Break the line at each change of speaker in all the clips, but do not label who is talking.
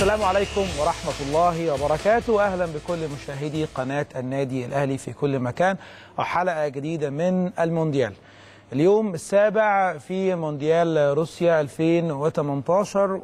السلام عليكم ورحمة الله وبركاته أهلا بكل مشاهدي قناة النادي الأهلي في كل مكان وحلقة جديدة من المونديال اليوم السابع في مونديال روسيا 2018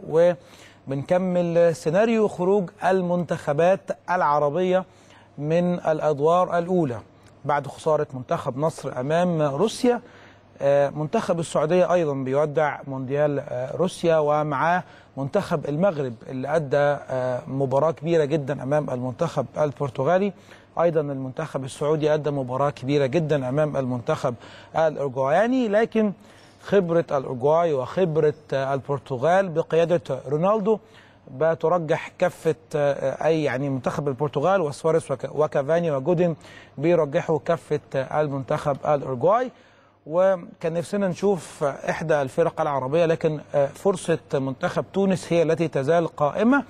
وبنكمل سيناريو خروج المنتخبات العربية من الأدوار الأولى بعد خسارة منتخب مصر أمام روسيا منتخب السعودية أيضا بيودع مونديال روسيا ومعاه منتخب المغرب اللي أدى مباراة كبيرة جدا أمام المنتخب البرتغالي أيضا المنتخب السعودي أدى مباراة كبيرة جدا أمام المنتخب الأرجواياني لكن خبرة الأرجواي وخبرة البرتغال بقيادة رونالدو بترجح كفة أي يعني منتخب البرتغال وسواريز وكافاني وجودين بيرجحوا كفة المنتخب الأرجواي وكان نفسنا نشوف إحدى الفرق العربية لكن فرصة منتخب تونس هي التي تزال قائمة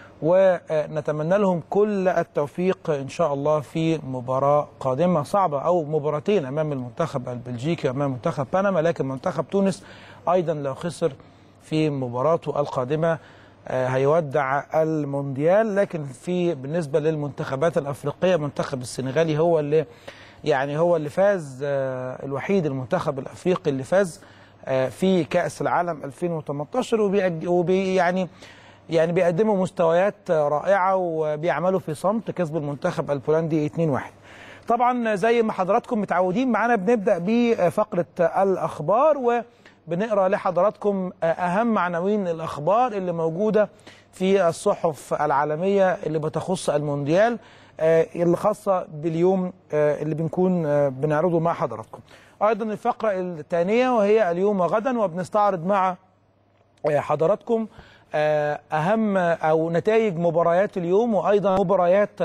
ونتمنى لهم كل التوفيق إن شاء الله في مباراة قادمة صعبة أو مباراتين أمام المنتخب البلجيكي أمام منتخب بنما لكن منتخب تونس أيضا لو خسر في مباراته القادمة هيودع المونديال لكن في بالنسبة للمنتخبات الأفريقية منتخب السنغالي هو اللي يعني هو اللي فاز الوحيد المنتخب الافريقي اللي فاز في كاس العالم 2018 وبي يعني يعني بيقدموا مستويات رائعه وبيعملوا في صمت كسب المنتخب البولندي 2-1 طبعا زي ما حضراتكم متعودين معانا بنبدا بفقره الاخبار وبنقرا لحضراتكم اهم عناوين الاخبار اللي موجوده في الصحف العالميه اللي بتخص المونديال اللي خاصة باليوم اللي بنكون بنعرضه مع حضراتكم أيضا الفقرة الثانية وهي اليوم وغدا وبنستعرض مع حضراتكم أهم أو نتائج مباريات اليوم وأيضا مباريات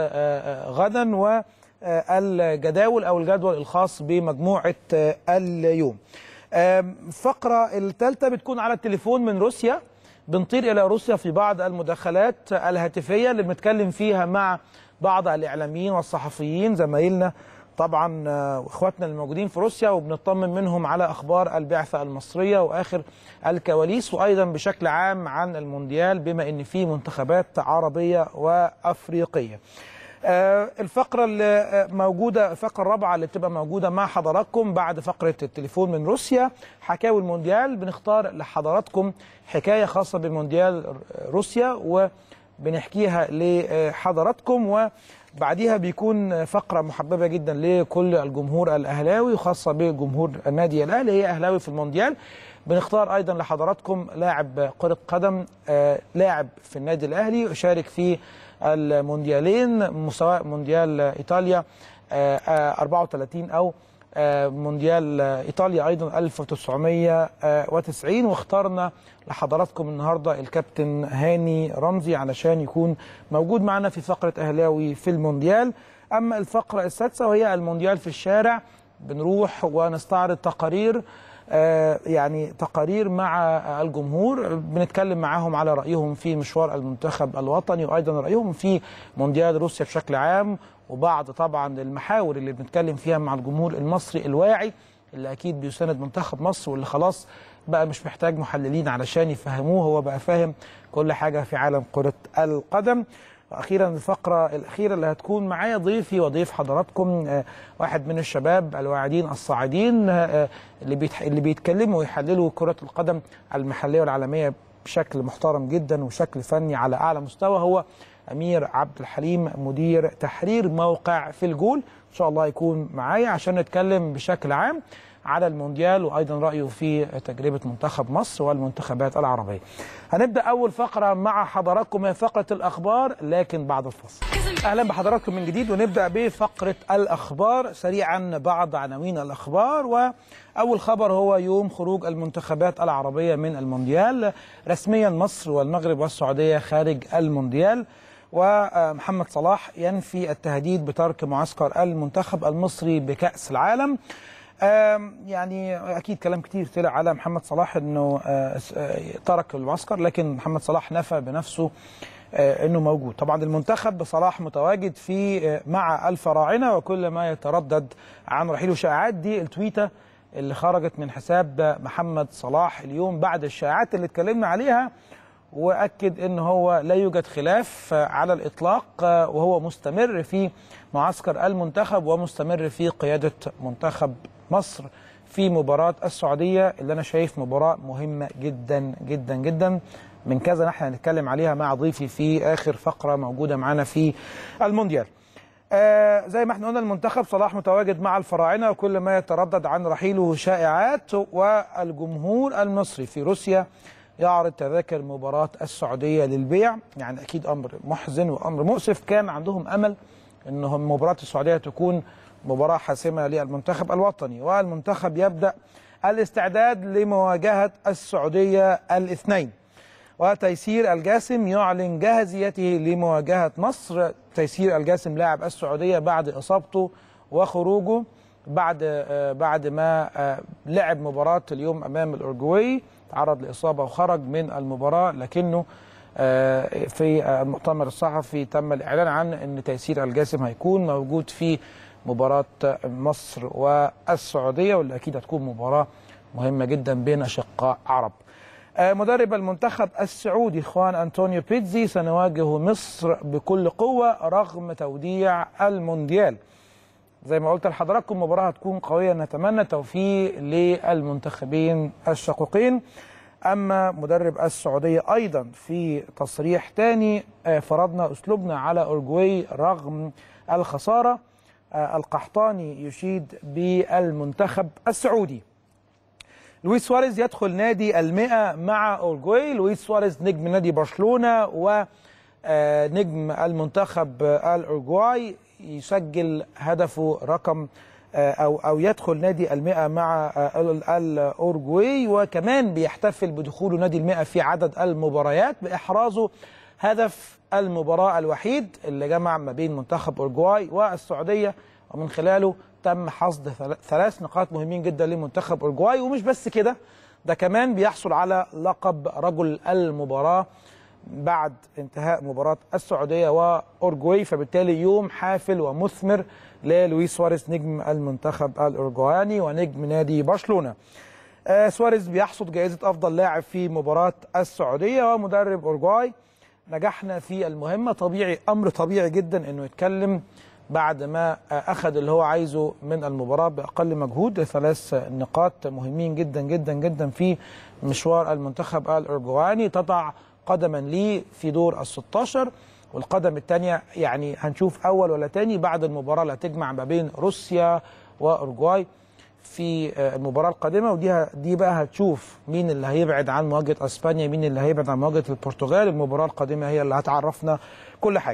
غدا والجداول أو الجدول الخاص بمجموعة اليوم الفقرة الثالثة بتكون على التليفون من روسيا بنطير إلى روسيا في بعض المداخلات الهاتفية اللي بنتكلم فيها مع بعض الاعلاميين والصحفيين زمايلنا طبعا واخواتنا الموجودين في روسيا وبنطمن منهم على اخبار البعثه المصريه واخر الكواليس وايضا بشكل عام عن المونديال بما ان في منتخبات عربيه وافريقيه. الفقره اللي موجوده الفقره الرابعه اللي بتبقى موجوده مع حضراتكم بعد فقره التليفون من روسيا حكاوي المونديال بنختار لحضراتكم حكايه خاصه بمونديال روسيا و بنحكيها لحضراتكم وبعديها بيكون فقرة محببة جدا لكل الجمهور الأهلاوي وخاصة بجمهور النادي الأهلي هي أهلاوي في المونديال بنختار أيضا لحضراتكم لاعب كرة قدم لاعب في النادي الأهلي يشارك في المونديالين سواء مونديال إيطاليا 34 أو مونديال ايطاليا ايضا 1990 واخترنا لحضراتكم النهارده الكابتن هاني رمزي علشان يكون موجود معنا في فقره اهلاوي في المونديال اما الفقره السادسه وهي المونديال في الشارع بنروح ونستعرض تقارير يعني تقارير مع الجمهور بنتكلم معاهم على رايهم في مشوار المنتخب الوطني وايضا رايهم في مونديال روسيا بشكل عام وبعض طبعا المحاور اللي بنتكلم فيها مع الجمهور المصري الواعي اللي اكيد بيساند منتخب مصر واللي خلاص بقى مش محتاج محللين علشان يفهموه هو بقى فاهم كل حاجه في عالم كره القدم واخيرا الفقره الاخيره اللي هتكون معايا ضيفي وضيف حضراتكم واحد من الشباب الواعدين الصاعدين اللي بيتح... اللي بيتكلموا ويحللوا كره القدم المحليه والعالميه بشكل محترم جدا وشكل فني على اعلى مستوى هو امير عبد الحليم مدير تحرير موقع في الجول ان شاء الله يكون معايا عشان نتكلم بشكل عام على المونديال وايضا رايه في تجربه منتخب مصر والمنتخبات العربيه. هنبدا اول فقره مع حضراتكم هي فقره الاخبار لكن بعد الفصل. اهلا بحضراتكم من جديد ونبدا بفقره الاخبار سريعا بعض عناوين الاخبار واول خبر هو يوم خروج المنتخبات العربيه من المونديال رسميا مصر والمغرب والسعوديه خارج المونديال. ومحمد صلاح ينفي التهديد بترك معسكر المنتخب المصري بكأس العالم يعني اكيد كلام كتير طلع على محمد صلاح انه ترك المعسكر لكن محمد صلاح نفى بنفسه انه موجود طبعا المنتخب بصلاح متواجد في مع الفراعنه وكل ما يتردد عن رحيله شائعات دي التويته اللي خرجت من حساب محمد صلاح اليوم بعد الشائعات اللي اتكلمنا عليها واكد ان هو لا يوجد خلاف على الاطلاق وهو مستمر في معسكر المنتخب ومستمر في قياده منتخب مصر في مباراه السعوديه اللي انا شايف مباراه مهمه جدا جدا جدا من كذا ناحيه هنتكلم عليها مع ضيفي في اخر فقره موجوده معانا في المونديال. آه زي ما احنا قلنا المنتخب صلاح متواجد مع الفراعنه وكل ما يتردد عن رحيله شائعات والجمهور المصري في روسيا يعرض تذاكر مباراه السعوديه للبيع يعني اكيد امر محزن وامر مؤسف كان عندهم امل ان مباراه السعوديه تكون مباراه حاسمه للمنتخب الوطني والمنتخب يبدا الاستعداد لمواجهه السعوديه الاثنين وتيسير الجاسم يعلن جاهزيته لمواجهه مصر تيسير الجاسم لاعب السعوديه بعد اصابته وخروجه بعد بعد ما لعب مباراه اليوم امام الاورجواي تعرض لاصابه وخرج من المباراه لكنه في المؤتمر الصحفي تم الاعلان عن ان تيسير الجاسم هيكون موجود في مباراه مصر والسعوديه واللي اكيد هتكون مباراه مهمه جدا بين اشقاء عرب. مدرب المنتخب السعودي خوان أنطونيو بيتزي سنواجه مصر بكل قوة رغم توديع المونديال زي ما قلت لحضراتكم مباراة هتكون قوية نتمنى توفيق للمنتخبين الشقوقين أما مدرب السعودية أيضا في تصريح تاني فرضنا أسلوبنا على أورجواي رغم الخسارة القحطاني يشيد بالمنتخب السعودي لويس سواريز يدخل نادي المئة مع أورجواي لويس سواريز نجم نادي برشلونة ونجم المنتخب الأورجواي يسجل هدفه رقم أو أو يدخل نادي المئة مع الأورجواي وكمان بيحتفل بدخوله نادي المئة في عدد المباريات بإحرازه هدف المباراة الوحيد اللي جمع ما بين منتخب أورجواي والسعودية ومن خلاله تم حصد ثلاث نقاط مهمين جدا لمنتخب اورجواي ومش بس كده ده كمان بيحصل على لقب رجل المباراه بعد انتهاء مباراه السعوديه واورجواي فبالتالي يوم حافل ومثمر للويس سواريز نجم المنتخب الاورجواني ونجم نادي برشلونه. آه سواريز بيحصد جائزه افضل لاعب في مباراه السعوديه ومدرب اورجواي نجحنا في المهمه طبيعي امر طبيعي جدا انه يتكلم بعد ما اخذ اللي هو عايزه من المباراه باقل مجهود ثلاث نقاط مهمين جدا جدا جدا في مشوار المنتخب الارجواني تضع قدما ليه في دور ال 16 والقدم الثانيه يعني هنشوف اول ولا ثاني بعد المباراه اللي هتجمع ما بين روسيا واورجواي في المباراه القادمه ودي دي بقى هتشوف مين اللي هيبعد عن مواجهه اسبانيا مين اللي هيبعد عن مواجهه البرتغال المباراه القادمه هي اللي هتعرفنا كل حاجه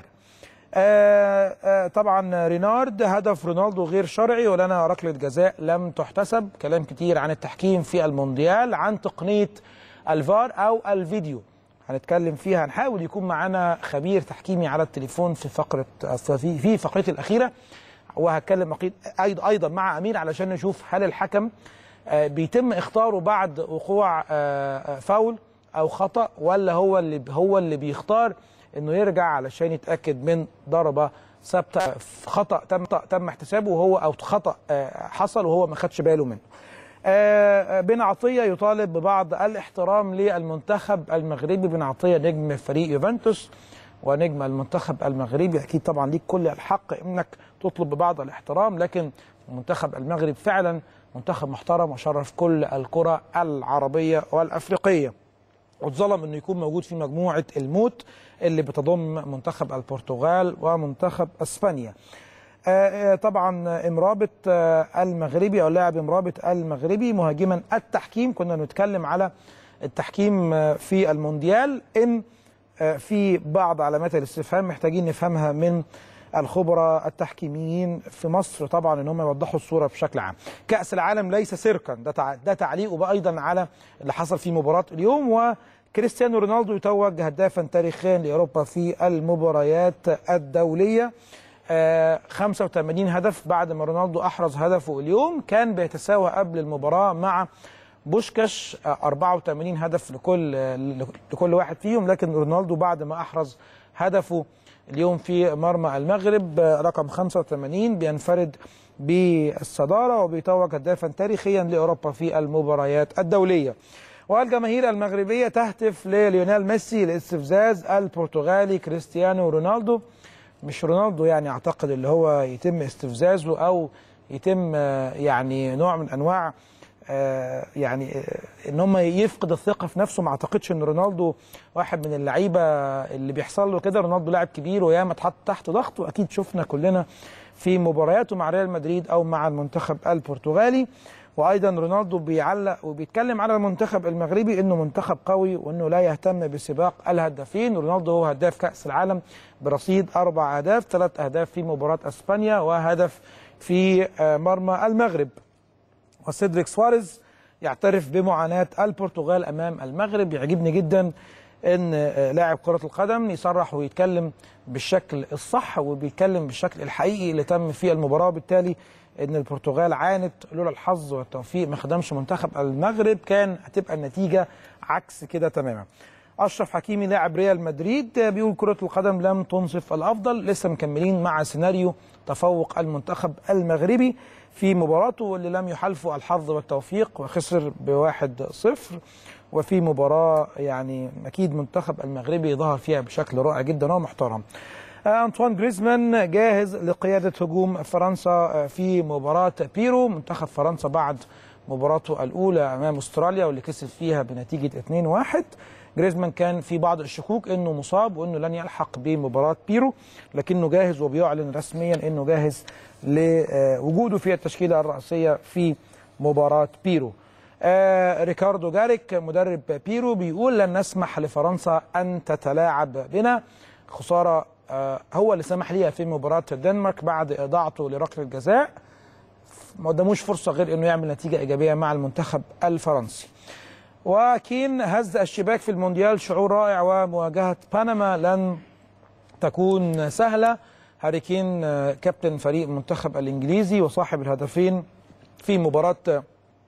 آآ آآ طبعا رينارد هدف رونالدو غير شرعي ولنا ركله جزاء لم تحتسب كلام كتير عن التحكيم في المونديال عن تقنيه الفار او الفيديو هنتكلم فيها هنحاول يكون معانا خبير تحكيمي على التليفون في فقره في في فقرتي الاخيره وهتكلم ايضا ايضا مع امير علشان نشوف هل الحكم بيتم اختاره بعد وقوع فاول او خطا ولا هو اللي هو اللي بيختار انه يرجع علشان يتاكد من ضربه ثابته خطا تم تم احتسابه وهو او خطا حصل وهو ما خدش باله منه. بن عطيه يطالب ببعض الاحترام للمنتخب المغربي بن عطيه نجم فريق يوفنتوس ونجم المنتخب المغربي اكيد طبعا ليك كل الحق انك تطلب ببعض الاحترام لكن المنتخب المغرب فعلا منتخب محترم وشرف كل الكره العربيه والافريقيه. واتظلم انه يكون موجود في مجموعه الموت اللي بتضم منتخب البرتغال ومنتخب اسبانيا. طبعا امرابط المغربي او لاعب امرابط المغربي مهاجما التحكيم كنا بنتكلم على التحكيم في المونديال ان في بعض علامات الاستفهام محتاجين نفهمها من الخبراء التحكيميين في مصر طبعا ان هم يوضحوا الصوره بشكل عام. كاس العالم ليس سيركا ده ده تعليقه ايضا على اللي حصل في مباراه اليوم وكريستيانو رونالدو يتوج هدافا تاريخيا لاوروبا في المباريات الدوليه. آه 85 هدف بعد ما رونالدو احرز هدفه اليوم كان بيتساوى قبل المباراه مع بوشكاش 84 هدف لكل لكل واحد فيهم لكن رونالدو بعد ما احرز هدفه اليوم في مرمى المغرب رقم 85 بينفرد بالصداره وبيتوج هدافا تاريخيا لاوروبا في المباريات الدوليه. والجماهير المغربيه تهتف لليونيل ميسي لاستفزاز البرتغالي كريستيانو رونالدو مش رونالدو يعني اعتقد اللي هو يتم استفزازه او يتم آه، يعني نوع من انواع آه، يعني آه، ان هم يفقد الثقه في نفسه ما اعتقدش ان رونالدو واحد من اللعيبه اللي بيحصل له كده رونالدو لاعب كبير وياما اتحط تحت ضغط واكيد شفنا كلنا في مبارياته مع ريال مدريد او مع المنتخب البرتغالي وايضا رونالدو بيعلق وبيتكلم على المنتخب المغربي انه منتخب قوي وانه لا يهتم بسباق الهدافين رونالدو هو هداف كاس العالم برصيد اربع اهداف ثلاث اهداف في مباراه اسبانيا وهدف في آه، مرمى المغرب وسيدريك سواريز يعترف بمعاناة البرتغال أمام المغرب يعجبني جدا أن آه، لاعب كرة القدم يصرح ويتكلم بالشكل الصح وبيتكلم بالشكل الحقيقي اللي تم فيه المباراة بالتالي أن البرتغال عانت لولا الحظ والتوفيق ما خدمش منتخب المغرب كان هتبقى النتيجة عكس كده تماما اشرف حكيمي لاعب ريال مدريد آه، بيقول كره القدم لم تنصف الافضل لسه مكملين مع سيناريو تفوق المنتخب المغربي في مباراته واللي لم يحالفه الحظ والتوفيق وخسر بواحد صفر وفي مباراه يعني اكيد منتخب المغربي ظهر فيها بشكل رائع جدا ومحترم آه، أنطوان جريزمان جاهز لقيادة هجوم فرنسا آه، في مباراة بيرو منتخب فرنسا بعد مباراته الأولى أمام أستراليا واللي كسب فيها بنتيجة 2-1 جريزمان كان في بعض الشكوك انه مصاب وانه لن يلحق بمباراه بيرو لكنه جاهز وبيعلن رسميا انه جاهز لوجوده في التشكيله الرئيسيه في مباراه بيرو. آه ريكاردو جاريك مدرب بيرو بيقول لن نسمح لفرنسا ان تتلاعب بنا خساره آه هو اللي سمح ليها في مباراه الدنمارك بعد اضاعته لركله الجزاء ما قداموش فرصه غير انه يعمل نتيجه ايجابيه مع المنتخب الفرنسي. وكين هز الشباك في المونديال شعور رائع ومواجهه بنما لن تكون سهله هاري كين آه، كابتن فريق المنتخب الانجليزي وصاحب الهدفين في مباراه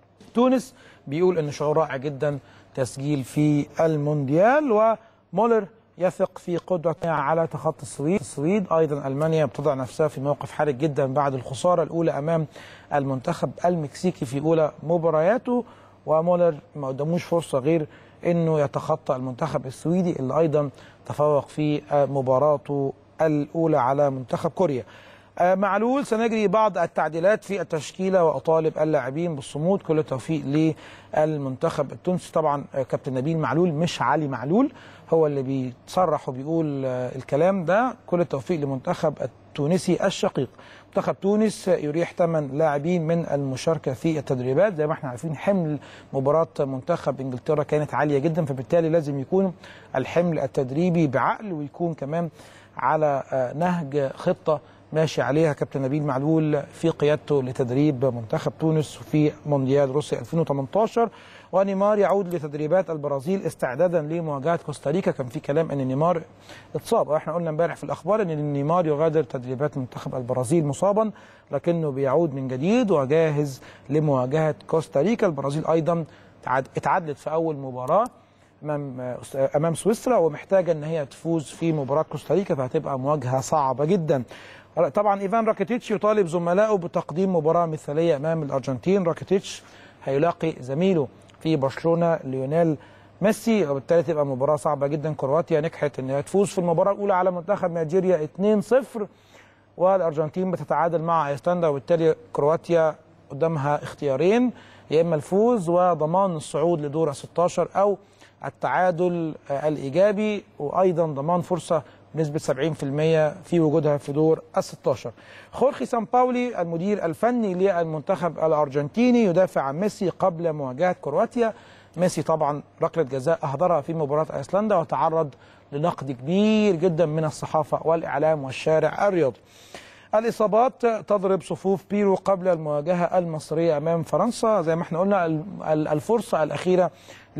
تونس بيقول ان شعور رائع جدا تسجيل في المونديال ومولر يثق في قدرته على تخطي السويد السويد ايضا المانيا بتضع نفسها في موقف حرج جدا بعد الخساره الاولى امام المنتخب المكسيكي في اولى مبارياته ومولر ما قداموش فرصه غير انه يتخطى المنتخب السويدي اللي ايضا تفوق في آه، مباراته الاولى على منتخب كوريا. آه، معلول سنجري بعض التعديلات في التشكيله واطالب اللاعبين بالصمود كل التوفيق للمنتخب التونسي طبعا آه، كابتن نبيل معلول مش علي معلول هو اللي بيتصرح وبيقول آه، الكلام ده كل التوفيق لمنتخب التونسي الشقيق منتخب تونس يريح ثمان لاعبين من المشاركه في التدريبات زي ما احنا عارفين حمل مباراه منتخب انجلترا كانت عاليه جدا فبالتالي لازم يكون الحمل التدريبي بعقل ويكون كمان على آه، نهج خطه ماشي عليها كابتن نبيل معلول في قيادته لتدريب منتخب تونس في مونديال روسيا 2018 ونيمار يعود لتدريبات البرازيل استعدادا لمواجهه كوستاريكا كان في كلام ان نيمار اتصاب احنا قلنا امبارح في الاخبار ان نيمار يغادر تدريبات منتخب البرازيل مصابا لكنه بيعود من جديد وجاهز لمواجهه كوستاريكا البرازيل ايضا تعاد- اتعادلت في اول مباراه امام امام سويسرا ومحتاجه ان هي تفوز في مباراه كوستاريكا فهتبقى مواجهه صعبه جدا طبعا ايفان راكيتيتش يطالب زملائه بتقديم مباراه مثاليه امام الارجنتين راكيتيتش هيلاقي زميله في برشلونه ليونيل ميسي وبالتالي تبقى مباراه صعبه جدا كرواتيا نجحت ان هي تفوز في المباراه الاولى على منتخب نيجيريا 2-0 والارجنتين بتتعادل مع ايسلندا وبالتالي كرواتيا قدامها اختيارين يا اما الفوز وضمان الصعود لدور 16 او التعادل آه، الايجابي وايضا ضمان فرصه بنسبه 70% في وجودها في دور ال 16 خورخي سامباولي المدير الفني للمنتخب الارجنتيني يدافع عن ميسي قبل مواجهه كرواتيا ميسي طبعا ركله جزاء اهدرها في مباراه ايسلندا وتعرض لنقد كبير جدا من الصحافه والاعلام والشارع الرياضي الإصابات تضرب صفوف بيرو قبل المواجهة المصرية أمام فرنسا زي ما احنا قلنا ال- ال- الفرصة الأخيرة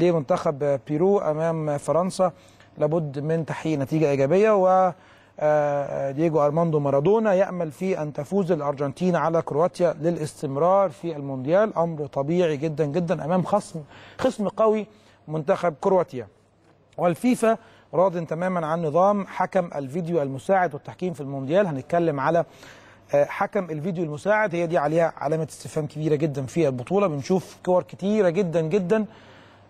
لمنتخب بيرو أمام فرنسا لابد من تحقيق نتيجة إيجابية و آه، دييجو أرماندو مارادونا يأمل في أن تفوز الأرجنتين على كرواتيا للاستمرار في المونديال أمر طبيعي جدا جدا أمام خصم خصم قوي منتخب كرواتيا والفيفا راض تماما عن نظام حكم الفيديو المساعد والتحكيم في المونديال هنتكلم على آه، حكم الفيديو المساعد هي دي عليها علامه استفهام كبيره جدا في البطوله بنشوف كور كتيره جدا جدا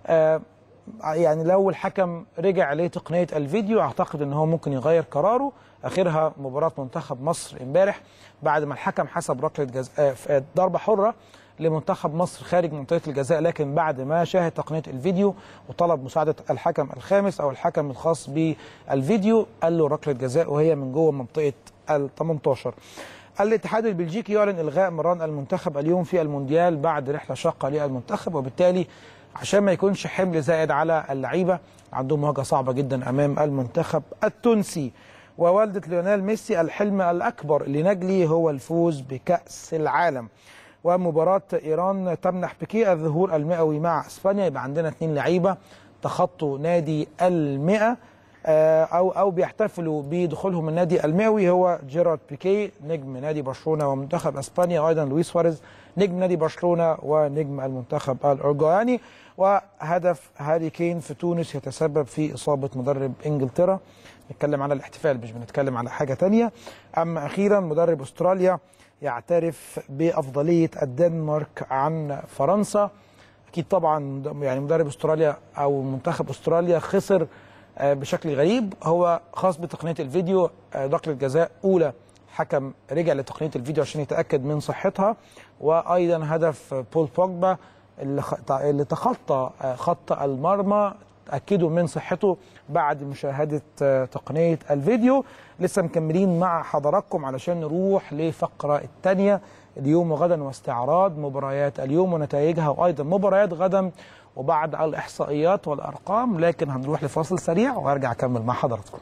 آه، يعني لو الحكم رجع لتقنيه الفيديو اعتقد ان هو ممكن يغير قراره اخرها مباراه منتخب مصر امبارح بعد ما الحكم حسب ركله جزاء آه، ضربه حره لمنتخب مصر خارج منطقه الجزاء لكن بعد ما شاهد تقنيه الفيديو وطلب مساعده الحكم الخامس او الحكم الخاص بالفيديو قال له ركله جزاء وهي من جوه منطقه ال 18 الاتحاد البلجيكي يعلن الغاء مران المنتخب اليوم في المونديال بعد رحله شاقه للمنتخب وبالتالي عشان ما يكونش حمل زائد على اللعيبه عندهم مواجهه صعبه جدا امام المنتخب التونسي ووالده ليونيل ميسي الحلم الاكبر لنجلي هو الفوز بكاس العالم ومباراه ايران تمنح بيكيه الظهور المئوي مع اسبانيا يبقى عندنا اثنين لعيبه تخطوا نادي المئة آه، او او بيحتفلوا بدخولهم النادي المئوي هو جيرارد بيكي نجم نادي برشلونه ومنتخب اسبانيا وايضا لويس سواريز نجم نادي برشلونه ونجم المنتخب الاورجواني وهدف هاري كين في تونس يتسبب في اصابه مدرب انجلترا نتكلم على الاحتفال مش بنتكلم على حاجه تانية اما اخيرا مدرب استراليا يعترف بافضليه الدنمارك عن فرنسا اكيد طبعا يعني مدرب استراليا او منتخب استراليا خسر آه، بشكل غريب هو خاص بتقنيه الفيديو آه، ركله جزاء اولى حكم رجع لتقنيه الفيديو عشان يتاكد من صحتها وايضا هدف بول بوجبا اللي خ- اللي تخطى آه، خط المرمى تاكدوا من صحته بعد مشاهده آه، تقنيه الفيديو لسه مكملين مع حضراتكم علشان نروح لفقره الثانيه اليوم وغدا واستعراض مباريات اليوم ونتائجها وايضا مباريات غدا وبعد الاحصائيات والارقام لكن هنروح لفاصل سريع وهرجع اكمل مع حضراتكم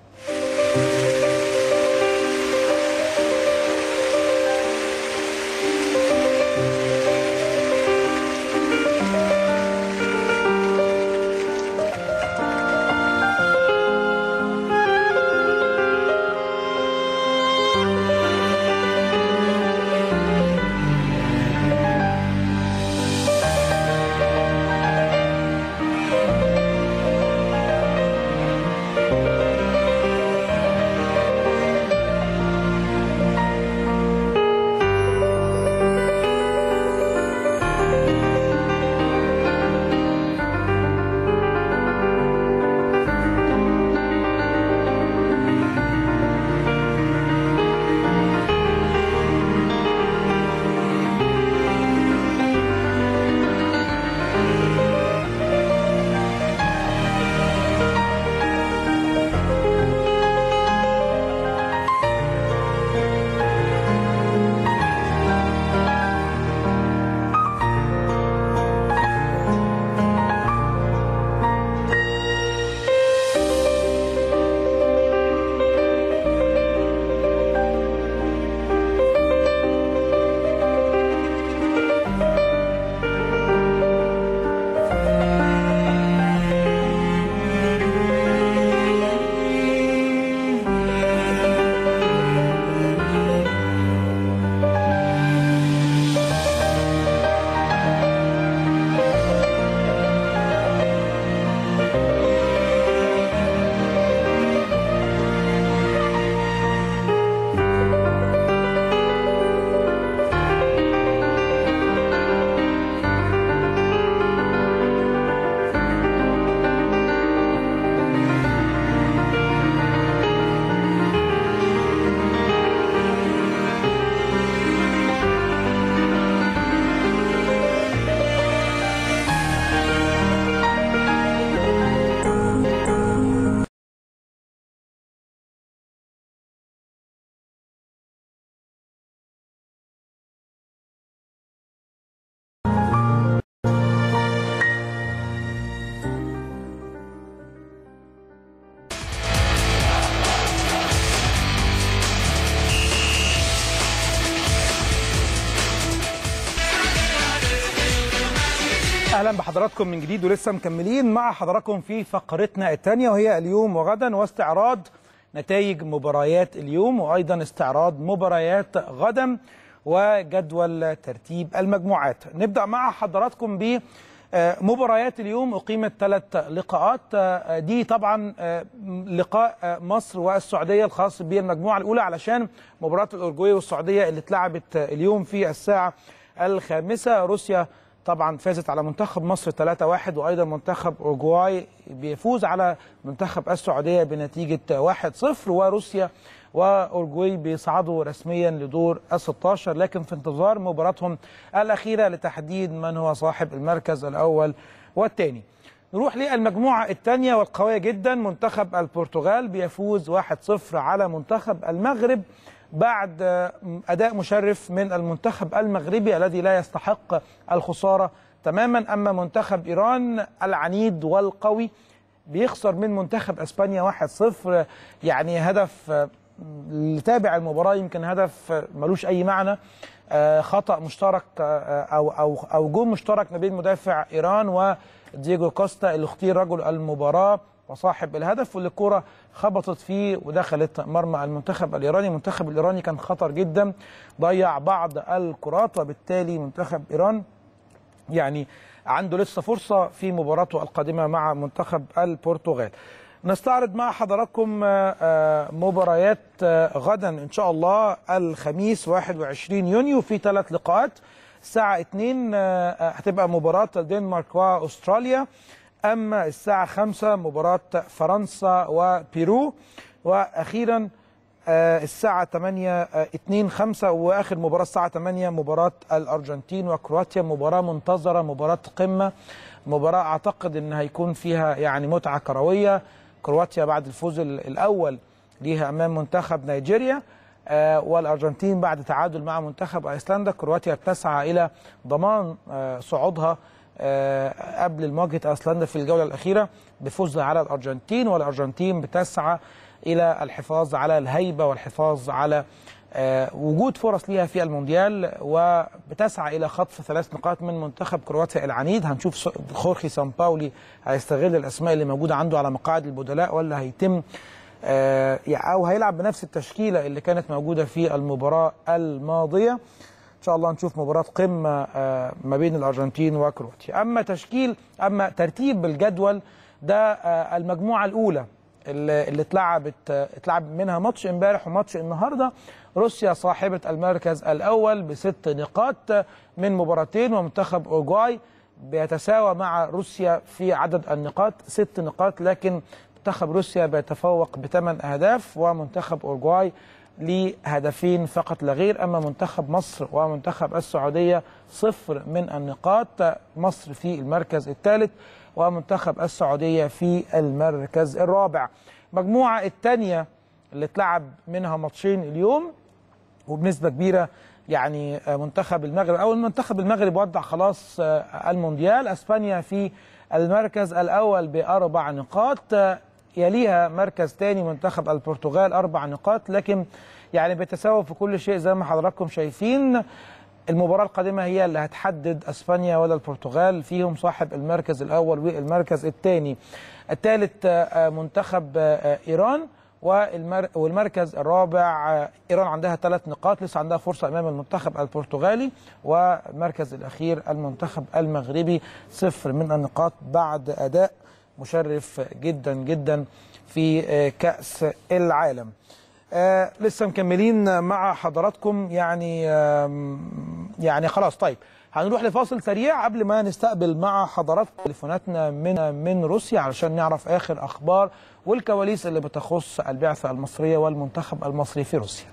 اهلا بحضراتكم من جديد ولسه مكملين مع حضراتكم في فقرتنا الثانيه وهي اليوم وغدا واستعراض نتائج مباريات اليوم وايضا استعراض مباريات غدا وجدول ترتيب المجموعات نبدا مع حضراتكم ب آه، مباريات اليوم اقيمت ثلاث لقاءات آه، دي طبعا آه، لقاء آه، مصر والسعوديه الخاص بالمجموعه الاولى علشان مباراه الاورجواي والسعوديه اللي اتلعبت آه، اليوم في الساعه الخامسه روسيا طبعا فازت على منتخب مصر 3-1 وايضا منتخب اورجواي بيفوز على منتخب السعوديه بنتيجه 1-0 وروسيا واورجواي بيصعدوا رسميا لدور ال 16 لكن في انتظار مباراتهم الاخيره لتحديد من هو صاحب المركز الاول والثاني. نروح للمجموعه الثانيه والقويه جدا منتخب البرتغال بيفوز 1-0 على منتخب المغرب بعد اداء مشرف من المنتخب المغربي الذي لا يستحق الخساره تماما اما منتخب ايران العنيد والقوي بيخسر من منتخب اسبانيا 1-0 يعني هدف لتابع المباراه يمكن هدف ملوش اي معنى خطا مشترك او او او جون مشترك ما بين مدافع ايران ودييجو كوستا اللي اختير رجل المباراه وصاحب الهدف واللي الكرة خبطت فيه ودخلت مرمى المنتخب الإيراني المنتخب الإيراني كان خطر جدا ضيع بعض الكرات وبالتالي منتخب إيران يعني عنده لسه فرصة في مباراته القادمة مع منتخب البرتغال نستعرض مع حضراتكم مباريات غدا إن شاء الله الخميس 21 يونيو في ثلاث لقاءات الساعة 2 هتبقى مباراة الدنمارك وأستراليا أما الساعة 5 مباراة فرنسا وبيرو وأخيرا الساعة 8 2 5 وآخر مباراة الساعة 8 مباراة الأرجنتين وكرواتيا مباراة منتظرة مباراة قمة مباراة أعتقد أن هيكون فيها يعني متعة كروية كرواتيا بعد الفوز الأول ليها أمام منتخب نيجيريا والأرجنتين بعد تعادل مع منتخب أيسلندا كرواتيا بتسعى إلى ضمان صعودها قبل مواجهه ايسلندا في الجوله الاخيره بفوزها على الارجنتين والارجنتين بتسعى الى الحفاظ على الهيبه والحفاظ على وجود فرص ليها في المونديال وبتسعى الى خطف ثلاث نقاط من منتخب كرواتيا العنيد هنشوف خورخي سامباولي هيستغل الاسماء اللي موجوده عنده على مقاعد البدلاء ولا هيتم او هيلعب بنفس التشكيله اللي كانت موجوده في المباراه الماضيه ان شاء الله نشوف مباراه قمه ما بين الارجنتين وكرواتيا اما تشكيل اما ترتيب الجدول ده المجموعه الاولى اللي اتلعبت اتلعب منها ماتش امبارح وماتش النهارده روسيا صاحبه المركز الاول بست نقاط من مباراتين ومنتخب اورجواي بيتساوى مع روسيا في عدد النقاط ست نقاط لكن منتخب روسيا بيتفوق بثمان اهداف ومنتخب اورجواي لهدفين فقط لا غير اما منتخب مصر ومنتخب السعوديه صفر من النقاط مصر في المركز الثالث ومنتخب السعوديه في المركز الرابع المجموعه الثانيه اللي اتلعب منها ماتشين اليوم وبنسبه كبيره يعني منتخب المغرب او منتخب المغرب ودع خلاص المونديال اسبانيا في المركز الاول باربع نقاط يليها مركز ثاني منتخب البرتغال اربع نقاط لكن يعني بيتساووا في كل شيء زي ما حضراتكم شايفين المباراة القادمة هي اللي هتحدد اسبانيا ولا البرتغال فيهم صاحب المركز الاول والمركز الثاني الثالث منتخب ايران والمركز الرابع ايران عندها ثلاث نقاط لسه عندها فرصه امام المنتخب البرتغالي والمركز الاخير المنتخب المغربي صفر من النقاط بعد اداء مشرف جدا جدا في كاس العالم آه لسه مكملين مع حضراتكم يعني آه يعني خلاص طيب هنروح لفاصل سريع قبل ما نستقبل مع حضراتكم تليفوناتنا من من روسيا علشان نعرف اخر اخبار والكواليس اللي بتخص البعثه المصريه والمنتخب المصري في روسيا.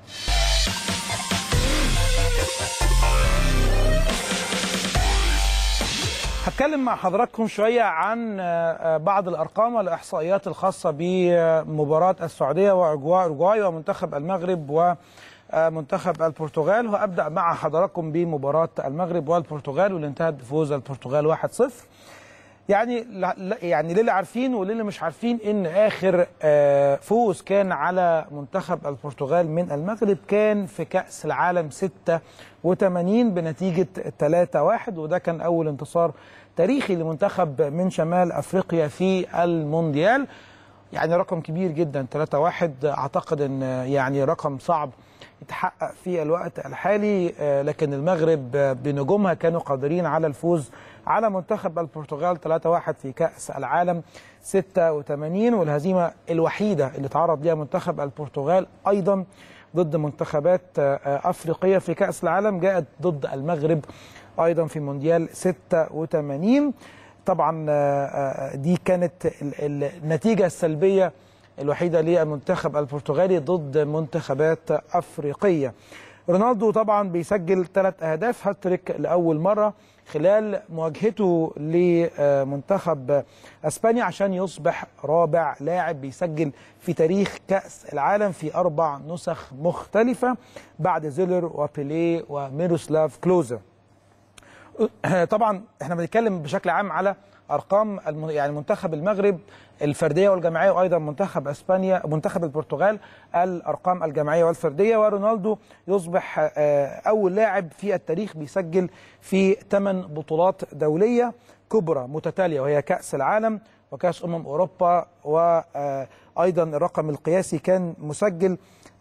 هتكلم مع حضراتكم شويه عن بعض الارقام والاحصائيات الخاصه بمباراه السعوديه واورجواي ومنتخب المغرب و منتخب البرتغال وابدا مع حضراتكم بمباراه المغرب والبرتغال واللي انتهت بفوز البرتغال 1-0 يعني يعني للي عارفين وللي مش عارفين ان اخر فوز كان على منتخب البرتغال من المغرب كان في كاس العالم 86 بنتيجه 3-1 وده كان اول انتصار تاريخي لمنتخب من شمال افريقيا في المونديال يعني رقم كبير جدا 3-1 اعتقد ان يعني رقم صعب يتحقق في الوقت الحالي لكن المغرب بنجومها كانوا قادرين على الفوز على منتخب البرتغال 3-1 في كأس العالم 86 والهزيمة الوحيدة اللي تعرض لها منتخب البرتغال أيضا ضد منتخبات أفريقية في كأس العالم جاءت ضد المغرب ايضا في مونديال 86 طبعا دي كانت النتيجه السلبيه الوحيده للمنتخب البرتغالي ضد منتخبات افريقيه رونالدو طبعا بيسجل ثلاث اهداف هاتريك لاول مره خلال مواجهته لمنتخب اسبانيا عشان يصبح رابع لاعب بيسجل في تاريخ كاس العالم في اربع نسخ مختلفه بعد زيلر وبيليه وميروسلاف كلوزا طبعا احنا بنتكلم بشكل عام على ارقام يعني منتخب المغرب الفرديه والجماعيه وايضا منتخب اسبانيا منتخب البرتغال الارقام الجماعيه والفرديه ورونالدو يصبح اول لاعب في التاريخ بيسجل في ثمان بطولات دوليه كبرى متتاليه وهي كاس العالم وكاس امم اوروبا وايضا الرقم القياسي كان مسجل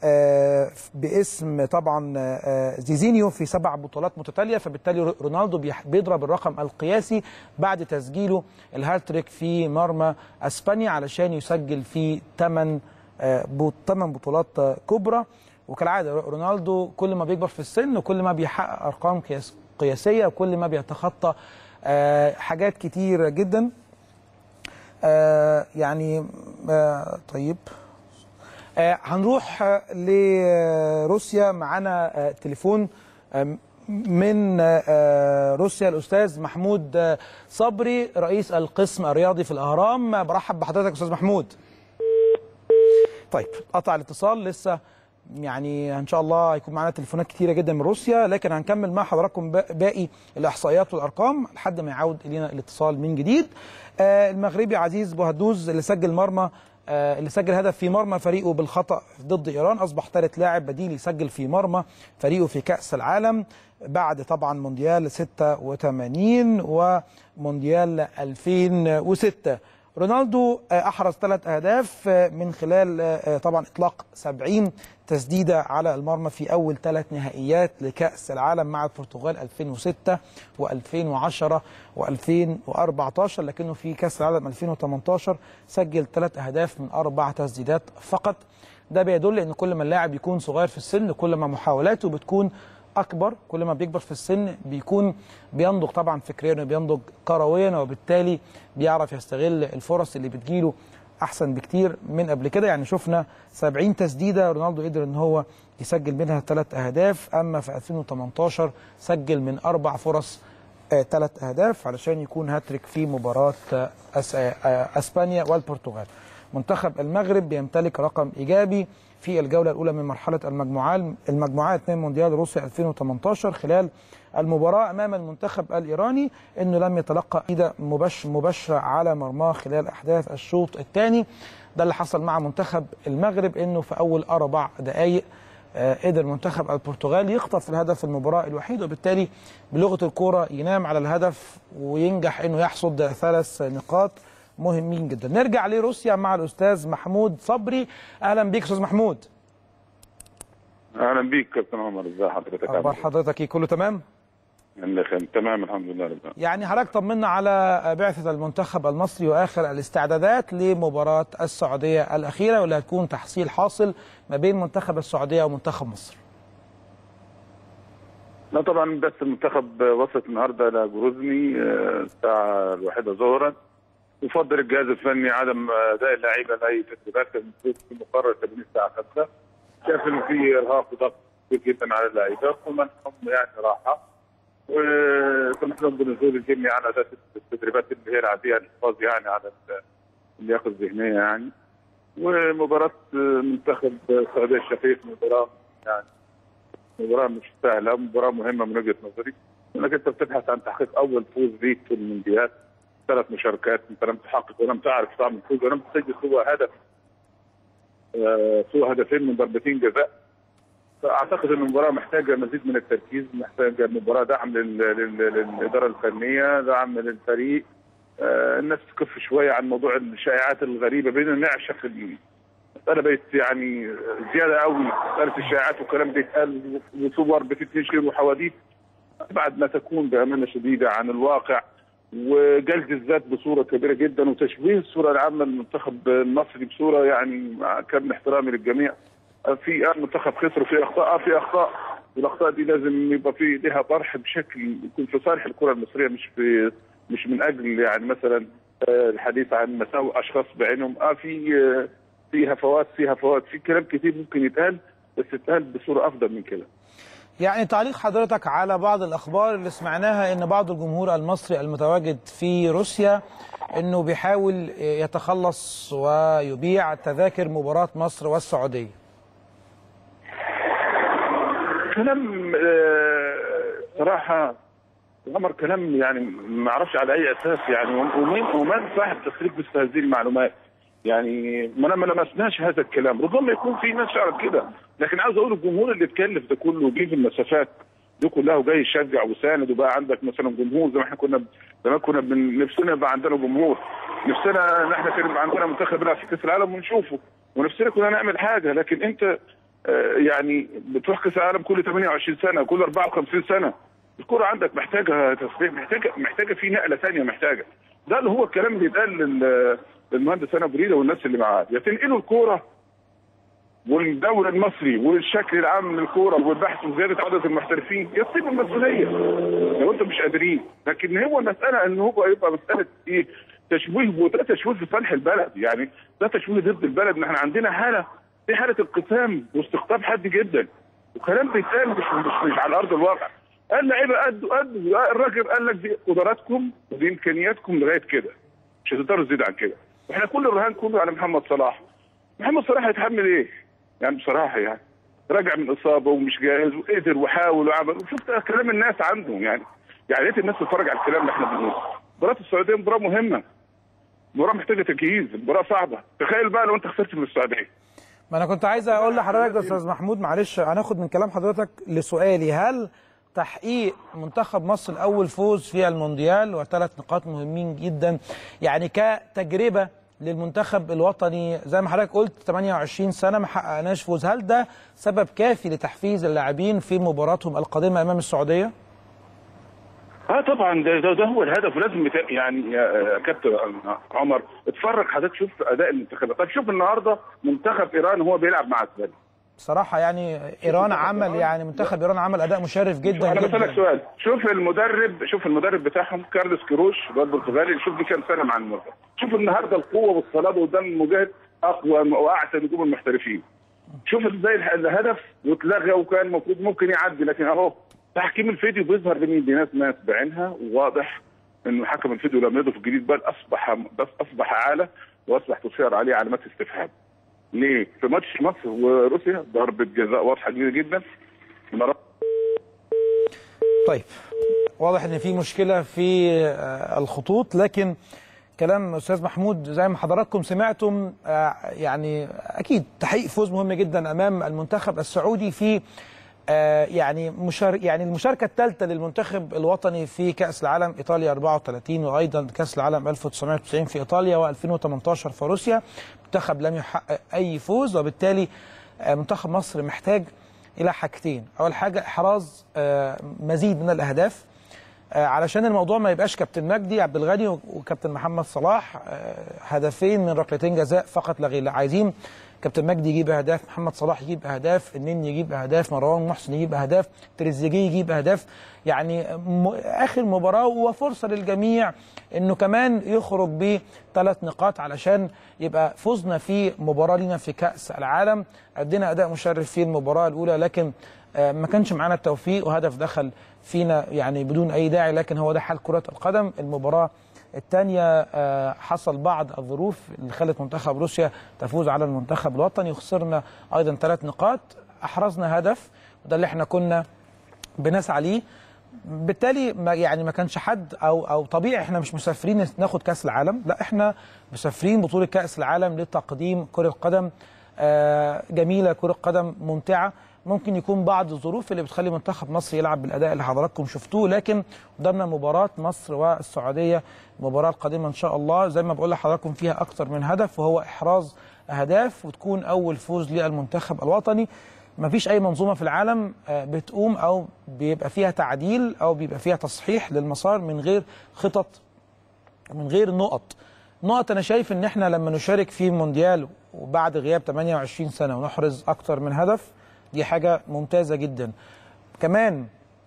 باسم طبعا زيزينيو في سبع بطولات متتاليه فبالتالي رونالدو بيضرب الرقم القياسي بعد تسجيله الهاتريك في مرمى اسبانيا علشان يسجل في ثمان ثمان بطولات كبرى وكالعاده رونالدو كل ما بيكبر في السن وكل ما بيحقق ارقام قياسيه وكل ما بيتخطى حاجات كتير جدا يعني طيب آه هنروح آه لروسيا معانا آه تليفون من روسيا الاستاذ محمود صبري رئيس القسم الرياضي في الاهرام برحب بحضرتك استاذ محمود طيب قطع الاتصال لسه يعني ان شاء الله هيكون معانا تليفونات كتيره جدا من روسيا لكن هنكمل مع حضراتكم باقي الاحصائيات والارقام لحد ما يعود الينا الاتصال من جديد المغربي عزيز بوهدوز اللي سجل مرمى اللي سجل هدف في مرمى فريقه بالخطا ضد ايران اصبح ثالث لاعب بديل يسجل في مرمى فريقه في كاس العالم بعد طبعا مونديال 86 ومونديال 2006 رونالدو احرز ثلاث اهداف من خلال طبعا اطلاق 70 تسديده على المرمى في اول ثلاث نهائيات لكاس العالم مع البرتغال 2006 و2010 و2014 لكنه في كاس العالم 2018 سجل ثلاث اهداف من اربع تسديدات فقط ده بيدل ان كل ما اللاعب يكون صغير في السن كل ما محاولاته بتكون اكبر كل ما بيكبر في السن بيكون بينضج طبعا فكريا وبينضج كرويا وبالتالي بيعرف يستغل الفرص اللي بتجيله احسن بكتير من قبل كده يعني شفنا 70 تسديده رونالدو قدر ان هو يسجل منها ثلاث اهداف اما في 2018 سجل من اربع فرص ثلاث اهداف علشان يكون هاتريك في مباراه أس... اسبانيا والبرتغال منتخب المغرب بيمتلك رقم ايجابي في الجوله الاولى من مرحله المجموعات المجموعات من مونديال روسيا 2018 خلال المباراه امام المنتخب الايراني انه لم يتلقى ايده مباشر مباشره على مرماه خلال احداث الشوط الثاني ده اللي حصل مع منتخب المغرب انه في اول اربع دقائق قدر منتخب البرتغال يخطف الهدف المباراه الوحيد وبالتالي بلغه الكوره ينام على الهدف وينجح انه يحصد ثلاث نقاط مهمين جدا نرجع لروسيا مع الاستاذ محمود صبري اهلا بيك استاذ محمود
اهلا بيك كابتن عمر ازي حضرتك
اخبار حضرتك كله تمام
تمام الحمد لله رب
يعني حضرتك طمنا على بعثه المنتخب المصري واخر الاستعدادات لمباراه السعوديه الاخيره واللي هتكون تحصيل حاصل ما بين منتخب السعوديه ومنتخب مصر
لا طبعا بس المنتخب وصلت النهارده لجروزني الساعه الواحده ظهرا يفضل الجهاز الفني عدم اداء اللعيبه لاي تدريبات المفروض في مقرر تمرين الساعه 5 شاف انه في ارهاق وضغط كبير جدا على اللعيبه ومنحهم يعني راحه وسمح لهم بنزول الجميع على اساس التدريبات اللي هي العاديه الحفاظ يعني على اللياقه الذهنيه يعني ومباراه منتخب السعوديه الشقيق مباراه يعني مباراه مش سهله مباراه مهمه من وجهه نظري انك انت بتبحث عن تحقيق اول فوز ليك في المونديال ثلاث مشاركات انت لم تحقق ولم تعرف طعم الفوز ولم تسجل سوى هدف آه سوى هدفين من ضربتين جزاء فاعتقد ان المباراه محتاجه مزيد من التركيز محتاجه مباراه دعم لل... لل... للاداره الفنيه دعم للفريق آه الناس تكف شويه عن موضوع الشائعات الغريبه بين نعشق المساله بقت يعني زياده قوي مساله الشائعات والكلام بيتقال وصور بتتنشر وحواديت بعد ما تكون بامانه شديده عن الواقع وجلد الذات بصوره كبيره جدا وتشويه الصوره العامه للمنتخب المصري بصوره يعني مع كامل احترامي للجميع في منتخب خسر وفي اخطاء في اخطاء والاخطاء دي لازم يبقى في لها طرح بشكل يكون في صالح الكره المصريه مش في مش من اجل يعني مثلا آه، الحديث عن مساوئ اشخاص بعينهم اه في آه، في هفوات في هفوات في كلام كتير ممكن يتقال بس يتقال بصوره افضل من كده
يعني تعليق حضرتك على بعض الأخبار اللي سمعناها أن بعض الجمهور المصري المتواجد في روسيا أنه بيحاول يتخلص ويبيع تذاكر مباراة مصر والسعودية
كلام آه، صراحه عمر كلام يعني ما اعرفش على اي اساس يعني ومين ومن صاحب تسريب مثل هذه المعلومات يعني ما ما لمسناش هذا الكلام ربما يكون في ناس فعلا كده لكن عاوز اقول الجمهور اللي اتكلف ده كله وجه في المسافات دي كلها وجاي يشجع وساند وبقى عندك مثلا جمهور زي ما احنا كنا زمان كنا بن- نفسنا يبقى عندنا جمهور نفسنا ان احنا كان يبقى عندنا منتخب يلعب في كاس العالم ونشوفه ونفسنا كنا نعمل حاجه لكن انت آه، يعني بتروح كاس العالم كل 28 سنه كل 54 سنه الكرة عندك محتاجة تصليح محتاجة محتاجة في نقلة ثانية محتاجة ده اللي هو الكلام اللي اتقال لل- للمهندس انا بريده والناس اللي معاه يا تنقلوا الكورة والدوري المصري والشكل العام للكوره والبحث وزياده عدد المحترفين يسيبوا المسؤوليه لو انتم مش قادرين لكن هو المساله ان هو يبقى مساله ايه تشويه وده تشويه في صالح البلد يعني ده تشويه ضد البلد ان احنا عندنا حاله في حاله انقسام واستقطاب حاد جدا وكلام بيتقال مش مش, مش على ارض الواقع قال لعيبه قدوا قدوا الراجل قال لك دي قدراتكم ودي امكانياتكم لغايه كده مش هتقدروا تزيدوا عن كده واحنا كل الرهان كله على محمد صلاح محمد صلاح هيتحمل ايه؟ يعني بصراحه يعني راجع من اصابه ومش جاهز وقدر وحاول وعمل وشفت كلام الناس عنده يعني يعني ريت الناس تتفرج على الكلام اللي احنا بنقوله مباراه السعوديه مباراه مهمه مباراه محتاجه تجهيز مباراه صعبه تخيل بقى لو انت خسرت من السعوديه
ما أنا كنت عايز أقول لحضرتك يا أستاذ محمود معلش هناخد من كلام حضرتك لسؤالي هل تحقيق منتخب مصر الأول فوز في المونديال وثلاث نقاط مهمين جدا يعني كتجربة للمنتخب الوطني زي ما حضرتك قلت 28 سنة ما حققناش فوز هل ده سبب كافي لتحفيز اللاعبين في مباراتهم القادمة أمام السعودية؟
اه طبعا ده, ده, ده هو الهدف ولازم يت- يعني يا يا كابتن عمر اتفرج حضرتك شوف اداء المنتخبات طب شوف النهارده منتخب ايران هو بيلعب مع اسبانيا
بصراحة يعني إيران عمل يعني منتخب إيران عمل أداء مشرف جدا
انا بسالك
جدا
سؤال شوف المدرب شوف المدرب بتاعهم كارلوس كروش اللي هو البرتغالي شوف دي كام سنه مع المنتخب شوف النهارده القوه والصلابه قدام المجاهد اقوى واحسن نجوم المحترفين شوف ازاي الح- الهدف واتلغى وكان المفروض ممكن يعدي لكن اهو تحكيم الفيديو بيظهر لمين لناس ناس بعينها وواضح انه حكم الفيديو لم يضف جديد بل اصبح بس اصبح عاله واصبح تشير عليه علامات استفهام ليه؟ في ماتش مصر وروسيا ضربه جزاء واضحه جدا جدا
طيب واضح ان في مشكله في آه، الخطوط لكن كلام استاذ محمود زي ما حضراتكم سمعتم آه، يعني اكيد تحقيق فوز مهم جدا امام المنتخب السعودي في آه، يعني مشار يعني المشاركه الثالثه للمنتخب الوطني في كاس العالم ايطاليا 34 وايضا كاس العالم 1990 في ايطاليا و2018 في روسيا المنتخب لم يحقق اي فوز وبالتالي آه، منتخب مصر محتاج الى حاجتين اول حاجه احراز آه، مزيد من الاهداف آه، علشان الموضوع ما يبقاش كابتن مجدي عبد الغني وكابتن محمد صلاح آه، هدفين من ركلتين جزاء فقط لا غير لا عايزين كابتن مجدي يجيب اهداف محمد صلاح يجيب اهداف النني يجيب اهداف مروان محسن يجيب اهداف تريزيجيه يجيب اهداف يعني م... اخر مباراه وفرصه للجميع انه كمان يخرج بثلاث نقاط علشان يبقى فزنا في مباراه لينا في كاس العالم ادينا اداء مشرف في المباراه الاولى لكن آه، ما كانش معانا التوفيق وهدف دخل فينا يعني بدون اي داعي لكن هو ده حال كره القدم المباراه الثانيه حصل بعض الظروف اللي خلت منتخب روسيا تفوز على المنتخب الوطني وخسرنا ايضا ثلاث نقاط احرزنا هدف وده اللي احنا كنا بنسعى ليه بالتالي ما يعني ما كانش حد او او طبيعي احنا مش مسافرين ناخد كاس العالم لا احنا مسافرين بطوله كاس العالم لتقديم كره قدم آه، جميله كره قدم ممتعه ممكن يكون بعض الظروف اللي بتخلي منتخب مصر يلعب بالاداء اللي حضراتكم شفتوه لكن قدامنا مباراه مصر والسعوديه المباراه القادمه ان شاء الله زي ما بقول لحضراتكم فيها اكثر من هدف وهو احراز اهداف وتكون اول فوز للمنتخب الوطني ما فيش اي منظومه في العالم آه، بتقوم او بيبقى فيها تعديل او بيبقى فيها تصحيح للمسار من غير خطط من غير نقط نقط انا شايف ان احنا لما نشارك في مونديال وبعد غياب 28 سنه ونحرز اكتر من هدف دي حاجه ممتازه جدا كمان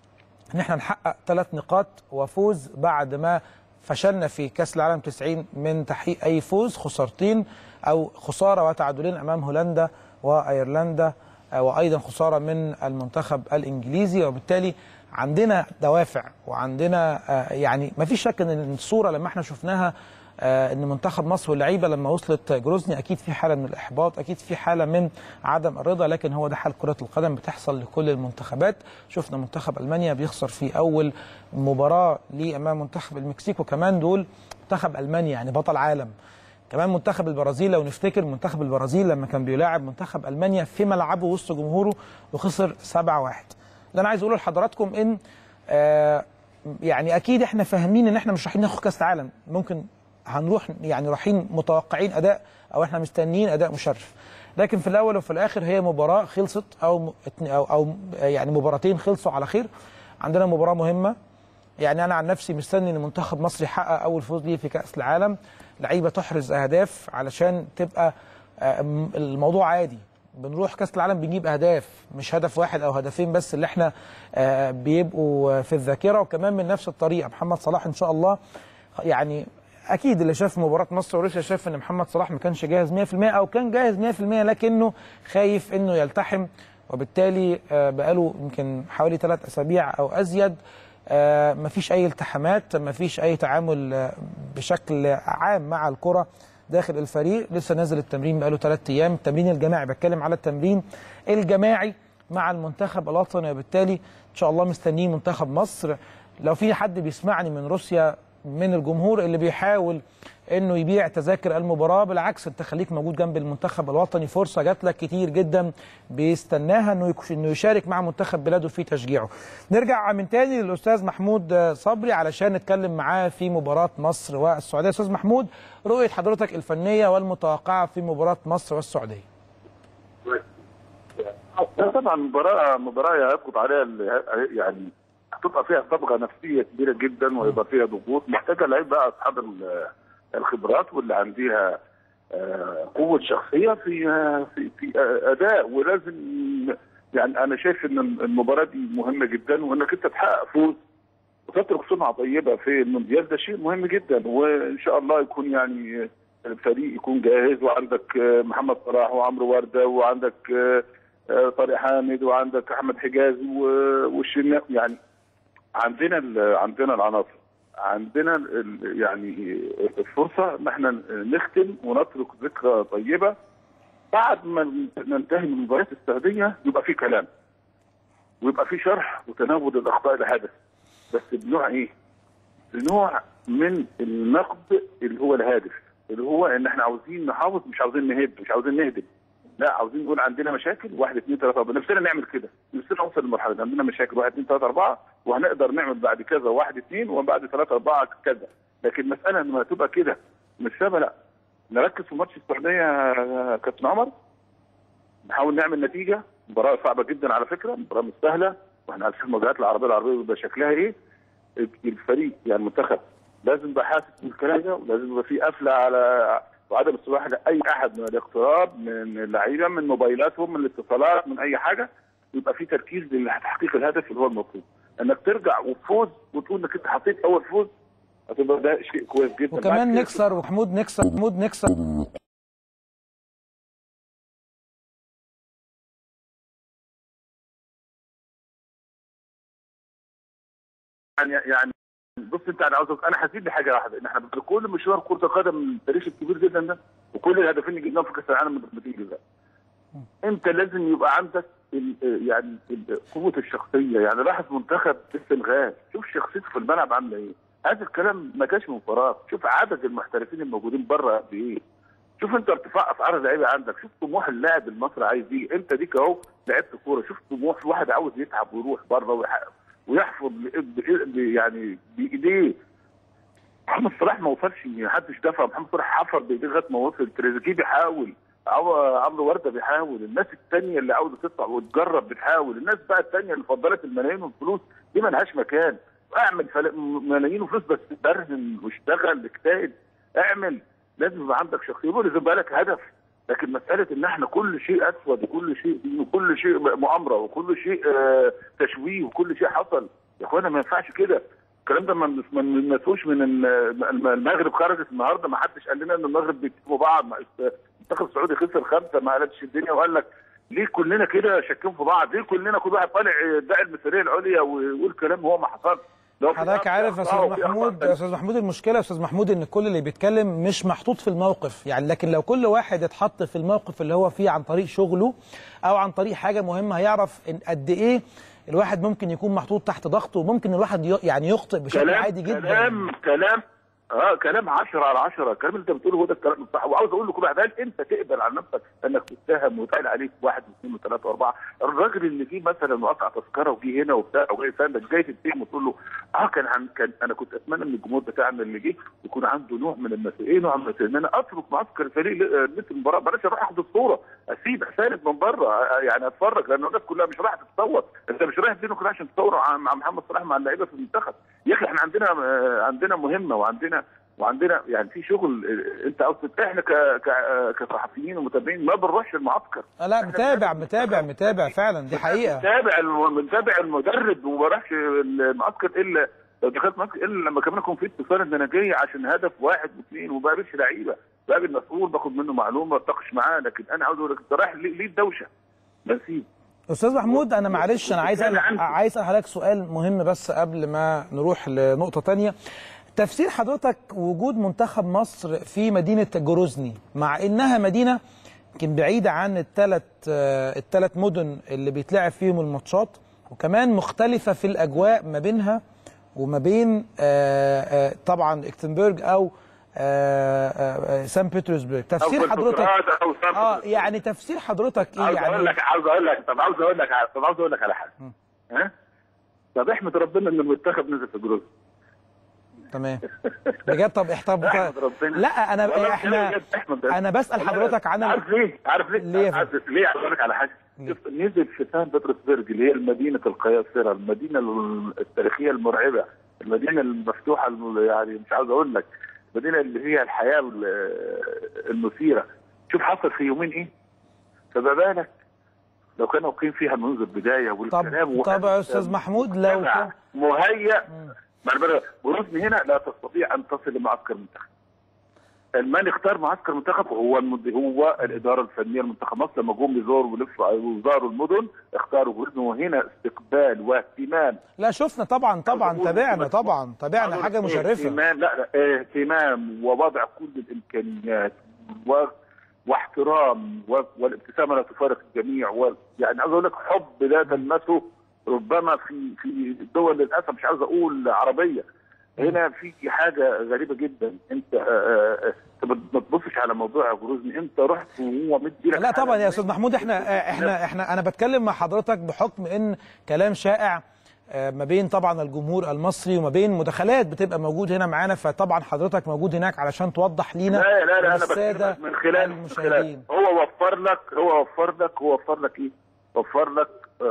ان احنا نحقق ثلاث نقاط وفوز بعد ما فشلنا في كاس العالم 90 من تحقيق اي فوز خسارتين او خساره وتعادلين امام هولندا وايرلندا آه، وايضا خساره من المنتخب الانجليزي وبالتالي عندنا دوافع وعندنا آه، يعني ما فيش شك ان الصوره لما احنا شفناها آه، ان منتخب مصر واللعيبه لما وصلت جروزني اكيد في حاله من الاحباط اكيد في حاله من عدم الرضا لكن هو ده حال كره القدم بتحصل لكل المنتخبات شفنا منتخب المانيا بيخسر في اول مباراه ليه امام منتخب المكسيك وكمان دول منتخب المانيا يعني بطل عالم كمان منتخب البرازيل لو نفتكر منتخب البرازيل لما كان بيلاعب منتخب المانيا في ملعبه وسط جمهوره وخسر 7-1 اللي انا عايز اقوله لحضراتكم ان آه يعني اكيد احنا فاهمين ان احنا مش رايحين ناخد كاس العالم ممكن هنروح يعني رايحين متوقعين اداء او احنا مستنيين اداء مشرف لكن في الاول وفي الاخر هي مباراه خلصت او او او يعني مباراتين خلصوا على خير عندنا مباراه مهمه يعني انا عن نفسي مستني ان منتخب مصر يحقق اول فوز ليه في كاس العالم لعيبه تحرز اهداف علشان تبقى آه، م- الموضوع عادي بنروح كاس العالم بنجيب اهداف مش هدف واحد او هدفين بس اللي احنا آه، بيبقوا في الذاكره وكمان من نفس الطريقه محمد صلاح ان شاء الله يعني اكيد اللي شاف مباراه مصر وروسيا شاف ان محمد صلاح ما كانش جاهز 100% او كان جاهز 100% لكنه خايف انه يلتحم وبالتالي آه، بقاله يمكن حوالي ثلاث اسابيع او ازيد آه، مفيش اي التحامات مفيش اي تعامل آه، بشكل عام مع الكره داخل الفريق لسه نازل التمرين بقاله ثلاث ايام التمرين الجماعي بتكلم على التمرين الجماعي مع المنتخب الوطني وبالتالي ان شاء الله مستنيين منتخب مصر لو في حد بيسمعني من روسيا من الجمهور اللي بيحاول انه يبيع تذاكر المباراه بالعكس انت خليك موجود جنب المنتخب الوطني فرصه جات لك كتير جدا بيستناها انه يك- انه يشارك مع منتخب بلاده في تشجيعه. نرجع من تاني للاستاذ محمود صبري علشان نتكلم معاه في مباراه مصر والسعوديه. استاذ محمود رؤيه حضرتك الفنيه والمتوقعه في مباراه مصر والسعوديه.
لا طبعا مباراة مباراة يسقط عليها ال- يعني هتبقى فيها صبغة نفسية كبيرة جدا ويبقى فيها ضغوط محتاجة لعيب بقى أصحاب ال- الخبرات واللي عندها آه، قوة شخصية في آه، في في آه، أداء ولازم يعني أنا شايف إن المباراة دي مهمة جدا وإنك أنت تحقق فوز وتترك سمعة طيبة في المونديال ده شيء مهم جدا وإن شاء الله يكون يعني الفريق يكون جاهز وعندك آه، محمد صلاح وعمرو وردة وعندك آه، آه، طارق حامد وعندك احمد حجازي و- والشناوي يعني عندنا ال- عندنا العناصر عندنا ال- يعني الفرصه ان احنا نختم ونترك ذكرى طيبه بعد ما ننتهي من مباراه السعوديه يبقى في كلام ويبقى في شرح وتناول الاخطاء اللي حدث بس بنوع ايه؟ بنوع من النقد اللي هو الهادف اللي هو ان احنا عاوزين نحافظ مش عاوزين نهد مش عاوزين نهدم لا عاوزين نقول عندنا مشاكل واحد اثنين ثلاثة أربعة نفسنا نعمل كده نفسنا نوصل للمرحلة دي عندنا مشاكل واحد اثنين ثلاثة أربعة وهنقدر نعمل بعد كذا واحد اثنين وبعد ثلاثة أربعة كذا لكن مسألة إنها تبقى كده مش سابة لا نركز في ماتش السعودية يا كابتن عمر نحاول نعمل نتيجة مباراة صعبة جدا على فكرة مباراة مش سهلة واحنا عارفين المواجهات العربية العربية بيبقى شكلها ايه الفريق يعني المنتخب لازم يبقى حاسس بالكلام ده ولازم يبقى في قفله على وعدم السماح لاي احد من الاقتراب من اللعيبه من موبايلاتهم من الاتصالات من اي حاجه يبقى في تركيز لتحقيق الهدف اللي هو المطلوب انك ترجع وتفوز وتقول انك انت حطيت اول فوز هتبقى ده شيء كويس جدا بعد
وكمان
كده
نكسر ومحمود نكسر محمود نكسر
يعني يعني بص انت انا عاوز انا حسيت بحاجه واحده ان احنا بكل مشوار كره القدم التاريخ الكبير جدا ده وكل الهدفين اللي جبناهم في كاس العالم من ضربتين جزاء انت لازم يبقى عندك ال- يعني ال- قوه الشخصيه يعني لاحظ منتخب السنغال شوف شخصيته في الملعب عامله ايه هذا الكلام ما جاش من فراغ شوف عدد المحترفين الموجودين بره قد ايه شوف انت ارتفاع اسعار اللعيبه عندك شوف طموح اللاعب المصري عايز ايه انت ديك اهو لعبت كوره شوف طموح واحد عاوز يتعب ويروح بره ويح- ويحفظ ب- ب- ب- يعني بايديه محمد صلاح ما وصلش محدش دفع محمد صلاح حفر بايديه لغايه ما وصل تريزيجيه بيحاول عو- عمرو ورده بيحاول الناس الثانيه اللي عاوزه تطلع وتجرب بتحاول الناس بقى الثانيه اللي فضلت الملايين والفلوس دي ملهاش مكان اعمل فل... ملايين وفلوس بس برهن واشتغل اجتهد اعمل لازم يبقى عندك شخصيه ولازم يبقى لك هدف لكن مساله ان احنا كل شيء اسود وكل شيء دين وكل شيء مؤامره وكل شيء آه، تشويه وكل شيء حصل يا اخوانا ما ينفعش كده الكلام ده ما ما نسوش من ال- المغرب خرجت النهارده ما حدش قال لنا ان المغرب بيكتبوا بعض ما- المنتخب السعودي خسر خمسه ما قلبش الدنيا وقال لك ليه كلنا كده شاكين في بعض؟ ليه كلنا كل واحد طالع يدعي المثاليه العليا ويقول كلام هو ما حصلش؟ لو في
حضرتك
أخطاء-
عارف يا
أخطاء
استاذ
وفي أخطاء
محمود
تانية.
يا استاذ محمود المشكله يا استاذ محمود ان كل اللي بيتكلم مش محطوط في الموقف يعني لكن لو كل واحد اتحط في الموقف اللي هو فيه عن طريق شغله او عن طريق حاجه مهمه هيعرف إن قد ايه الواحد ممكن يكون محطوط تحت ضغط وممكن الواحد ي- يعني يخطئ بشكل
كلام
عادي جدا
كلام كلام اه كلام 10 على 10 الكلام اللي انت بتقوله هو ده الكلام الصح وعاوز اقول لكل واحد هل انت تقبل على نفسك انك تتهم ويتقال عليك واحد واثنين وثلاثه واربعه الراجل اللي جه مثلا وقطع تذكره وجه هنا وبتاع وجاي ساندك جاي تتهم وتقول له اه كان عن كان انا كنت اتمنى من الجمهور بتاعنا اللي جه يكون عنده نوع من المسؤوليه نوع من المسؤوليه ان انا اترك معسكر الفريق ل- مثل المباراه بلاش اروح اخد الصوره اسيب اساند من بره آه، يعني اتفرج لان الناس كلها مش رايحه تتصور انت مش رايح بينك عشان تصور مع مع محمد صلاح مع اللعيبه في المنتخب يا اخي احنا عندنا آه، عندنا مهمه وعندنا وعندنا يعني في شغل آه، انت عاوز تت- احنا ك ك آه، كصحفيين ومتابعين ما بنروحش المعسكر
آه لا متابع متابع متابع فعلا دي حقيقه
متابع الم- متابع المدرب وما راحش المعسكر الا لو دخلت معسكر الا لما كمان يكون في اتصال ان انا جاي عشان هدف واحد واثنين وما بقابلش لعيبه بقابل مسؤول باخد منه معلومه اتناقش معاه لكن انا عاوز اقول لك انت رايح ليه ليه الدوشه؟ بسيب
استاذ محمود انا معلش انا عايز
كان
أسأل
عندي.
عايز اسال حضرتك سؤال مهم بس قبل ما نروح لنقطه تانية تفسير حضرتك وجود منتخب مصر في مدينه جروزني مع انها مدينه يمكن بعيده عن الثلاث الثلاث مدن اللي بيتلعب فيهم الماتشات وكمان مختلفه في الاجواء ما بينها وما بين آه، آه، طبعا اكتنبرج او آه، آه، آه، سان بطرسبرج تفسير
أو
حضرتك
بلغراد أو سان
اه
بطرسبرج.
يعني تفسير حضرتك ايه
عاوز اقول
يعني
لك عاوز اقول لك طب عاوز اقول لك على- طب عاوز اقول لك على حاجه ها؟ طب احمد ربنا ان المنتخب نزل في جروز
تمام بجد طب احترم
احمد ربنا
لا انا
والله
احنا
بجد احمد
انا بسال
والله
حضرتك عن
عارف ليه؟ عارف ليه؟
ليه يا
عارف ليه؟ عاوز اقول لك على حاجه شوف نزل في سان بطرسبرج اللي هي المدينه القياصره، المدينه التاريخيه المرعبه، المدينه المفتوحه الم- يعني مش عاوز اقول لك، المدينه اللي فيها الحياه ال- المثيره، شوف حصل في يومين ايه؟ فما بالك لو كانوا واقفين فيها منذ البدايه والكلام
طب طب يا استاذ محمود لو
مجتمع
كان
مهيأ ما انا بقول- جروزني هنا لا تستطيع ان تصل لمعسكر منتخب. من اختار معسكر منتخب هو المد... هو الاداره الفنيه لمنتخب مصر لما جم يزوروا ولفوا وزاروا المدن اختاروا جروزني وهنا استقبال واهتمام
لا شفنا طبعا طبعا تابعنا طبعا تابعنا حاجه مشرفه
اهتمام لا لا اهتمام ووضع كل الامكانيات و... واحترام و... والابتسامه لا تفارق الجميع و... يعني عاوز اقول لك حب لا تلمسه ربما في في الدول للاسف مش عاوز اقول عربيه هنا في حاجه غريبه جدا انت آه، آه، انت ما تبصش على موضوع جروزني انت رحت وهو مدي لك
لا طبعا
حاجة
يا استاذ محمود احنا احنا احنا انا بتكلم مع حضرتك بحكم ان كلام شائع آه، ما بين طبعا الجمهور المصري وما بين مداخلات بتبقى موجود هنا معانا فطبعا حضرتك موجود هناك علشان توضح لينا
لا لا لا انا
وللسادة
بكلمك من خلال من خلال
المشاهدين
هو وفر لك هو وفر لك هو وفر لك ايه؟ وفر لك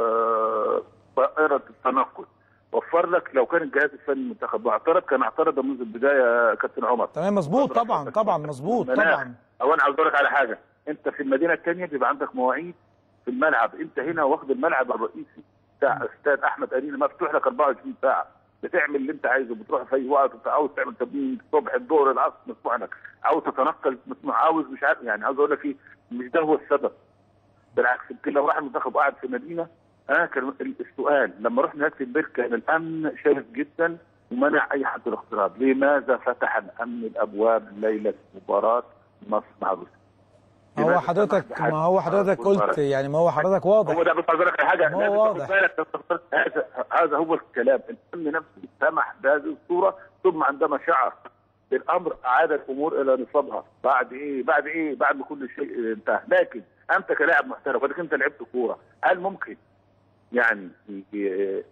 آه، طائره التنقل وفر لك لو كان الجهاز الفني المنتخب معترض كان اعترض منذ البدايه يا كابتن عمر
تمام مظبوط طبعا طبعا مظبوط
مناخ.
طبعا
او انا عاوز اقول لك على حاجه انت في المدينه الثانيه بيبقى عندك مواعيد في الملعب انت هنا واخد الملعب الرئيسي بتاع استاد احمد ارينا مفتوح لك 24 ساعه بتعمل اللي انت عايزه بتروح في اي وقت انت عاوز تعمل تمرين الصبح الظهر العصر مسموح لك عاوز تتنقل مسموح عاوز مش عارف يعني عاوز اقول لك ايه مش ده هو السبب بالعكس يمكن لو راح المنتخب قاعد في مدينه اه كان السؤال لما رحنا هناك في البيت كان الامن شرس جدا ومنع اي حد الاقتراب، لماذا فتح الامن الابواب ليله مباراه مصر مع روسيا؟
ما هو
لماذا
حضرتك
سمح بحد
ما هو حضرتك
المباراة؟
قلت يعني ما هو حضرتك واضح
هو ده بس عايز أقول لك على حاجه
ما هو
لازم
واضح.
تاخد بالك هذا هذا هو الكلام الامن نفسه سمح بهذه الصوره ثم عندما شعر الامر اعاد الامور الى نصابها بعد ايه بعد ايه بعد ما كل شيء انتهى لكن انت كلاعب محترف ولكن انت لعبت كوره هل ممكن يعني ي-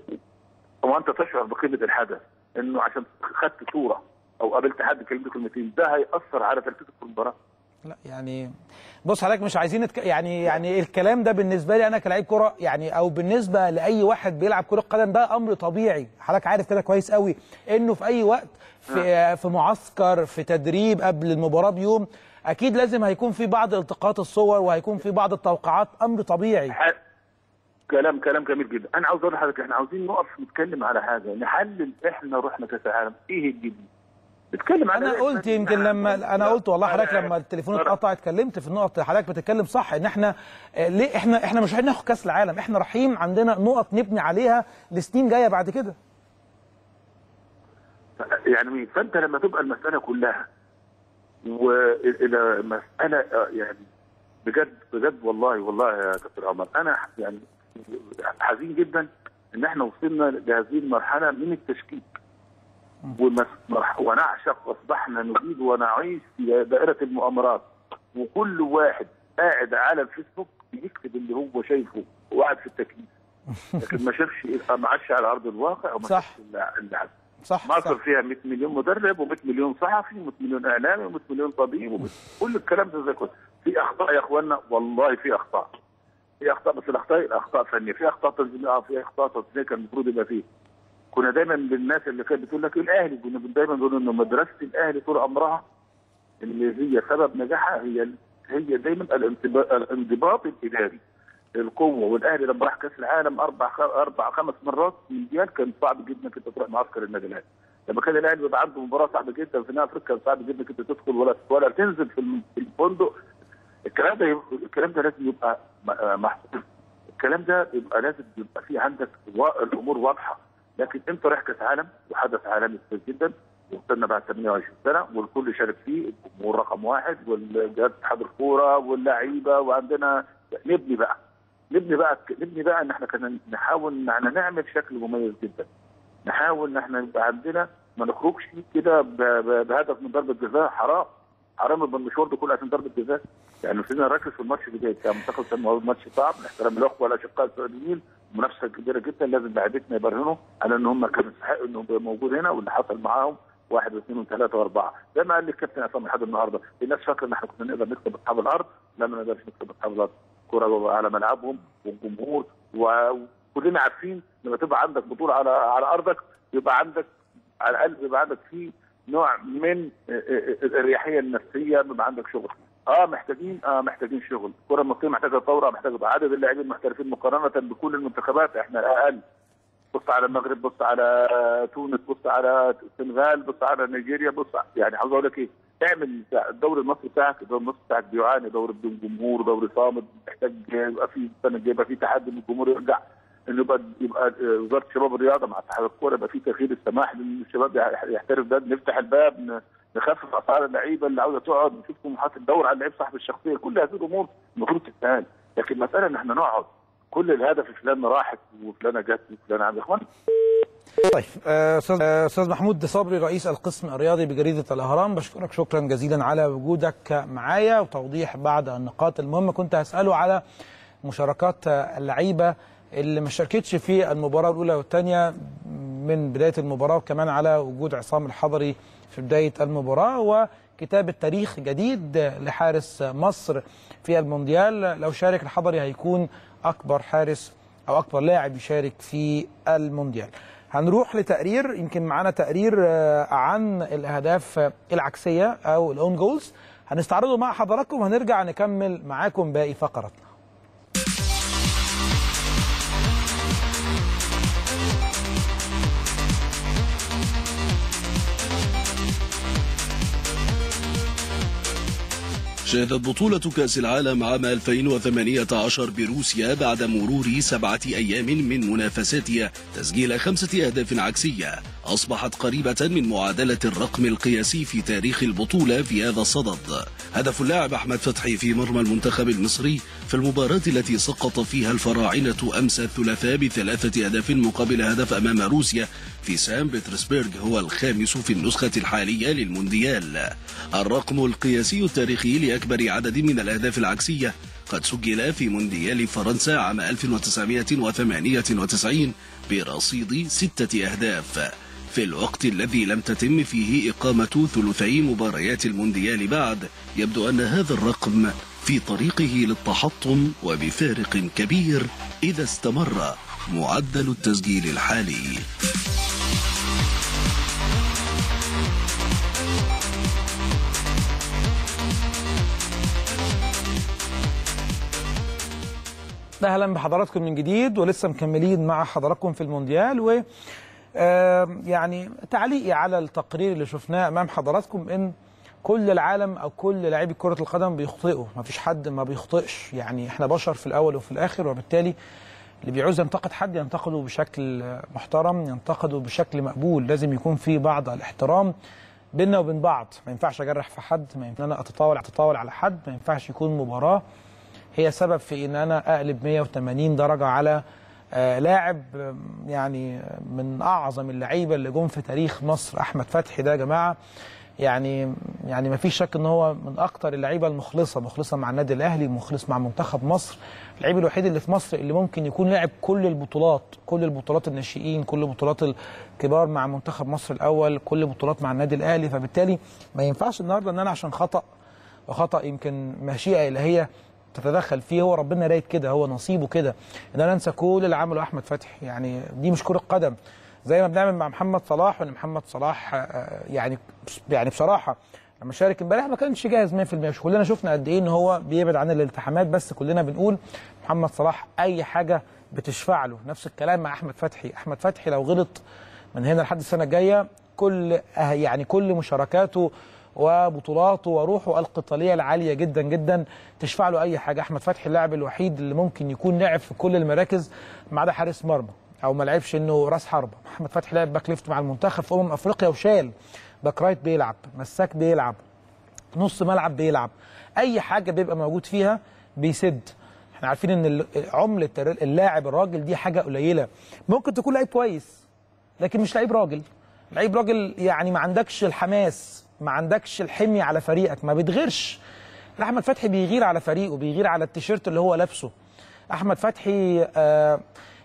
هو انت تشعر بقيمه الحدث انه عشان خدت صوره او قابلت حد كلمته كلمتين ده هياثر على تركيزك في المباراه
لا يعني بص حضرتك مش عايزين نتك... يعني يعني الكلام ده بالنسبه لي انا كلاعب كره يعني او بالنسبه لاي واحد بيلعب كره قدم ده امر طبيعي حضرتك عارف كده كويس قوي انه في اي وقت في في معسكر في تدريب قبل المباراه بيوم اكيد لازم هيكون في بعض التقاط الصور وهيكون في بعض التوقعات امر طبيعي
ح- كلام كلام جميل جدا انا عاوز اقول لحضرتك احنا عاوزين نقف نتكلم على حاجه نحلل احنا رحنا كاس العالم ايه الجديد نتكلم على
انا
إيه؟
قلت يمكن لما انا قلت والله حضرتك لما التليفون
لا.
اتقطع اتكلمت في النقط حضرتك بتتكلم صح ان احنا آه، ليه احنا احنا مش رايحين ناخد كاس العالم احنا رايحين عندنا نقط نبني عليها لسنين جايه بعد كده
يعني مين؟ فانت لما تبقى المساله كلها والى مساله آه، يعني بجد بجد والله والله يا كابتن عمر انا يعني حزين جدا ان احنا وصلنا لهذه المرحله من التشكيك ومس- مرح- ونعشق واصبحنا نريد ونعيش في دائره المؤامرات وكل واحد قاعد على الفيسبوك بيكتب اللي هو شايفه وقاعد في التكييف لكن ما شافش ما عاش على ارض الواقع وما
صح.
شافش اللي اللي حصل.
صح
مصر
صح
فيها 100 مليون مدرب و100 مليون صحفي و100 مليون اعلامي و100 مليون طبيب و100 كل الكلام ده زي كده في اخطاء يا اخوانا والله في اخطاء في اخطاء بس الاخطاء اخطاء فنيه في اخطاء تنظيميه اه في اخطاء تصنيعيه كان المفروض يبقى فيه كنا دايما للناس اللي كانت بتقول لك الاهلي كنا دايما نقول انه مدرسه الاهلي طول عمرها اللي هي سبب نجاحها هي هي دايما الانضباط الانضباط الاداري القوه والاهلي لما راح كاس العالم اربع خ- اربع خمس مرات مونديال كان صعب جدا انك انت تروح معسكر النادي الاهلي لما كان الاهلي بيبقى عنده مباراه صعبه جدا في نهائي افريقيا كان صعب جدا انك انت تدخل ولا ولا تنزل في الم- في الفندق الكلام ده يبقى الكلام ده لازم يبقى م- محسوب الكلام ده يبقى لازم يبقى في عندك وا- الامور واضحه لكن انت رايح كاس عالم وحدث عالمي كبير جدا وصلنا بعد 28 سنه والكل شارك فيه الجمهور رقم واحد والجهاز اتحاد الكوره واللعيبه وعندنا نبني بقى نبني بقى نبني بقى ان احنا كنا نحاول ان احنا نعمل شكل مميز جدا نحاول ان احنا يبقى عندنا ما نخرجش كده ب- ب- بهدف من ضربه جزاء حرام حرام يبقى المشوار ده كله عشان ضربه جزاء يعني المفروض نركز في الماتش اللي جاي بتاع منتخب سان مارينو ماتش صعب احترام الاخوه والاشقاء السعوديين منافسه كبيره جدا لازم لعيبتنا يبرهنوا على ان هم كانوا يستحقوا انهم يبقوا موجود هنا واللي حصل معاهم واحد واثنين وثلاثه واربعه زي ما قال لي الكابتن عصام لحد النهارده الناس فاكره ان احنا كنا نقدر نكسب اصحاب الارض لا ما نقدرش نكسب اصحاب الارض كره على ملعبهم والجمهور وكلنا عارفين لما تبقى عندك بطوله على على ارضك يبقى عندك على الاقل يبقى عندك في نوع من الاريحيه النفسيه بيبقى عندك شغل اه محتاجين اه محتاجين شغل الكره المصريه محتاجه ثوره محتاجه عدد اللاعبين المحترفين مقارنه بكل المنتخبات احنا اقل بص على المغرب بص على تونس بص على السنغال بص على نيجيريا بص يعني عاوز اقول لك ايه اعمل الدوري المصري بتاعك الدوري المصري بتاعك بيعاني دوري بدون جمهور دوري صامت محتاج يبقى في السنه الجايه يبقى في تحدي من الجمهور يرجع انه يبقى يبقى وزاره الشباب الرياضه مع اتحاد الكوره يبقى في تغيير السماح للشباب يحترف ده نفتح الباب نخفف اسعار اللعيبه اللي عاوزه تقعد نشوف طموحات الدور على اللعيب صاحب الشخصيه كل هذه الامور المفروض تتسال لكن مساله ان احنا نقعد كل الهدف فلان راحت وفلانه جت وفلانه عند اخوان
طيب آه، استاذ آه، استاذ محمود صبري رئيس القسم الرياضي بجريده الاهرام بشكرك شكرا جزيلا على وجودك معايا وتوضيح بعض النقاط المهمه كنت هساله على مشاركات آه، اللعيبه اللي ما شاركتش في المباراه الاولى والثانيه من بدايه المباراه وكمان على وجود عصام الحضري في بدايه المباراه وكتابه تاريخ جديد لحارس مصر في المونديال لو شارك الحضري هيكون اكبر حارس او اكبر لاعب يشارك في المونديال هنروح لتقرير يمكن معانا تقرير آه، عن الاهداف آه، العكسيه او الاون جولز هنستعرضه مع حضراتكم وهنرجع نكمل معاكم باقي فقراتنا
شهدت بطولة كأس العالم عام 2018 بروسيا بعد مرور سبعة أيام من منافساتها تسجيل خمسة أهداف عكسية أصبحت قريبة من معادلة الرقم القياسي في تاريخ البطولة في هذا الصدد هدف اللاعب أحمد فتحي في مرمى المنتخب المصري في المباراة التي سقط فيها الفراعنة أمس الثلاثاء بثلاثة أهداف مقابل هدف أمام روسيا في سان بطرسبرغ هو الخامس في النسخة الحالية للمونديال الرقم القياسي التاريخي لأكبر عدد من الأهداف العكسية قد سجل في مونديال فرنسا عام 1998 برصيد ستة أهداف في الوقت الذي لم تتم فيه إقامة ثلثي مباريات المونديال بعد يبدو أن هذا الرقم في طريقه للتحطم وبفارق كبير إذا استمر معدل التسجيل الحالي
اهلا بحضراتكم من جديد ولسه مكملين مع حضراتكم في المونديال و آه، يعني تعليقي على التقرير اللي شفناه امام حضراتكم ان كل العالم او كل لاعبي كره القدم بيخطئوا ما فيش حد ما بيخطئش يعني احنا بشر في الاول وفي الاخر وبالتالي اللي بيعوز ينتقد حد ينتقده بشكل محترم ينتقده بشكل مقبول لازم يكون في بعض الاحترام بيننا وبين بعض ما ينفعش اجرح في حد ما ينفعش انا اتطاول اتطاول على حد ما ينفعش يكون مباراه هي سبب في ان انا اقلب 180 درجه على آه لاعب آه، يعني من اعظم اللعيبه اللي جم في تاريخ مصر احمد فتحي ده يا جماعه يعني يعني ما فيش شك ان هو من اكتر اللعيبه المخلصه مخلصه مع النادي الاهلي مخلص مع منتخب مصر اللعيب الوحيد اللي في مصر اللي ممكن يكون لاعب كل البطولات كل البطولات الناشئين كل بطولات الكبار مع منتخب مصر الاول كل بطولات مع النادي الاهلي فبالتالي ما ينفعش النهارده ان انا عشان خطا وخطا يمكن مشيئه الهيه تتدخل فيه هو ربنا رايد كده هو نصيبه كده ان انا انسى كل اللي عمله احمد فتحي يعني دي مش كره قدم زي ما بنعمل مع محمد صلاح وان محمد صلاح آه، يعني يعني بصراحه لما شارك امبارح ما كانش جاهز 100% مش كلنا شفنا قد ايه ان هو بيبعد عن الالتحامات بس كلنا بنقول محمد صلاح اي حاجه بتشفع له نفس الكلام مع احمد فتحي احمد فتحي لو غلط من هنا لحد السنه الجايه كل آه، يعني كل مشاركاته وبطولاته وروحه القتاليه العاليه جدا جدا تشفع له اي حاجه احمد فتحي اللاعب الوحيد اللي ممكن يكون لعب في كل المراكز ما عدا حارس مرمى او ما لعبش انه راس حربه احمد فتحي لعب باك ليفت مع المنتخب في امم افريقيا وشال باك رايت بيلعب مساك بيلعب نص ملعب بيلعب اي حاجه بيبقى موجود فيها بيسد احنا عارفين ان ال- عمله الر- اللاعب الراجل دي حاجه قليله ممكن تكون لعيب كويس لكن مش لعيب راجل لعيب راجل يعني ما عندكش الحماس ما عندكش الحمية على فريقك ما بتغيرش لا، احمد فتحي بيغير على فريقه بيغير على التيشيرت اللي هو لابسه احمد فتحي آه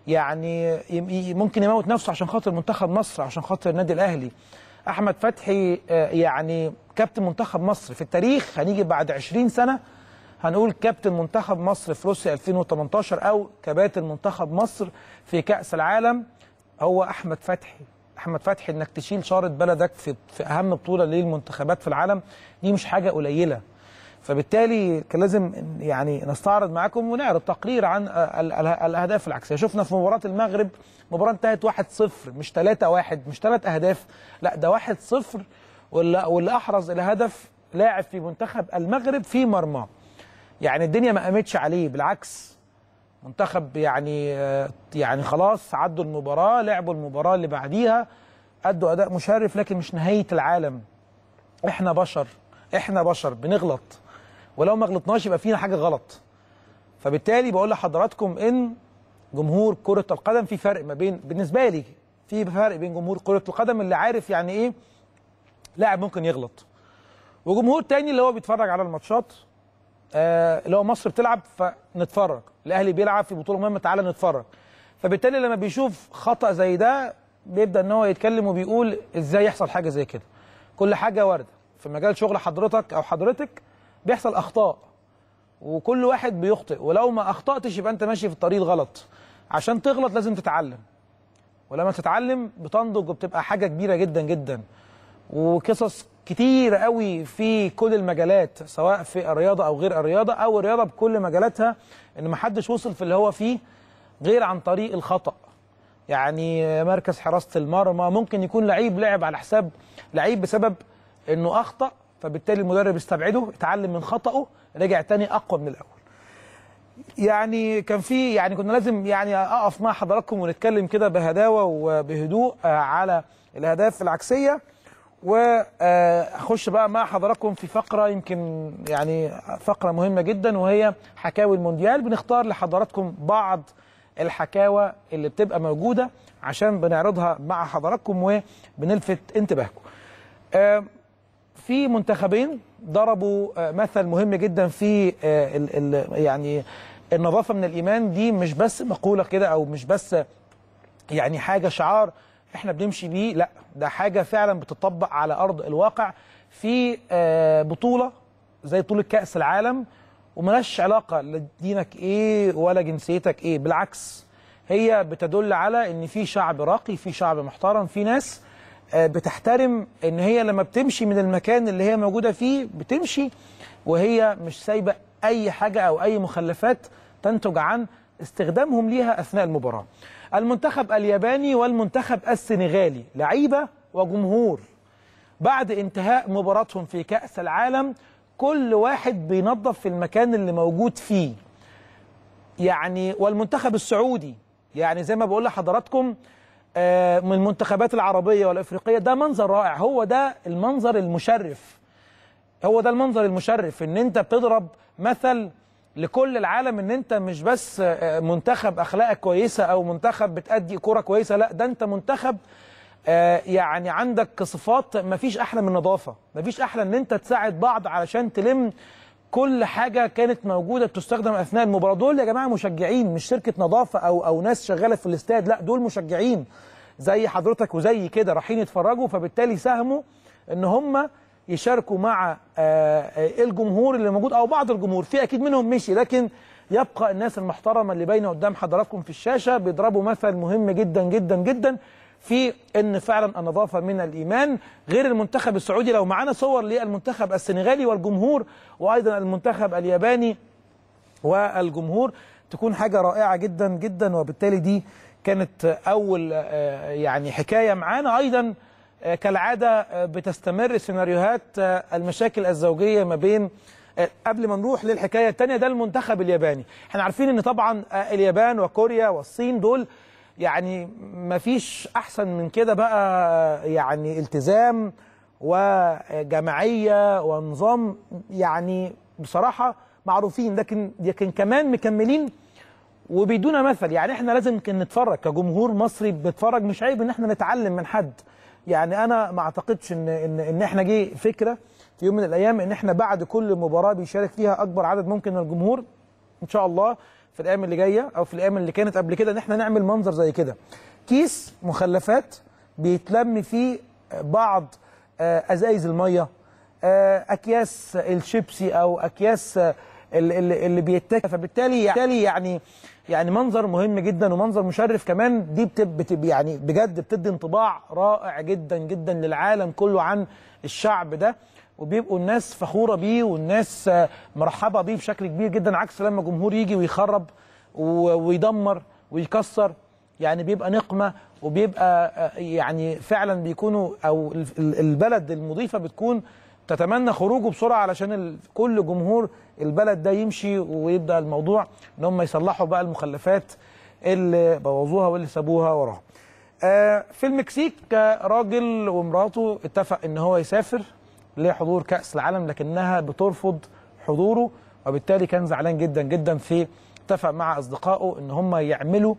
يعني يم- ي- ممكن يموت نفسه عشان خاطر منتخب مصر عشان خاطر النادي الاهلي احمد فتحي آه يعني كابتن منتخب مصر في التاريخ هنيجي بعد 20 سنه هنقول كابتن منتخب مصر في روسيا 2018 او كباتن منتخب مصر في كاس العالم هو احمد فتحي احمد فتحي انك تشيل شاره بلدك في في اهم بطوله للمنتخبات في العالم دي مش حاجه قليله فبالتالي كان لازم يعني نستعرض معاكم ونعرض تقرير عن ال- ال- الاهداف العكسيه شفنا في مباراه المغرب مباراه انتهت 1-0 مش 3-1 مش ثلاث اهداف لا ده 1-0 واللي واللي احرز الهدف لاعب في منتخب المغرب في مرماه يعني الدنيا ما قامتش عليه بالعكس منتخب يعني آه، يعني خلاص عدوا المباراه لعبوا المباراه اللي بعديها ادوا اداء مشرف لكن مش نهايه العالم احنا بشر احنا بشر بنغلط ولو ما غلطناش يبقى فينا حاجه غلط فبالتالي بقول لحضراتكم ان جمهور كره القدم في فرق ما بين بالنسبه لي في فرق بين جمهور كره القدم اللي عارف يعني ايه لاعب ممكن يغلط وجمهور تاني اللي هو بيتفرج على الماتشات آه، اللي هو مصر بتلعب فنتفرج الاهلي بيلعب في بطوله مهمه تعالى نتفرج فبالتالي لما بيشوف خطا زي ده بيبدا ان هو يتكلم وبيقول ازاي يحصل حاجه زي كده كل حاجه وارده في مجال شغل حضرتك او حضرتك بيحصل اخطاء وكل واحد بيخطئ ولو ما اخطاتش يبقى انت ماشي في الطريق الغلط عشان تغلط لازم تتعلم ولما تتعلم بتنضج وبتبقى حاجه كبيره جدا جدا وقصص كتير قوي في كل المجالات سواء في الرياضه او غير الرياضه او الرياضه بكل مجالاتها ان محدش وصل في اللي هو فيه غير عن طريق الخطا يعني مركز حراسه المرمى ممكن يكون لعيب لعب على حساب لعيب بسبب انه اخطا فبالتالي المدرب استبعده اتعلم من خطاه رجع تاني اقوى من الاول يعني كان في يعني كنا لازم يعني اقف مع حضراتكم ونتكلم كده بهداوه وبهدوء آه، على الاهداف العكسيه واخش بقى مع حضراتكم في فقره يمكن يعني فقره مهمه جدا وهي حكاوي المونديال بنختار لحضراتكم بعض الحكاوى اللي بتبقى موجوده عشان بنعرضها مع حضراتكم وبنلفت انتباهكم. آه، في منتخبين ضربوا آه، مثل مهم جدا في آه، ال ال يعني النظافه من الايمان دي مش بس مقوله كده او مش بس يعني حاجه شعار احنا بنمشي بيه لا ده حاجه فعلا بتطبق على ارض الواقع في آه، بطوله زي بطوله كاس العالم وملهاش علاقه لا دينك ايه ولا جنسيتك ايه بالعكس هي بتدل على ان في شعب راقي في شعب محترم في ناس آه، بتحترم ان هي لما بتمشي من المكان اللي هي موجوده فيه بتمشي وهي مش سايبه اي حاجه او اي مخلفات تنتج عن استخدامهم ليها اثناء المباراه المنتخب الياباني والمنتخب السنغالي لعيبه وجمهور بعد انتهاء مباراتهم في كاس العالم كل واحد بينظف في المكان اللي موجود فيه يعني والمنتخب السعودي يعني زي ما بقول لحضراتكم آه، من المنتخبات العربيه والافريقيه ده منظر رائع هو ده المنظر المشرف هو ده المنظر المشرف ان انت بتضرب مثل لكل العالم ان انت مش بس آه، منتخب اخلاقك كويسه او منتخب بتأدي كرة كويسه لا ده انت منتخب آه، يعني عندك صفات مفيش احلى من النظافه مفيش احلى ان انت تساعد بعض علشان تلم كل حاجه كانت موجوده بتستخدم اثناء المباراه دول يا جماعه مشجعين مش شركه نظافه او او ناس شغاله في الاستاد لا دول مشجعين زي حضرتك وزي كده رايحين يتفرجوا فبالتالي ساهموا ان هم يشاركوا مع آه، آه، الجمهور اللي موجود او بعض الجمهور في اكيد منهم مشي لكن يبقى الناس المحترمه اللي باينه قدام حضراتكم في الشاشه بيضربوا مثل مهم جدا جدا جدا في ان فعلا النظافه من الايمان غير المنتخب السعودي لو معانا صور للمنتخب السنغالي والجمهور وايضا المنتخب الياباني والجمهور تكون حاجه رائعه جدا جدا وبالتالي دي كانت اول آه، يعني حكايه معانا ايضا آه، كالعاده آه، بتستمر سيناريوهات آه، المشاكل الزوجيه ما بين آه، قبل ما نروح للحكايه الثانيه ده المنتخب الياباني احنا عارفين ان طبعا آه، اليابان وكوريا والصين دول يعني ما فيش احسن من كده بقى يعني التزام وجماعيه ونظام يعني بصراحه معروفين لكن لكن كمان مكملين وبيدونا مثل يعني احنا لازم كن نتفرج كجمهور مصري بنتفرج مش عيب ان احنا نتعلم من حد يعني انا ما اعتقدش ان ان ان احنا جه فكره في يوم من الايام ان احنا بعد كل مباراه بيشارك فيها اكبر عدد ممكن من الجمهور ان شاء الله في الايام اللي جايه او في الايام اللي كانت قبل كده ان احنا نعمل منظر زي كده كيس مخلفات بيتلم فيه بعض آه، ازايز الميه آه، اكياس الشيبسي او اكياس آه، اللي, اللي اللي بيتاكل فبالتالي بالتالي يعني يعني منظر مهم جدا ومنظر مشرف كمان دي بتب بتب يعني بجد بتدي انطباع رائع جدا جدا للعالم كله عن الشعب ده وبيبقوا الناس فخوره بيه والناس آه، مرحبه بيه بشكل كبير جدا عكس لما جمهور يجي ويخرب و- ويدمر ويكسر يعني بيبقى نقمه وبيبقى آه، يعني فعلا بيكونوا او ال- ال- البلد المضيفه بتكون تتمنى خروجه بسرعه علشان ال- كل جمهور البلد ده يمشي ويبدا الموضوع ان هم يصلحوا بقى المخلفات اللي بوظوها واللي سابوها وراهم. آه، في المكسيك آه، راجل ومراته اتفق ان هو يسافر لحضور كاس العالم لكنها بترفض حضوره وبالتالي كان زعلان جدا جدا في اتفق مع اصدقائه ان هم يعملوا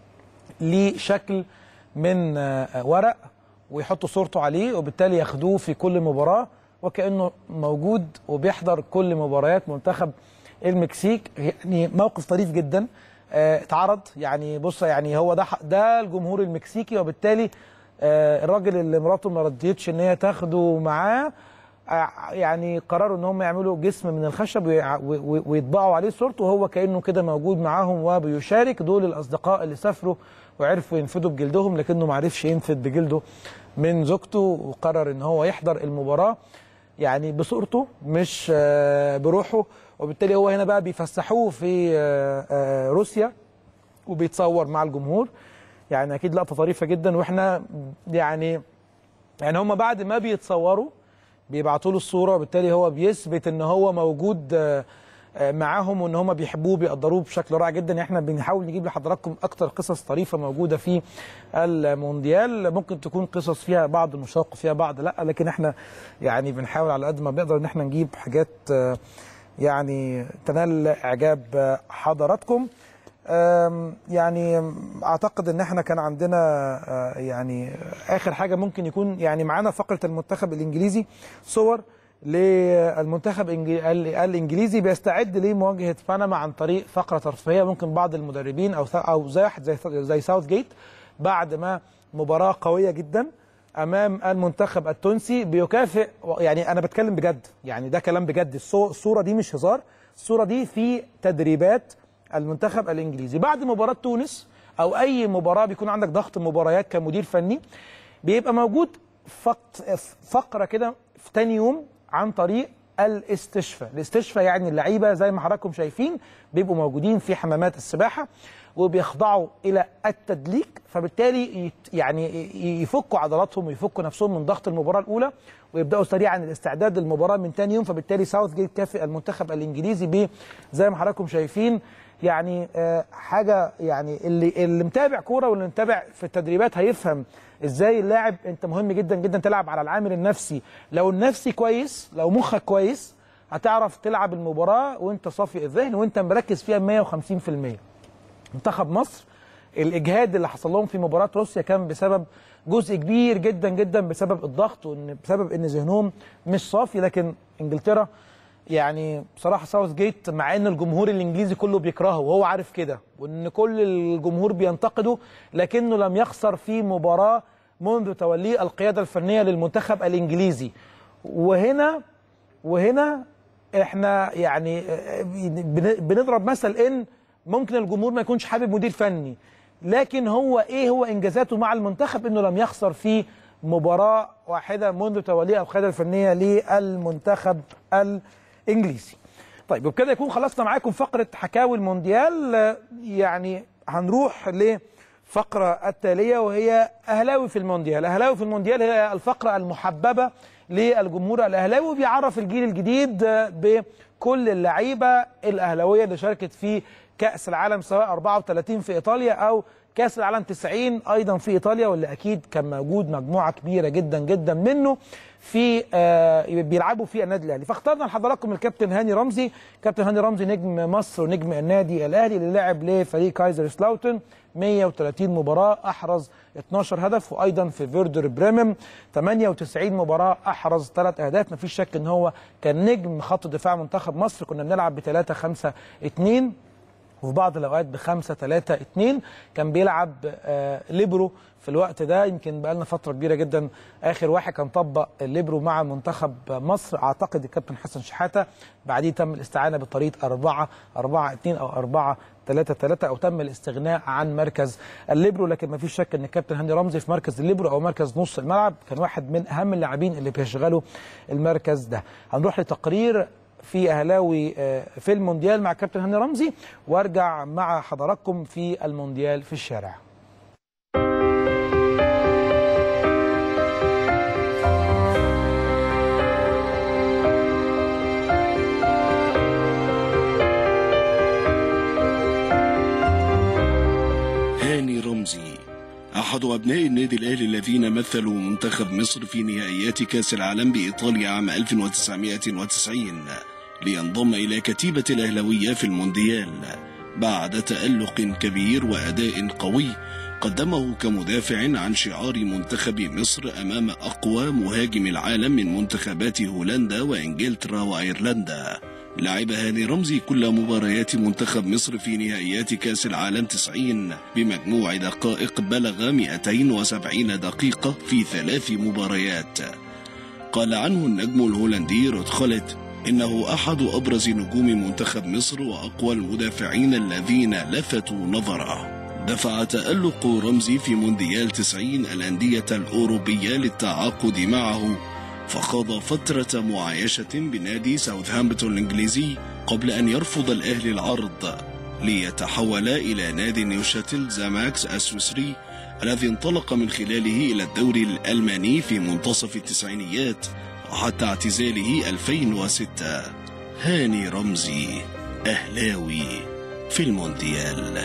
ليه شكل من آه، ورق ويحطوا صورته عليه وبالتالي ياخدوه في كل مباراة وكأنه موجود وبيحضر كل مباريات منتخب المكسيك يعني موقف طريف جدا آه، اتعرض يعني بص يعني هو ده ح- ده الجمهور المكسيكي وبالتالي آه، الراجل اللي مراته ما رضيتش ان هي تاخده معاه آه، يعني قرروا ان هم يعملوا جسم من الخشب ويع- و- و- ويطبعوا عليه صورته وهو كانه كده موجود معاهم وبيشارك دول الاصدقاء اللي سافروا وعرفوا ينفدوا بجلدهم لكنه ما عرفش ينفد بجلده من زوجته وقرر ان هو يحضر المباراه يعني بصورته مش آه، بروحه وبالتالي هو هنا بقى بيفسحوه في آه، آه، روسيا وبيتصور مع الجمهور يعني اكيد لقطه طريفه جدا واحنا يعني يعني هم بعد ما بيتصوروا بيبعتوا له الصوره وبالتالي هو بيثبت ان هو موجود آه، آه، معاهم وان هم بيحبوه بيقدروه بشكل رائع جدا احنا بنحاول نجيب لحضراتكم اكتر قصص طريفه موجوده في المونديال ممكن تكون قصص فيها بعض المشاق فيها بعض لا لكن احنا يعني بنحاول على قد ما بنقدر ان احنا نجيب حاجات آه، يعني تنال اعجاب آه، حضراتكم أم، يعني اعتقد ان احنا كان عندنا آه، يعني اخر حاجه ممكن يكون يعني معانا فقره المنتخب الانجليزي صور للمنتخب الإنج- ال- الانجليزي بيستعد لمواجهه بنما عن طريق فقره ترفيهيه ممكن بعض المدربين او ث- او زي واحد زي زي ساوث جيت بعد ما مباراه قويه جدا امام المنتخب التونسي بيكافئ يعني انا بتكلم بجد يعني ده كلام بجد الصو- الصوره دي مش هزار الصوره دي في تدريبات المنتخب الانجليزي بعد مباراه تونس او اي مباراه بيكون عندك ضغط مباريات كمدير فني بيبقى موجود فقط فقره كده في تاني يوم عن طريق الاستشفاء الاستشفاء يعني اللعيبه زي ما حضراتكم شايفين بيبقوا موجودين في حمامات السباحه وبيخضعوا الى التدليك فبالتالي يت- يعني ي- يفكوا عضلاتهم ويفكوا نفسهم من ضغط المباراه الاولى ويبداوا سريعا الاستعداد للمباراه من ثاني يوم فبالتالي ساوث جيت كافئ المنتخب الانجليزي ب زي ما حضراتكم شايفين يعني آه، حاجه يعني اللي اللي متابع كوره واللي متابع في التدريبات هيفهم ازاي اللاعب انت مهم جدا جدا تلعب على العامل النفسي لو النفسي كويس لو مخك كويس هتعرف تلعب المباراه وانت صافي الذهن وانت مركز فيها 150% منتخب مصر الاجهاد اللي حصل لهم في مباراه روسيا كان بسبب جزء كبير جدا جدا بسبب الضغط وان بسبب ان ذهنهم مش صافي لكن انجلترا يعني بصراحه ساوث جيت مع ان الجمهور الانجليزي كله بيكرهه وهو عارف كده وان كل الجمهور بينتقده لكنه لم يخسر في مباراه منذ توليه القياده الفنيه للمنتخب الانجليزي وهنا وهنا احنا يعني بن- بنضرب مثل ان ممكن الجمهور ما يكونش حابب مدير فني لكن هو ايه هو انجازاته مع المنتخب انه لم يخسر في مباراه واحده منذ توليه القياده الفنيه للمنتخب الانجليزي. طيب وبكده يكون خلصنا معاكم فقره حكاوي المونديال آه، يعني هنروح لفقره التاليه وهي اهلاوي في المونديال، اهلاوي في المونديال هي الفقره المحببه للجمهور الاهلاوي وبيعرف الجيل الجديد آه، بكل اللعيبه الاهلاويه اللي شاركت في كاس العالم سواء 34 في ايطاليا او كاس العالم 90 ايضا في ايطاليا واللي اكيد كان موجود مجموعه كبيره جدا جدا منه في آه بيلعبوا في النادي الاهلي فاخترنا لحضراتكم الكابتن هاني رمزي كابتن هاني رمزي نجم مصر ونجم النادي الاهلي اللي لعب لفريق كايزر سلاوتن 130 مباراه احرز 12 هدف وايضا في فيردر بريمن 98 مباراه احرز ثلاث اهداف مفيش شك ان هو كان نجم خط دفاع منتخب مصر كنا بنلعب ب 3 5 2 وفي بعض الاوقات بخمسة ثلاثة اتنين كان بيلعب آه ليبرو في الوقت ده يمكن بقى لنا فتره كبيره جدا اخر واحد كان طبق الليبرو مع منتخب مصر اعتقد الكابتن حسن شحاته بعديه تم الاستعانه بطريقه 4 4 2 او 4 3 3 او تم الاستغناء عن مركز الليبرو لكن ما فيش شك ان الكابتن هاني رمزي في مركز الليبرو او مركز نص الملعب كان واحد من اهم اللاعبين اللي بيشغلوا المركز ده هنروح لتقرير في اهلاوي آه، في المونديال مع كابتن هاني رمزي وارجع مع حضراتكم في المونديال في الشارع
هاني رمزي أحد أبناء النادي الأهلي الذين مثلوا منتخب مصر في نهائيات كأس العالم بإيطاليا عام 1990 لينضم إلى كتيبة الأهلوية في المونديال بعد تألق كبير وأداء قوي قدمه كمدافع عن شعار منتخب مصر أمام أقوى مهاجم العالم من منتخبات هولندا وإنجلترا وأيرلندا لعب هاني رمزي كل مباريات منتخب مصر في نهائيات كأس العالم 90 بمجموع دقائق بلغ 270 دقيقة في ثلاث مباريات قال عنه النجم الهولندي رود خولت إنه أحد أبرز نجوم منتخب مصر وأقوى المدافعين الذين لفتوا نظره دفع تألق رمزي في مونديال 90 الأندية الأوروبية للتعاقد معه فخاض فترة معايشة بنادي ساوثهامبتون الإنجليزي قبل أن يرفض الأهلي العرض ليتحول إلى نادي نيوشاتل زاماكس السويسري الذي انطلق من خلاله إلى الدوري الألماني في منتصف التسعينيات وحتى اعتزاله 2006 هاني رمزي أهلاوي في المونديال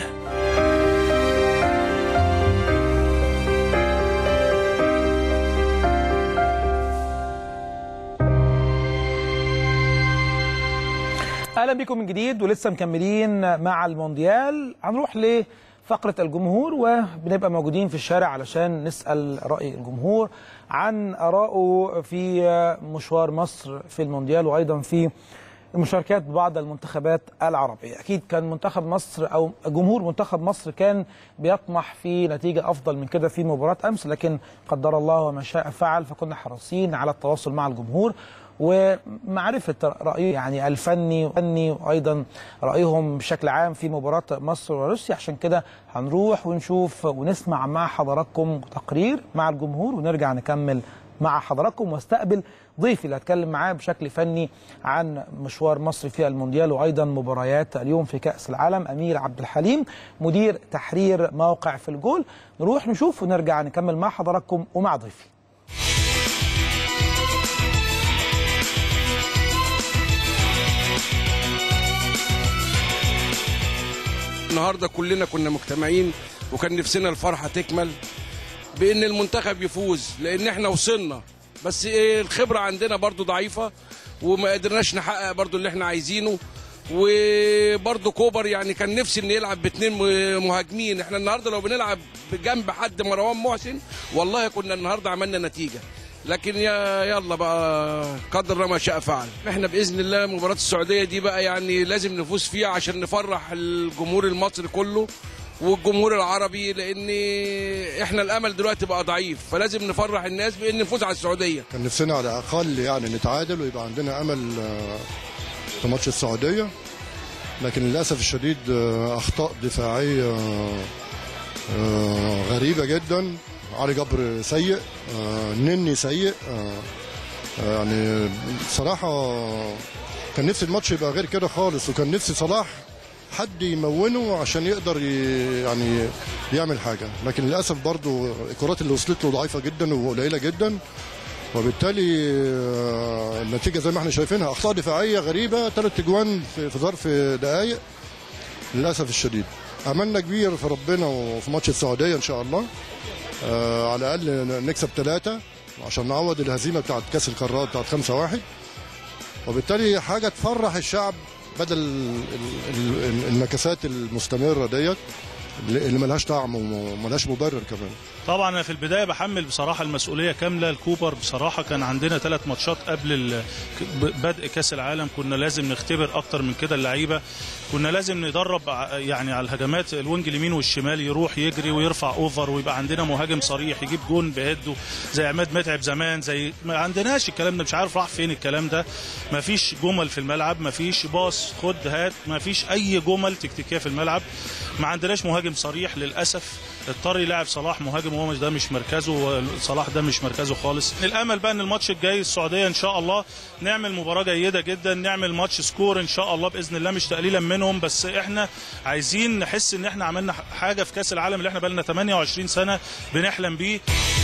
اهلا بكم من جديد ولسه مكملين مع المونديال هنروح لفقره الجمهور وبنبقى موجودين في الشارع علشان نسال راي الجمهور عن ارائه في مشوار مصر في المونديال وايضا في المشاركات ببعض المنتخبات العربيه اكيد كان منتخب مصر او جمهور منتخب مصر كان بيطمح في نتيجه افضل من كده في مباراه امس لكن قدر الله وما شاء فعل فكنا حريصين على التواصل مع الجمهور ومعرفه رايه يعني الفني وفني وايضا رايهم بشكل عام في مباراه مصر وروسيا عشان كده هنروح ونشوف ونسمع مع حضراتكم تقرير مع الجمهور ونرجع نكمل مع حضراتكم واستقبل ضيفي اللي هتكلم معاه بشكل فني عن مشوار مصر في المونديال وايضا مباريات اليوم في كاس العالم امير عبد الحليم مدير تحرير موقع في الجول نروح نشوف ونرجع نكمل مع حضراتكم ومع ضيفي
النهارده كلنا كنا مجتمعين وكان نفسنا الفرحه تكمل بان المنتخب يفوز لان احنا وصلنا بس إيه الخبره عندنا برضو ضعيفه وما قدرناش نحقق برضو اللي احنا عايزينه وبرضو كوبر يعني كان نفسي ان يلعب باثنين مهاجمين احنا النهارده لو بنلعب بجنب حد مروان محسن والله كنا النهارده عملنا نتيجه لكن يا يلا بقى قدر ما شاء فعل احنا باذن الله مباراه السعوديه دي بقى يعني لازم نفوز فيها عشان نفرح الجمهور المصري كله والجمهور العربي لان احنا الامل دلوقتي بقى ضعيف فلازم نفرح الناس بان نفوز على السعوديه
كان نفسنا على الاقل يعني نتعادل ويبقى عندنا امل آه، في ماتش السعوديه لكن للاسف الشديد آه، اخطاء دفاعيه آه، غريبه جدا علي جبر سيء آه، نني سيء آه، آه، يعني صراحه كان نفسي الماتش يبقى غير كده خالص وكان نفسي صلاح حد يمونه عشان يقدر ي- يعني يعمل حاجه لكن للاسف برضو الكرات اللي وصلت له ضعيفه جدا وقليله جدا وبالتالي آه، النتيجه زي ما احنا شايفينها اخطاء دفاعيه غريبه ثلاث اجوان في في ظرف دقائق للاسف الشديد املنا كبير في ربنا وفي ماتش السعوديه ان شاء الله آه على الاقل نكسب ثلاثه عشان نعوض الهزيمه بتاعت كاس القارات بتاعت 5 1 وبالتالي حاجه تفرح الشعب بدل ال- ال- ال- النكسات المستمره ديت اللي ملهاش طعم وملهاش مبرر كمان
طبعا انا في البدايه بحمل بصراحه المسؤوليه كامله الكوبر بصراحه كان عندنا ثلاث ماتشات قبل ال- ب- بدء كاس العالم كنا لازم نختبر اكتر من كده اللعيبه كنا لازم ندرب ع- يعني على الهجمات الوينج اليمين والشمال يروح يجري ويرفع اوفر ويبقى عندنا مهاجم صريح يجيب جون بهده زي عماد متعب زمان زي ما عندناش الكلام ده مش عارف راح فين الكلام ده ما فيش جمل في الملعب ما فيش باص خد هات ما فيش اي جمل تكتيكيه في الملعب ما عندناش مهاجم صريح للاسف اضطر يلعب صلاح مهاجم وهو مش ده مش مركزه صلاح ده مش مركزه خالص الامل بقى ان الماتش الجاي السعوديه ان شاء الله نعمل مباراه جيده جدا نعمل ماتش سكور ان شاء الله باذن الله مش تقليلا منهم بس احنا عايزين نحس ان احنا عملنا حاجه في كاس العالم اللي احنا بقالنا 28 سنه بنحلم بيه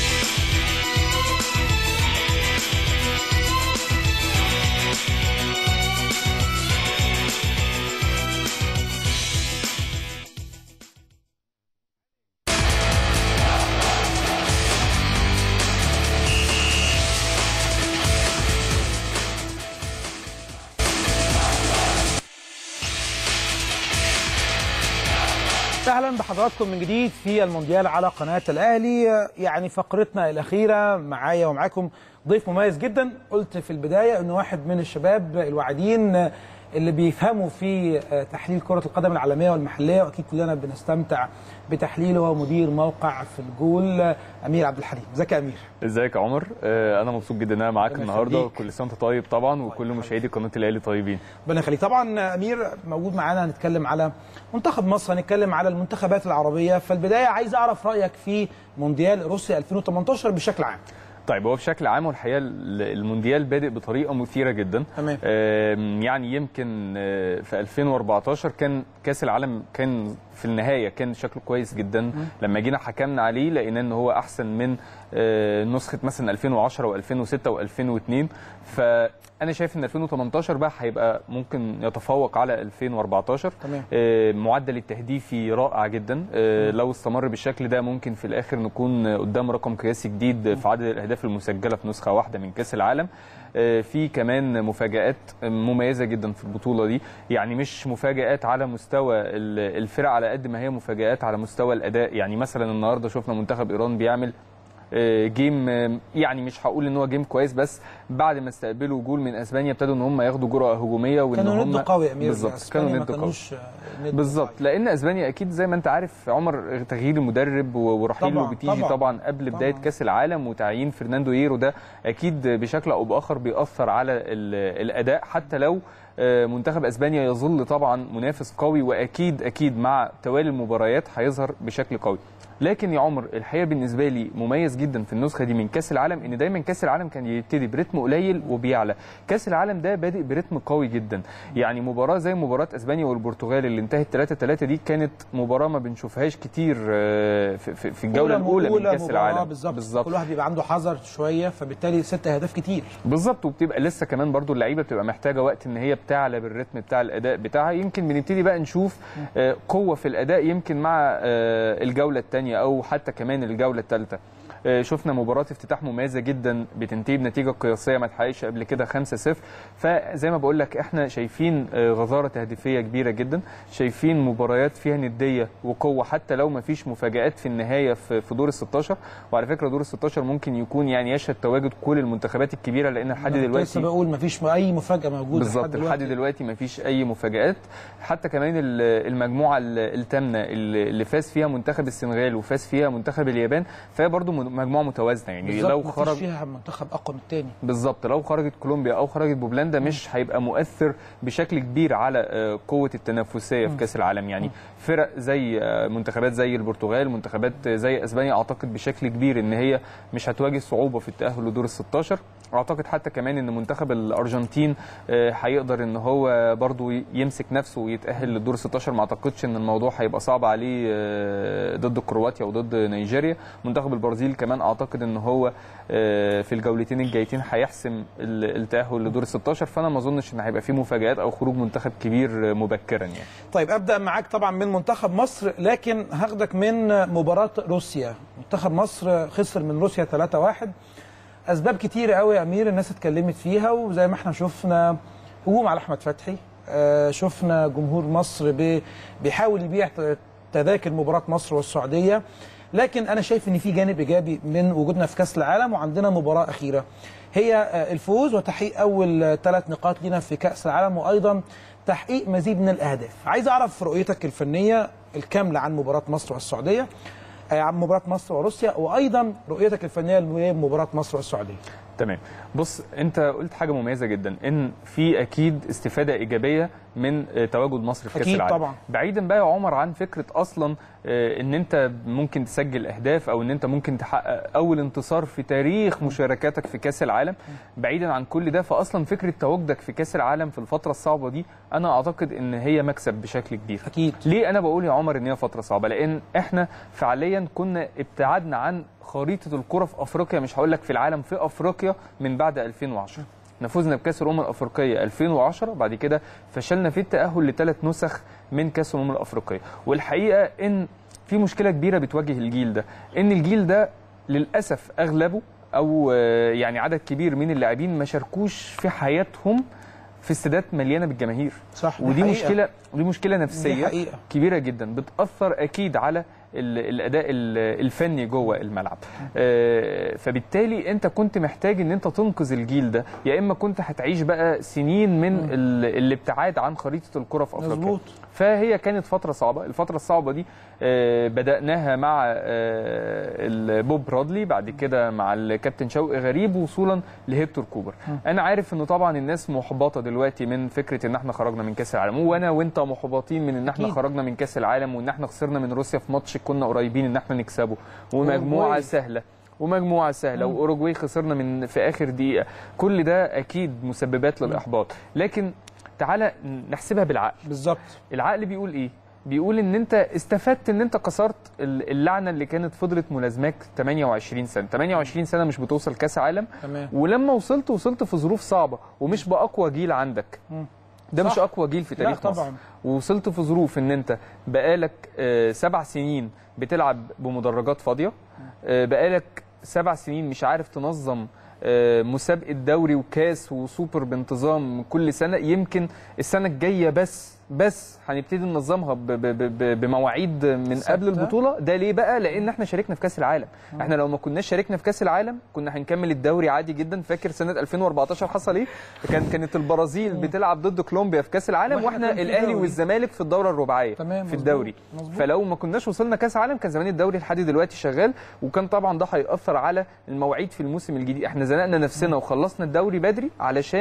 اهلا بحضراتكم من جديد في المونديال على قناه الاهلي يعني فقرتنا الاخيره معايا ومعاكم ضيف مميز جدا قلت في البدايه انه واحد من الشباب الواعدين اللي بيفهموا في تحليل كره القدم العالميه والمحليه واكيد كلنا بنستمتع بتحليله هو مدير موقع في الجول امير عبد الحليم ازيك يا امير
ازيك يا عمر آه، انا مبسوط جدا ان انا معاك
ربنا
النهارده
يخليك.
كل سنه وانت طيب طبعا وكل مشاهدي قناه الاهلي طيبين
ربنا يخليك طبعا امير موجود معانا هنتكلم على منتخب مصر هنتكلم على المنتخبات العربيه فالبدايه عايز اعرف رايك في مونديال روسيا 2018 بشكل عام
طيب هو بشكل عام والحقيقه ال- المونديال بادئ بطريقه مثيره جدا
تمام.
آم، يعني يمكن آه، في 2014 كان كاس العالم كان في النهايه كان شكله كويس جدا لما جينا حكمنا عليه لقينا ان هو احسن من آه، نسخه مثلا 2010 و2006 و2002 فانا شايف ان 2018 بقى هيبقى ممكن يتفوق على 2014
تمام.
آه، معدل التهديفي رائع جدا آه، لو استمر بالشكل ده ممكن في الاخر نكون قدام رقم قياسي جديد في عدد الاهداف المسجله في نسخه واحده من كاس العالم آه، في كمان مفاجات مميزه جدا في البطوله دي يعني مش مفاجات على مستوى ال- الفرق على قد ما هي مفاجات على مستوى الاداء يعني مثلا النهارده شفنا منتخب ايران بيعمل آه، جيم آه، يعني مش هقول ان هو جيم كويس بس بعد ما استقبلوا جول من اسبانيا ابتدوا ان هم ياخدوا جرأه هجوميه وان
كانوا
هم
ند قوي يا امير
بالظبط
إسبانيا
كانوا
ما
ند قوي
كانوش ند
بالظبط
قوي.
لان اسبانيا اكيد زي ما انت عارف عمر تغيير المدرب و- ورحيل
طبعاً،
لوبيتيجي
طبعاً.
طبعا قبل بدايه
طبعاً.
كاس العالم وتعيين فرناندو ايرو ده اكيد بشكل او باخر بيأثر على ال- الاداء حتى لو آه، منتخب اسبانيا يظل طبعا منافس قوي واكيد اكيد مع توالي المباريات هيظهر بشكل قوي لكن يا عمر الحقيقه بالنسبه لي مميز جدا في النسخه دي من كاس العالم ان دايما كاس العالم كان يبتدي برتم قليل وبيعلى كاس العالم ده بادئ برتم قوي جدا يعني مباراه زي مباراه اسبانيا والبرتغال اللي انتهت 3 3 دي كانت مباراه ما بنشوفهاش كتير آه، في, في, في الجوله الاولى من كاس
مباراة
العالم
بالظبط
بالظبط
كل واحد بيبقى عنده حذر شويه فبالتالي ست اهداف كتير
بالظبط وبتبقى لسه كمان برضو اللعيبه بتبقى محتاجه وقت ان هي بتعلى بالريتم بتاع الاداء بتاعها يمكن بنبتدي بقى نشوف آه، قوه في الاداء يمكن مع آه، الجوله الثانيه او حتى كمان الجوله الثالثه شفنا مباراة افتتاح مميزة جدا بتنتهي بنتيجة قياسية ما اتحققش قبل كده 5-0 فزي ما بقول لك احنا شايفين آه، غزارة تهديفية كبيرة جدا شايفين مباريات فيها ندية وقوة حتى لو ما فيش مفاجآت في النهاية في في دور ال 16 وعلى فكرة دور ال 16 ممكن يكون يعني يشهد تواجد كل المنتخبات الكبيرة لأن لحد
أنا كنت
دلوقتي
لسه بقول مفيش اي مفاجاه موجوده
بالظبط لحد دلوقتي ما فيش اي مفاجات حتى كمان ال- المجموعه ال- الثامنه اللي اللي فاز فيها منتخب السنغال وفاز فيها منتخب اليابان فهي برضو م- مجموعه متوازنه يعني
بالظبط،
لو
مفيش
خرج
فيها منتخب اقوى من الثاني
بالظبط لو خرجت كولومبيا او خرجت بولندا مش هيبقى مؤثر بشكل كبير على آه، قوه التنافسيه في كاس العالم يعني فرق زي آه، منتخبات زي البرتغال منتخبات زي اسبانيا اعتقد بشكل كبير ان هي مش هتواجه صعوبه في التاهل لدور ال 16 اعتقد حتى كمان ان منتخب الارجنتين آه، هيقدر ان هو برضو يمسك نفسه ويتاهل للدور ال 16 ما اعتقدش ان الموضوع هيبقى صعب عليه آه، ضد كرواتيا وضد نيجيريا منتخب البرازيل كمان اعتقد ان هو آه، في الجولتين الجايتين هيحسم ال- التاهل لدور ال 16 فانا ما اظنش ان هيبقى فيه مفاجات او خروج منتخب كبير آه، مبكرا يعني
طيب ابدا معاك طبعا من منتخب مصر لكن هاخدك من مباراه روسيا منتخب مصر خسر من روسيا 3-1 اسباب كتير قوي يا امير الناس اتكلمت فيها وزي ما احنا شفنا هجوم على احمد فتحي آه، شفنا جمهور مصر بي- بيحاول يبيع ت- تذاكر مباراه مصر والسعوديه لكن انا شايف ان في جانب ايجابي من وجودنا في كاس العالم وعندنا مباراه اخيره هي آه، الفوز وتحقيق اول ثلاث نقاط لنا في كاس العالم وايضا تحقيق مزيد من الاهداف عايز اعرف رؤيتك الفنيه الكامله عن مباراه مصر والسعوديه آه، عن مباراه مصر وروسيا وايضا رؤيتك الفنيه لمباراه مصر والسعوديه
تمام بص انت قلت حاجه مميزه جدا ان في اكيد استفاده ايجابيه من آه، تواجد مصر في كاس
أكيد
العالم
طبعا.
بعيدا بقى يا عمر عن فكره اصلا آه، ان انت ممكن تسجل اهداف او ان انت ممكن تحقق اول انتصار في تاريخ مشاركاتك في كاس العالم بعيدا عن كل ده فاصلا فكره تواجدك في كاس العالم في الفتره الصعبه دي انا اعتقد ان هي مكسب بشكل كبير
اكيد
ليه انا بقول يا عمر ان هي فتره صعبه لان احنا فعليا كنا ابتعدنا عن خريطه الكره في افريقيا مش هقول لك في العالم في افريقيا من بعد 2010 احنا فزنا بكاس الامم الافريقيه 2010 بعد كده فشلنا في التاهل لثلاث نسخ من كاس الامم الافريقيه والحقيقه ان في مشكله كبيره بتواجه الجيل ده ان الجيل ده للاسف اغلبه او آه، يعني عدد كبير من اللاعبين ما شاركوش في حياتهم في استادات مليانه بالجماهير
صح دي
ودي
حقيقة.
مشكله ودي مشكله نفسيه
دي حقيقة.
كبيره جدا بتاثر اكيد على ال- الاداء ال- الفني جوه الملعب آه، فبالتالي انت كنت محتاج ان انت تنقذ الجيل ده يا اما كنت هتعيش بقى سنين من ال- الابتعاد عن خريطه الكره في افريقيا
مظبوط.
فهي كانت فتره صعبه الفتره الصعبه دي آه، بداناها مع آه، ال- بوب رادلي بعد كده مع الكابتن شوقي غريب وصولا لهيكتور كوبر انا عارف ان طبعا الناس محبطه دلوقتي من فكره ان احنا خرجنا من كاس العالم وانا وانت محبطين من ان احنا
أكيد.
خرجنا من كاس العالم وان احنا خسرنا من روسيا في ماتش كنا قريبين ان احنا نكسبه ومجموعه
أوروجواي.
سهله ومجموعه سهله واوروجواي خسرنا من في اخر دقيقه كل ده اكيد مسببات للاحباط لكن تعالى نحسبها بالعقل
بالظبط
العقل بيقول ايه بيقول ان انت استفدت ان انت كسرت ال- اللعنه اللي كانت فضلت ملازماك 28 سنه 28 سنه مش بتوصل كاس عالم
تمام
ولما وصلت وصلت في ظروف صعبه ومش باقوى جيل عندك ده مش
صح.
اقوى جيل في
لا
تاريخ مصر
طبعا
ووصلت في ظروف ان انت بقالك آه، سبع سنين بتلعب بمدرجات فاضيه آه، بقالك سبع سنين مش عارف تنظم آه، مسابقه دوري وكاس وسوبر بانتظام كل سنه يمكن السنه الجايه بس بس هنبتدي ننظمها ب- ب- ب- ب- بمواعيد من
ثابتة.
قبل البطوله ده ليه بقى لان احنا شاركنا في كاس العالم احنا لو ما كناش شاركنا في كاس العالم كنا هنكمل الدوري عادي جدا فاكر سنه 2014 حصل ايه كان كانت البرازيل بتلعب ضد كولومبيا في كاس العالم
وإحنا
واحنا
كان في
الاهلي
دوري.
والزمالك في الدوره الرباعيه
تمام،
في
مظبوط،
الدوري
مظبوط.
فلو ما كناش وصلنا كاس عالم كان زمان الدوري لحد دلوقتي شغال وكان طبعا ده هيأثر على المواعيد في الموسم الجديد احنا زنقنا نفسنا وخلصنا الدوري بدري علشان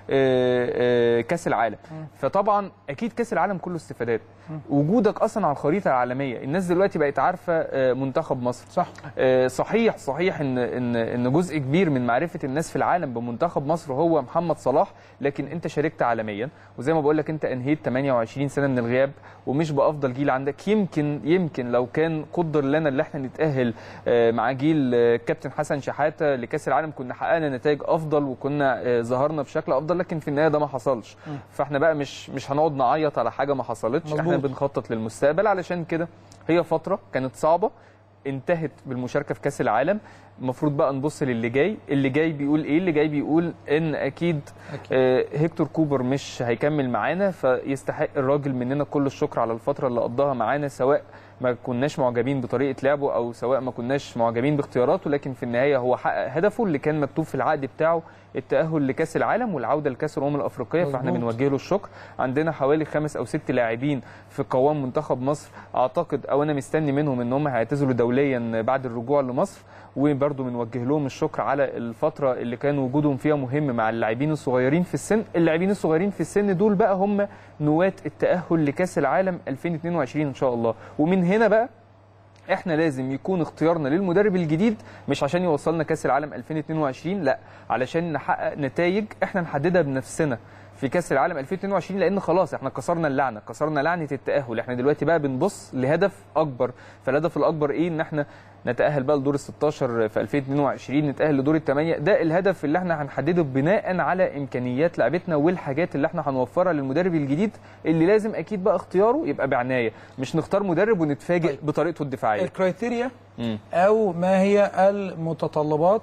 آه، آه، كاس العالم فطبعا اكيد كاس العالم كله استفادات وجودك اصلا على الخريطه العالميه الناس دلوقتي بقت عارفه آه، منتخب مصر
صح
آه، صحيح صحيح ان ان ان جزء كبير من معرفه الناس في العالم بمنتخب مصر هو محمد صلاح لكن انت شاركت عالميا وزي ما بقول لك انت انهيت 28 سنه من الغياب ومش بافضل جيل عندك يمكن يمكن لو كان قدر لنا اللي احنا نتاهل آه، مع جيل آه، كابتن حسن شحاته لكاس العالم كنا حققنا نتائج افضل وكنا آه، ظهرنا بشكل افضل لكن في النهايه ده ما حصلش فاحنا بقى مش مش هنقعد نعيط على حاجه ما حصلتش احنا
مظبوط.
بنخطط للمستقبل علشان كده هي فتره كانت صعبه انتهت بالمشاركه في كاس العالم المفروض بقى نبص للي جاي اللي جاي بيقول ايه اللي جاي بيقول ان اكيد,
أكيد.
آه هيكتور كوبر مش هيكمل معانا فيستحق الراجل مننا كل الشكر على الفتره اللي قضاها معانا سواء ما كناش معجبين بطريقه لعبه او سواء ما كناش معجبين باختياراته لكن في النهايه هو حقق هدفه اللي كان مكتوب في العقد بتاعه التاهل لكاس العالم والعوده لكاس الامم الافريقيه فاحنا
مظبوط.
بنوجه له الشكر عندنا حوالي خمس او ست لاعبين في قوام منتخب مصر اعتقد او انا مستني منهم ان هم هيعتزلوا دوليا بعد الرجوع لمصر وبرضه بنوجه لهم الشكر على الفتره اللي كان وجودهم فيها مهم مع اللاعبين الصغيرين في السن اللاعبين الصغيرين في السن دول بقى هم نواه التاهل لكاس العالم 2022 ان شاء الله ومن هنا بقى احنا لازم يكون اختيارنا للمدرب الجديد مش عشان يوصلنا كاس العالم 2022 لا علشان نحقق نتائج احنا نحددها بنفسنا في كاس العالم 2022 لان خلاص احنا كسرنا اللعنه كسرنا لعنه التاهل احنا دلوقتي بقى بنبص لهدف اكبر فالهدف الاكبر ايه ان احنا نتاهل بقى لدور ال 16 في 2022 نتاهل لدور الثمانيه ده الهدف اللي احنا هنحدده بناء على امكانيات لعبتنا والحاجات اللي احنا هنوفرها للمدرب الجديد اللي لازم اكيد بقى اختياره يبقى بعنايه مش نختار مدرب ونتفاجئ
طيب.
بطريقته الدفاعيه
الكرايتيريا
مم.
او ما هي المتطلبات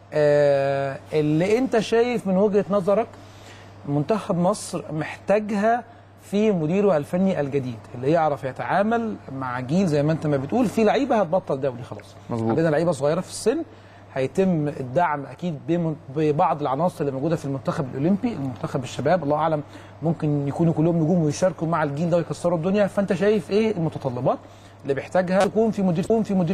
آه، اللي انت شايف من وجهه نظرك منتخب مصر محتاجها في مديره الفني الجديد اللي يعرف يتعامل مع جيل زي ما انت ما بتقول في لعيبه هتبطل دولي خلاص
مظبوط.
عندنا لعيبه صغيره في السن هيتم الدعم اكيد بمن- ببعض العناصر اللي موجوده في المنتخب الاولمبي المنتخب الشباب الله اعلم ممكن يكونوا كلهم نجوم ويشاركوا مع الجيل ده ويكسروا الدنيا فانت شايف ايه المتطلبات اللي بيحتاجها يكون في مدير يكون في مدير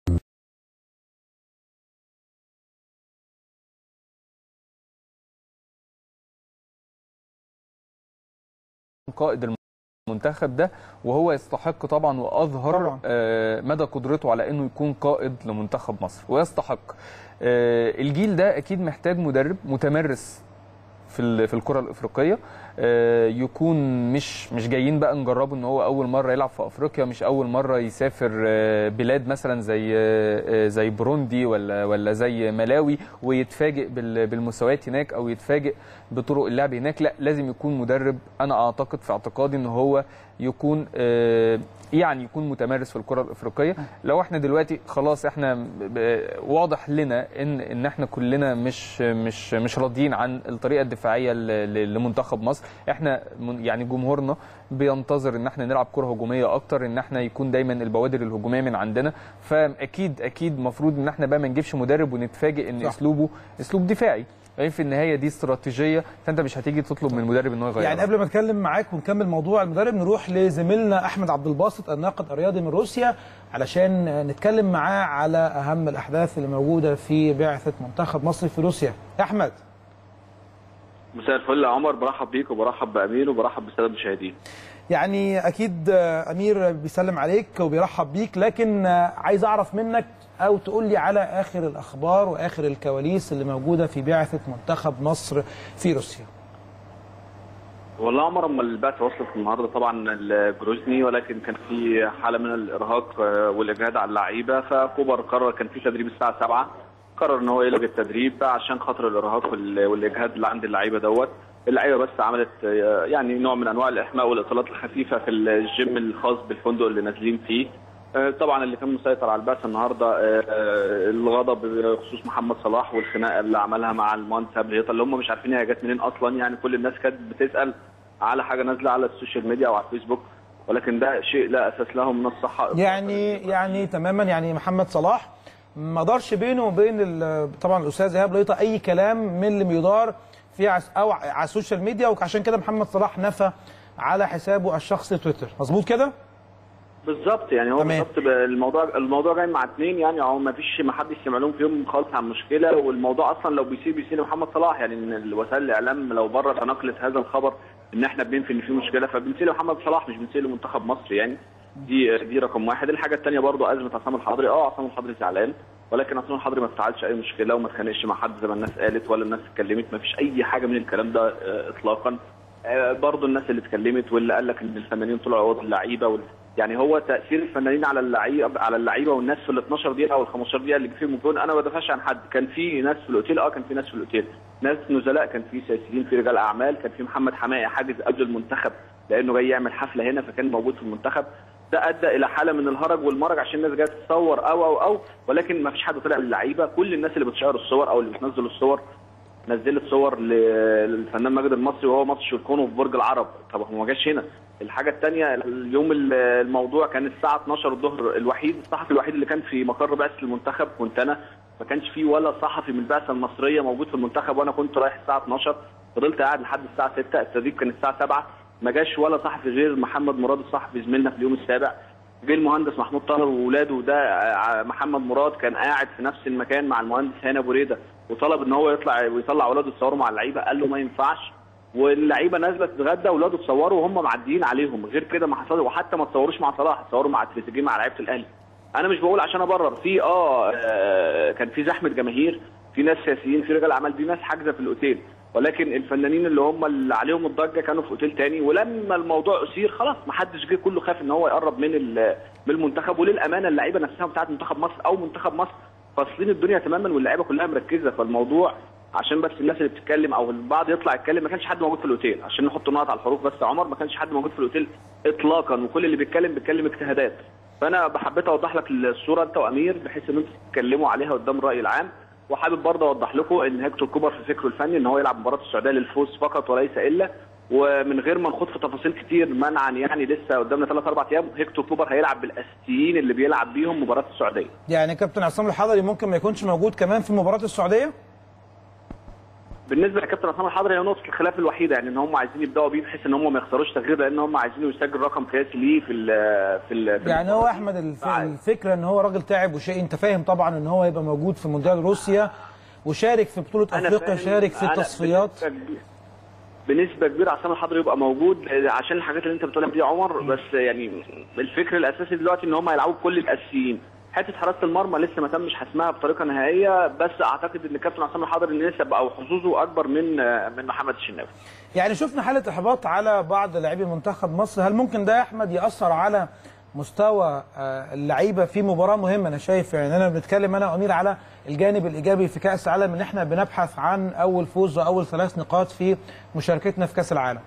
قائد المنتخب ده وهو يستحق طبعا واظهر
طبعاً.
آه، مدى قدرته على انه يكون قائد لمنتخب مصر ويستحق آه، الجيل ده اكيد محتاج مدرب متمرس في ال- في الكره الافريقيه آه، يكون مش مش جايين بقى نجربه ان هو اول مره يلعب في افريقيا مش اول مره يسافر آه، بلاد مثلا زي آه، آه، زي بروندي ولا ولا زي ملاوي ويتفاجئ بال- بالمستويات هناك او يتفاجئ بطرق اللعب هناك لا لازم يكون مدرب انا اعتقد في اعتقادي ان هو يكون آه، يعني يكون متمرس في الكره الافريقيه لو احنا دلوقتي خلاص احنا ب- ب- واضح لنا ان ان احنا كلنا مش مش مش راضيين عن الطريقه الدفاعيه ل- ل- لمنتخب مصر احنا من- يعني جمهورنا بينتظر ان احنا نلعب كره هجوميه اكتر ان احنا يكون دايما البوادر الهجوميه من عندنا فاكيد اكيد المفروض ان احنا بقى ما نجيبش مدرب ونتفاجئ ان
صح.
اسلوبه اسلوب دفاعي يعني في النهايه دي استراتيجيه فانت مش هتيجي تطلب من المدرب ان هو يغيرها
يعني قبل ما اتكلم معاك ونكمل موضوع المدرب نروح لزميلنا احمد عبد الباسط الناقد الرياضي من روسيا علشان نتكلم معاه على اهم الاحداث اللي موجوده في بعثه منتخب مصر في روسيا يا احمد
مساء الفل يا عمر برحب بيك وبرحب بامين وبرحب بالساده المشاهدين
يعني اكيد آه، امير بيسلم عليك وبيرحب بيك لكن آه، عايز اعرف منك او تقول لي على اخر الاخبار واخر الكواليس اللي موجوده في بعثه منتخب مصر في روسيا
والله يا عمر اما البعثه وصلت النهارده طبعا الجروزني ولكن كان في حاله من الارهاق آه، والاجهاد على اللعيبه فكوبر قرر كان في تدريب الساعه 7 قرر ان هو يلغي التدريب عشان خاطر الارهاق وال- والاجهاد اللي عند اللعيبه دوت اللعيبه بس عملت آه، يعني نوع من انواع الاحماء والاطالات الخفيفه في الجيم الخاص بالفندق اللي نازلين فيه آه، طبعا اللي كان مسيطر على البعثه النهارده آه، آه، الغضب بخصوص محمد صلاح والخناقه اللي عملها مع المهندس ابو هيطه اللي هم مش عارفين هي جت منين اصلا يعني كل الناس كانت بتسال على حاجه نازله على السوشيال ميديا او على الفيسبوك ولكن ده شيء لا اساس له من الصحه
يعني يعني تماما يعني محمد صلاح ما دارش بينه وبين ال- طبعا الاستاذ ايهاب ليطه اي كلام من اللي بيدار في عس او على السوشيال ميديا وعشان كده محمد صلاح نفى على حسابه الشخصي تويتر مظبوط كده
بالظبط يعني هو
تمام.
بالظبط ب- الموضوع الموضوع جاي مع اثنين يعني هو ما فيش ما حدش سمع لهم فيهم خالص عن مشكله والموضوع اصلا لو بيصير بيصير لمحمد صلاح يعني ان وسائل الاعلام لو بره تناقلت هذا الخبر ان احنا بننفي ان في مشكله فبنسيل محمد صلاح مش بنسيل لمنتخب مصر يعني دي دي رقم واحد الحاجه الثانيه برضو ازمه عصام الحضري اه عصام الحضري زعلان ولكن عصام الحضري ما افتعلش اي مشكله وما اتخانقش مع حد زي ما الناس قالت ولا الناس اتكلمت ما فيش اي حاجه من الكلام ده آه، اطلاقا آه، برضو الناس اللي اتكلمت واللي قال لك ان الفنانين طلعوا عوض اللعيبه وال... يعني هو تاثير الفنانين على اللعيبه على اللعيبه والناس في ال 12 دقيقه او ال 15 دقيقه اللي فيهم الجون انا ما بدافعش عن حد كان في ناس في الاوتيل اه كان في ناس في الاوتيل ناس نزلاء كان في سياسيين في رجال اعمال كان في محمد حماقي حاجز قبل المنتخب لانه جاي يعمل حفله هنا فكان موجود في المنتخب ده ادى الى حاله من الهرج والمرج عشان الناس جايه تتصور او او او ولكن ما فيش حد طلع من اللعيبه كل الناس اللي بتشير الصور او اللي بتنزل الصور نزلت صور ل- للفنان ماجد المصري وهو ماتش الكونو في برج العرب طب هو ما جاش هنا الحاجه الثانيه اليوم ال- الموضوع كان الساعه 12 الظهر الوحيد الصحفي الوحيد اللي كان في مقر بعثه المنتخب كنت انا ما كانش فيه ولا صحفي من البعثه المصريه موجود في المنتخب وانا كنت رايح الساعه 12 فضلت قاعد لحد الساعه 6 التدريب كان الساعه 7 ما جاش ولا صحفي غير محمد مراد الصحفي زميلنا في اليوم السابع جه المهندس محمود طاهر وولاده ده آه، محمد مراد كان قاعد في نفس المكان مع المهندس هاني ابو ريده وطلب ان هو يطلع ويطلع اولاده يتصوروا مع اللعيبه قال له ما ينفعش واللعيبه نازله تتغدى واولاده اتصوروا وهم معديين عليهم غير كده ما حصل وحتى ما اتصوروش مع صلاح اتصوروا مع تريزيجيه مع لعيبه الاهلي انا مش بقول عشان ابرر في اه آه، كان في زحمه جماهير في ناس سياسيين في رجال اعمال في ناس حاجزه في الاوتيل ولكن الفنانين اللي هم اللي عليهم الضجه كانوا في اوتيل تاني ولما الموضوع اثير خلاص ما حدش جه كله خاف ان هو يقرب من ال- من المنتخب وللامانه اللعيبه نفسها بتاعت منتخب مصر او منتخب مصر فاصلين الدنيا تماما واللعيبه كلها مركزه فالموضوع عشان بس الناس اللي بتتكلم او البعض يطلع يتكلم ما كانش حد موجود في الاوتيل عشان نحط نقط على الحروف بس يا عمر ما كانش حد موجود في الاوتيل اطلاقا وكل اللي بيتكلم بيتكلم اجتهادات فانا حبيت اوضح لك الصوره انت وامير بحيث ان انتوا تتكلموا عليها قدام الراي العام وحابب برضه اوضح لكم ان هيكتور كوبر في فكره الفني ان هو يلعب مباراه السعوديه للفوز فقط وليس الا ومن غير ما نخوض في تفاصيل كتير منعا يعني لسه قدامنا ثلاث اربع ايام هيكتور كوبر هيلعب بالاساسيين اللي بيلعب بيهم مباراه السعوديه
يعني كابتن عصام الحضري ممكن ما يكونش موجود كمان في مباراه السعوديه
بالنسبه لكابتن عصام الحضري هي نقطه الخلاف الوحيده يعني ان هم عايزين يبداوا بيه بحيث ان هم ما يخسروش تغيير لان هم عايزين يسجل رقم قياسي ليه في ال في ال في
يعني هو احمد الف... الفكره ان هو راجل تعب وشيء انت فاهم طبعا ان هو يبقى موجود في مونديال روسيا وشارك في بطوله
أنا
افريقيا
فاهم-
شارك في
أنا
التصفيات
بنسبة كبيرة- بنسبه كبيره عصام الحضري يبقى موجود عشان الحاجات اللي انت بتقولها دي يا عمر بس يعني الفكر الاساسي دلوقتي ان هم يلعبوا بكل الاساسيين حته حراسه المرمى لسه ما تمش حسمها بطريقه نهائيه بس اعتقد ان كابتن عصام الحضري نسب او حظوظه اكبر من من محمد الشناوي
يعني شفنا حاله احباط على بعض لاعبي منتخب مصر هل ممكن ده يا احمد ياثر على مستوى آه، اللعيبه في مباراه مهمه انا شايف يعني انا بنتكلم انا وامير على الجانب الايجابي في كاس العالم ان احنا بنبحث عن اول فوز واول ثلاث نقاط في مشاركتنا في كاس العالم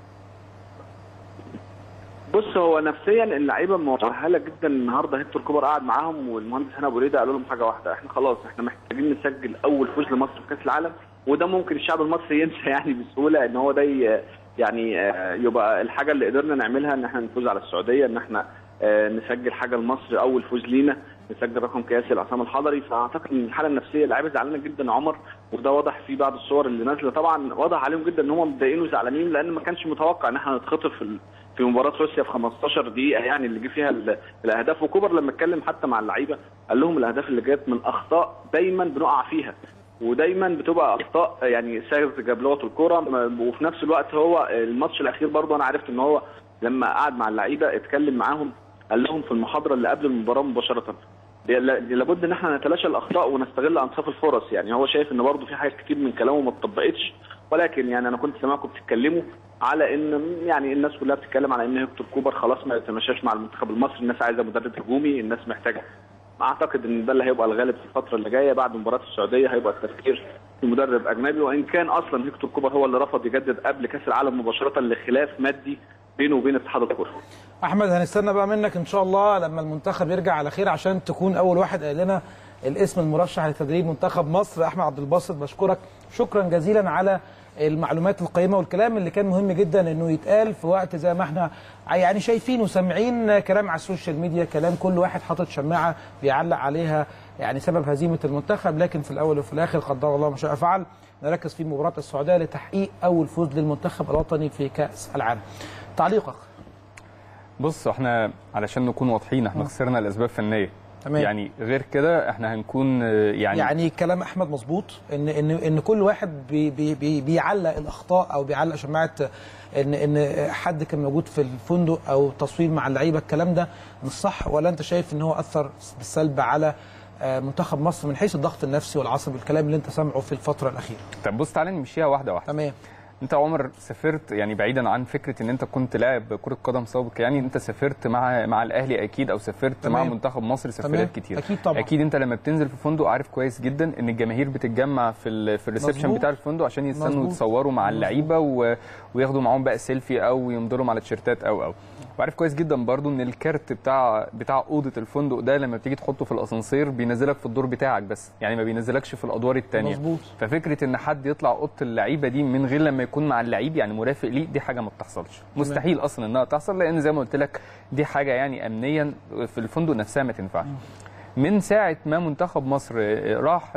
بص هو نفسيا اللعيبه مؤهله جدا النهارده هيكتور كوبر قعد معاهم والمهندس هنا ابو ريده قالوا لهم حاجه واحده احنا خلاص احنا محتاجين نسجل اول فوز لمصر في كاس العالم وده ممكن الشعب المصري ينسى يعني بسهوله ان هو ده ي- يعني آه، يبقى الحاجه اللي قدرنا نعملها ان احنا نفوز على السعوديه ان احنا آه، نسجل حاجه لمصر اول فوز لينا نسجل رقم قياسي لعصام الحضري فاعتقد ان الحاله النفسيه اللعيبه زعلانه جدا يا عمر وده واضح في بعض الصور اللي نازله طبعا واضح عليهم جدا ان هم متضايقين وزعلانين لان ما كانش متوقع ان احنا نتخطر في ال- في مباراه روسيا في 15 دقيقه يعني اللي جه فيها ال- الاهداف وكوبر لما اتكلم حتى مع اللعيبه قال لهم الاهداف اللي جت من اخطاء دايما بنقع فيها ودايما بتبقى اخطاء يعني ساذجه بلغه الكوره م- وفي نفس الوقت هو الماتش الاخير برضه انا عرفت ان هو لما قعد مع اللعيبه اتكلم معاهم قال لهم في المحاضره اللي قبل المباراه مباشره ل- لابد ان احنا نتلاشى الاخطاء ونستغل انصاف الفرص يعني هو شايف ان برضه في حاجات كتير من كلامه ما اتطبقتش ولكن يعني انا كنت سامعكم بتتكلموا على ان يعني الناس كلها بتتكلم على ان هيكتور كوبر خلاص ما يتماشاش مع المنتخب المصري الناس عايزه مدرب هجومي الناس محتاجه اعتقد ان ده اللي هيبقى الغالب في الفتره اللي جايه بعد مباراه السعوديه هيبقى التفكير في مدرب اجنبي وان كان اصلا هيكتور كوبر هو اللي رفض يجدد قبل كاس العالم مباشره لخلاف مادي بينه وبين اتحاد الكره
احمد هنستنى بقى منك ان شاء الله لما المنتخب يرجع على خير عشان تكون اول واحد قال لنا الاسم المرشح لتدريب منتخب مصر احمد عبد الباسط بشكرك شكرا جزيلا على المعلومات القيمه والكلام اللي كان مهم جدا انه يتقال في وقت زي ما احنا يعني شايفين وسامعين كلام على السوشيال ميديا كلام كل واحد حاطط شماعه بيعلق عليها يعني سبب هزيمه المنتخب لكن في الاول وفي الاخر قدر الله ما شاء فعل نركز في مباراه السعوديه لتحقيق اول فوز للمنتخب الوطني في كاس العالم تعليقك
بص احنا علشان نكون واضحين احنا خسرنا الاسباب فنيه
تمام.
يعني غير كده احنا هنكون آه، يعني,
يعني كلام احمد مظبوط ان ان ان كل واحد بي بي بي بيعلق الاخطاء او بيعلق شماعه ان ان حد كان موجود في الفندق او تصوير مع اللعيبه الكلام ده مش صح ولا انت شايف ان هو اثر بالسلب على آه، منتخب مصر من حيث الضغط النفسي والعصبي والكلام اللي انت سامعه في الفتره الاخيره
طب بص تعالى نمشيها واحده واحده
تمام
انت يا عمر سافرت يعني بعيدا عن فكره ان انت كنت لاعب كره قدم سابق يعني انت سافرت مع مع الاهلي اكيد او سافرت
تمام.
مع منتخب مصر
تمام.
سفريات كتير
أكيد طبعا.
اكيد انت لما بتنزل في فندق عارف كويس جدا ان الجماهير بتتجمع في ال في الريسبشن
مظبوط.
بتاع الفندق عشان يستنوا
مظبوط.
يتصوروا مع اللعيبه و... وياخدوا معاهم بقى سيلفي او يمضوا على تيشيرتات او او وعارف كويس جدا برضو ان الكارت بتاع بتاع اوضه الفندق ده لما بتيجي تحطه في الاسانسير بينزلك في الدور بتاعك بس يعني ما بينزلكش في الادوار الثانيه
مظبوط.
ففكره ان حد يطلع اوضه اللعيبه دي من غير لما يكون مع اللعيب يعني مرافق ليه دي حاجه ما بتحصلش مستحيل اصلا انها تحصل لان زي ما قلت لك دي حاجه يعني امنيا في الفندق نفسها ما تنفعش من ساعه ما منتخب مصر راح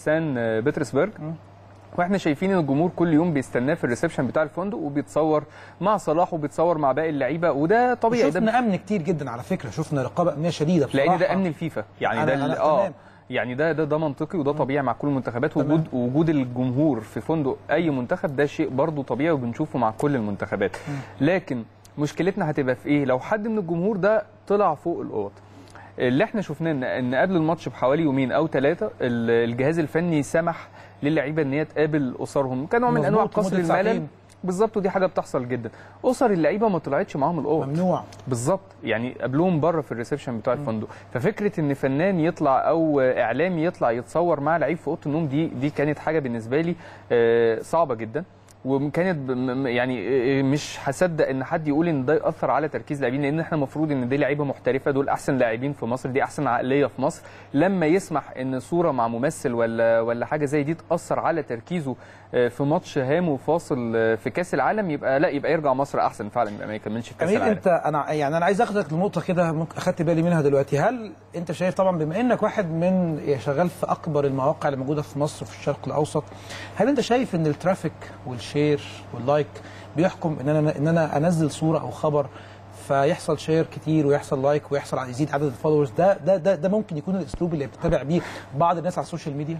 سان بطرسبرج واحنا شايفين ان الجمهور كل يوم بيستناه في الريسبشن بتاع الفندق وبيتصور مع صلاح وبيتصور مع باقي اللعيبه وده طبيعي ده
شفنا امن كتير جدا على فكره شفنا رقابه امنيه شديده بصراحه
لان ده امن الفيفا يعني
أنا-
ده
أنا
ال- اه
تمام.
يعني ده ده ده منطقي وده طبيعي مع كل المنتخبات
تمام.
وجود وجود الجمهور في فندق اي منتخب ده شيء برضه طبيعي وبنشوفه مع كل المنتخبات لكن مشكلتنا هتبقى في ايه لو حد من الجمهور ده طلع فوق الاوض اللي احنا شفناه ان ان قبل الماتش بحوالي يومين او ثلاثه الجهاز الفني سمح للعيبه ان هي تقابل اسرهم كان نوع من انواع
مظبوط،
قصر
مدة
الملل
ساعتين.
بالظبط ودي حاجه بتحصل جدا اسر اللعيبه ما طلعتش معاهم الاوض
ممنوع
بالظبط يعني قابلوهم بره في الريسبشن بتاع الفندق ففكره ان فنان يطلع او اعلامي يطلع يتصور مع لعيب في اوضه النوم دي دي كانت حاجه بالنسبه لي آه، صعبه جدا وكانت ب- م- م- يعني آه، مش هصدق ان حد يقول ان ده ياثر على تركيز لاعبين لان احنا المفروض ان دي لعيبه محترفه دول احسن لاعبين في مصر دي احسن عقليه في مصر لما يسمح ان صوره مع ممثل ولا ولا حاجه زي دي تاثر على تركيزه آه، في ماتش هام وفاصل آه، في كاس العالم يبقى لا يبقى يرجع مصر احسن فعلا يبقى ما يكملش في كاس
امير
العالم
انت انا يعني انا عايز اخدك لنقطه كده ممكن اخدت بالي منها دلوقتي هل انت شايف طبعا بما انك واحد من شغال في اكبر المواقع اللي موجوده في مصر في الشرق الاوسط هل انت شايف ان الترافيك والشير واللايك بيحكم ان انا ان انا انزل صوره او خبر فيحصل شير كتير ويحصل لايك ويحصل يزيد عدد الفولورز ده ده ده, ده ممكن يكون الاسلوب اللي بتتابع بيه بعض الناس على السوشيال ميديا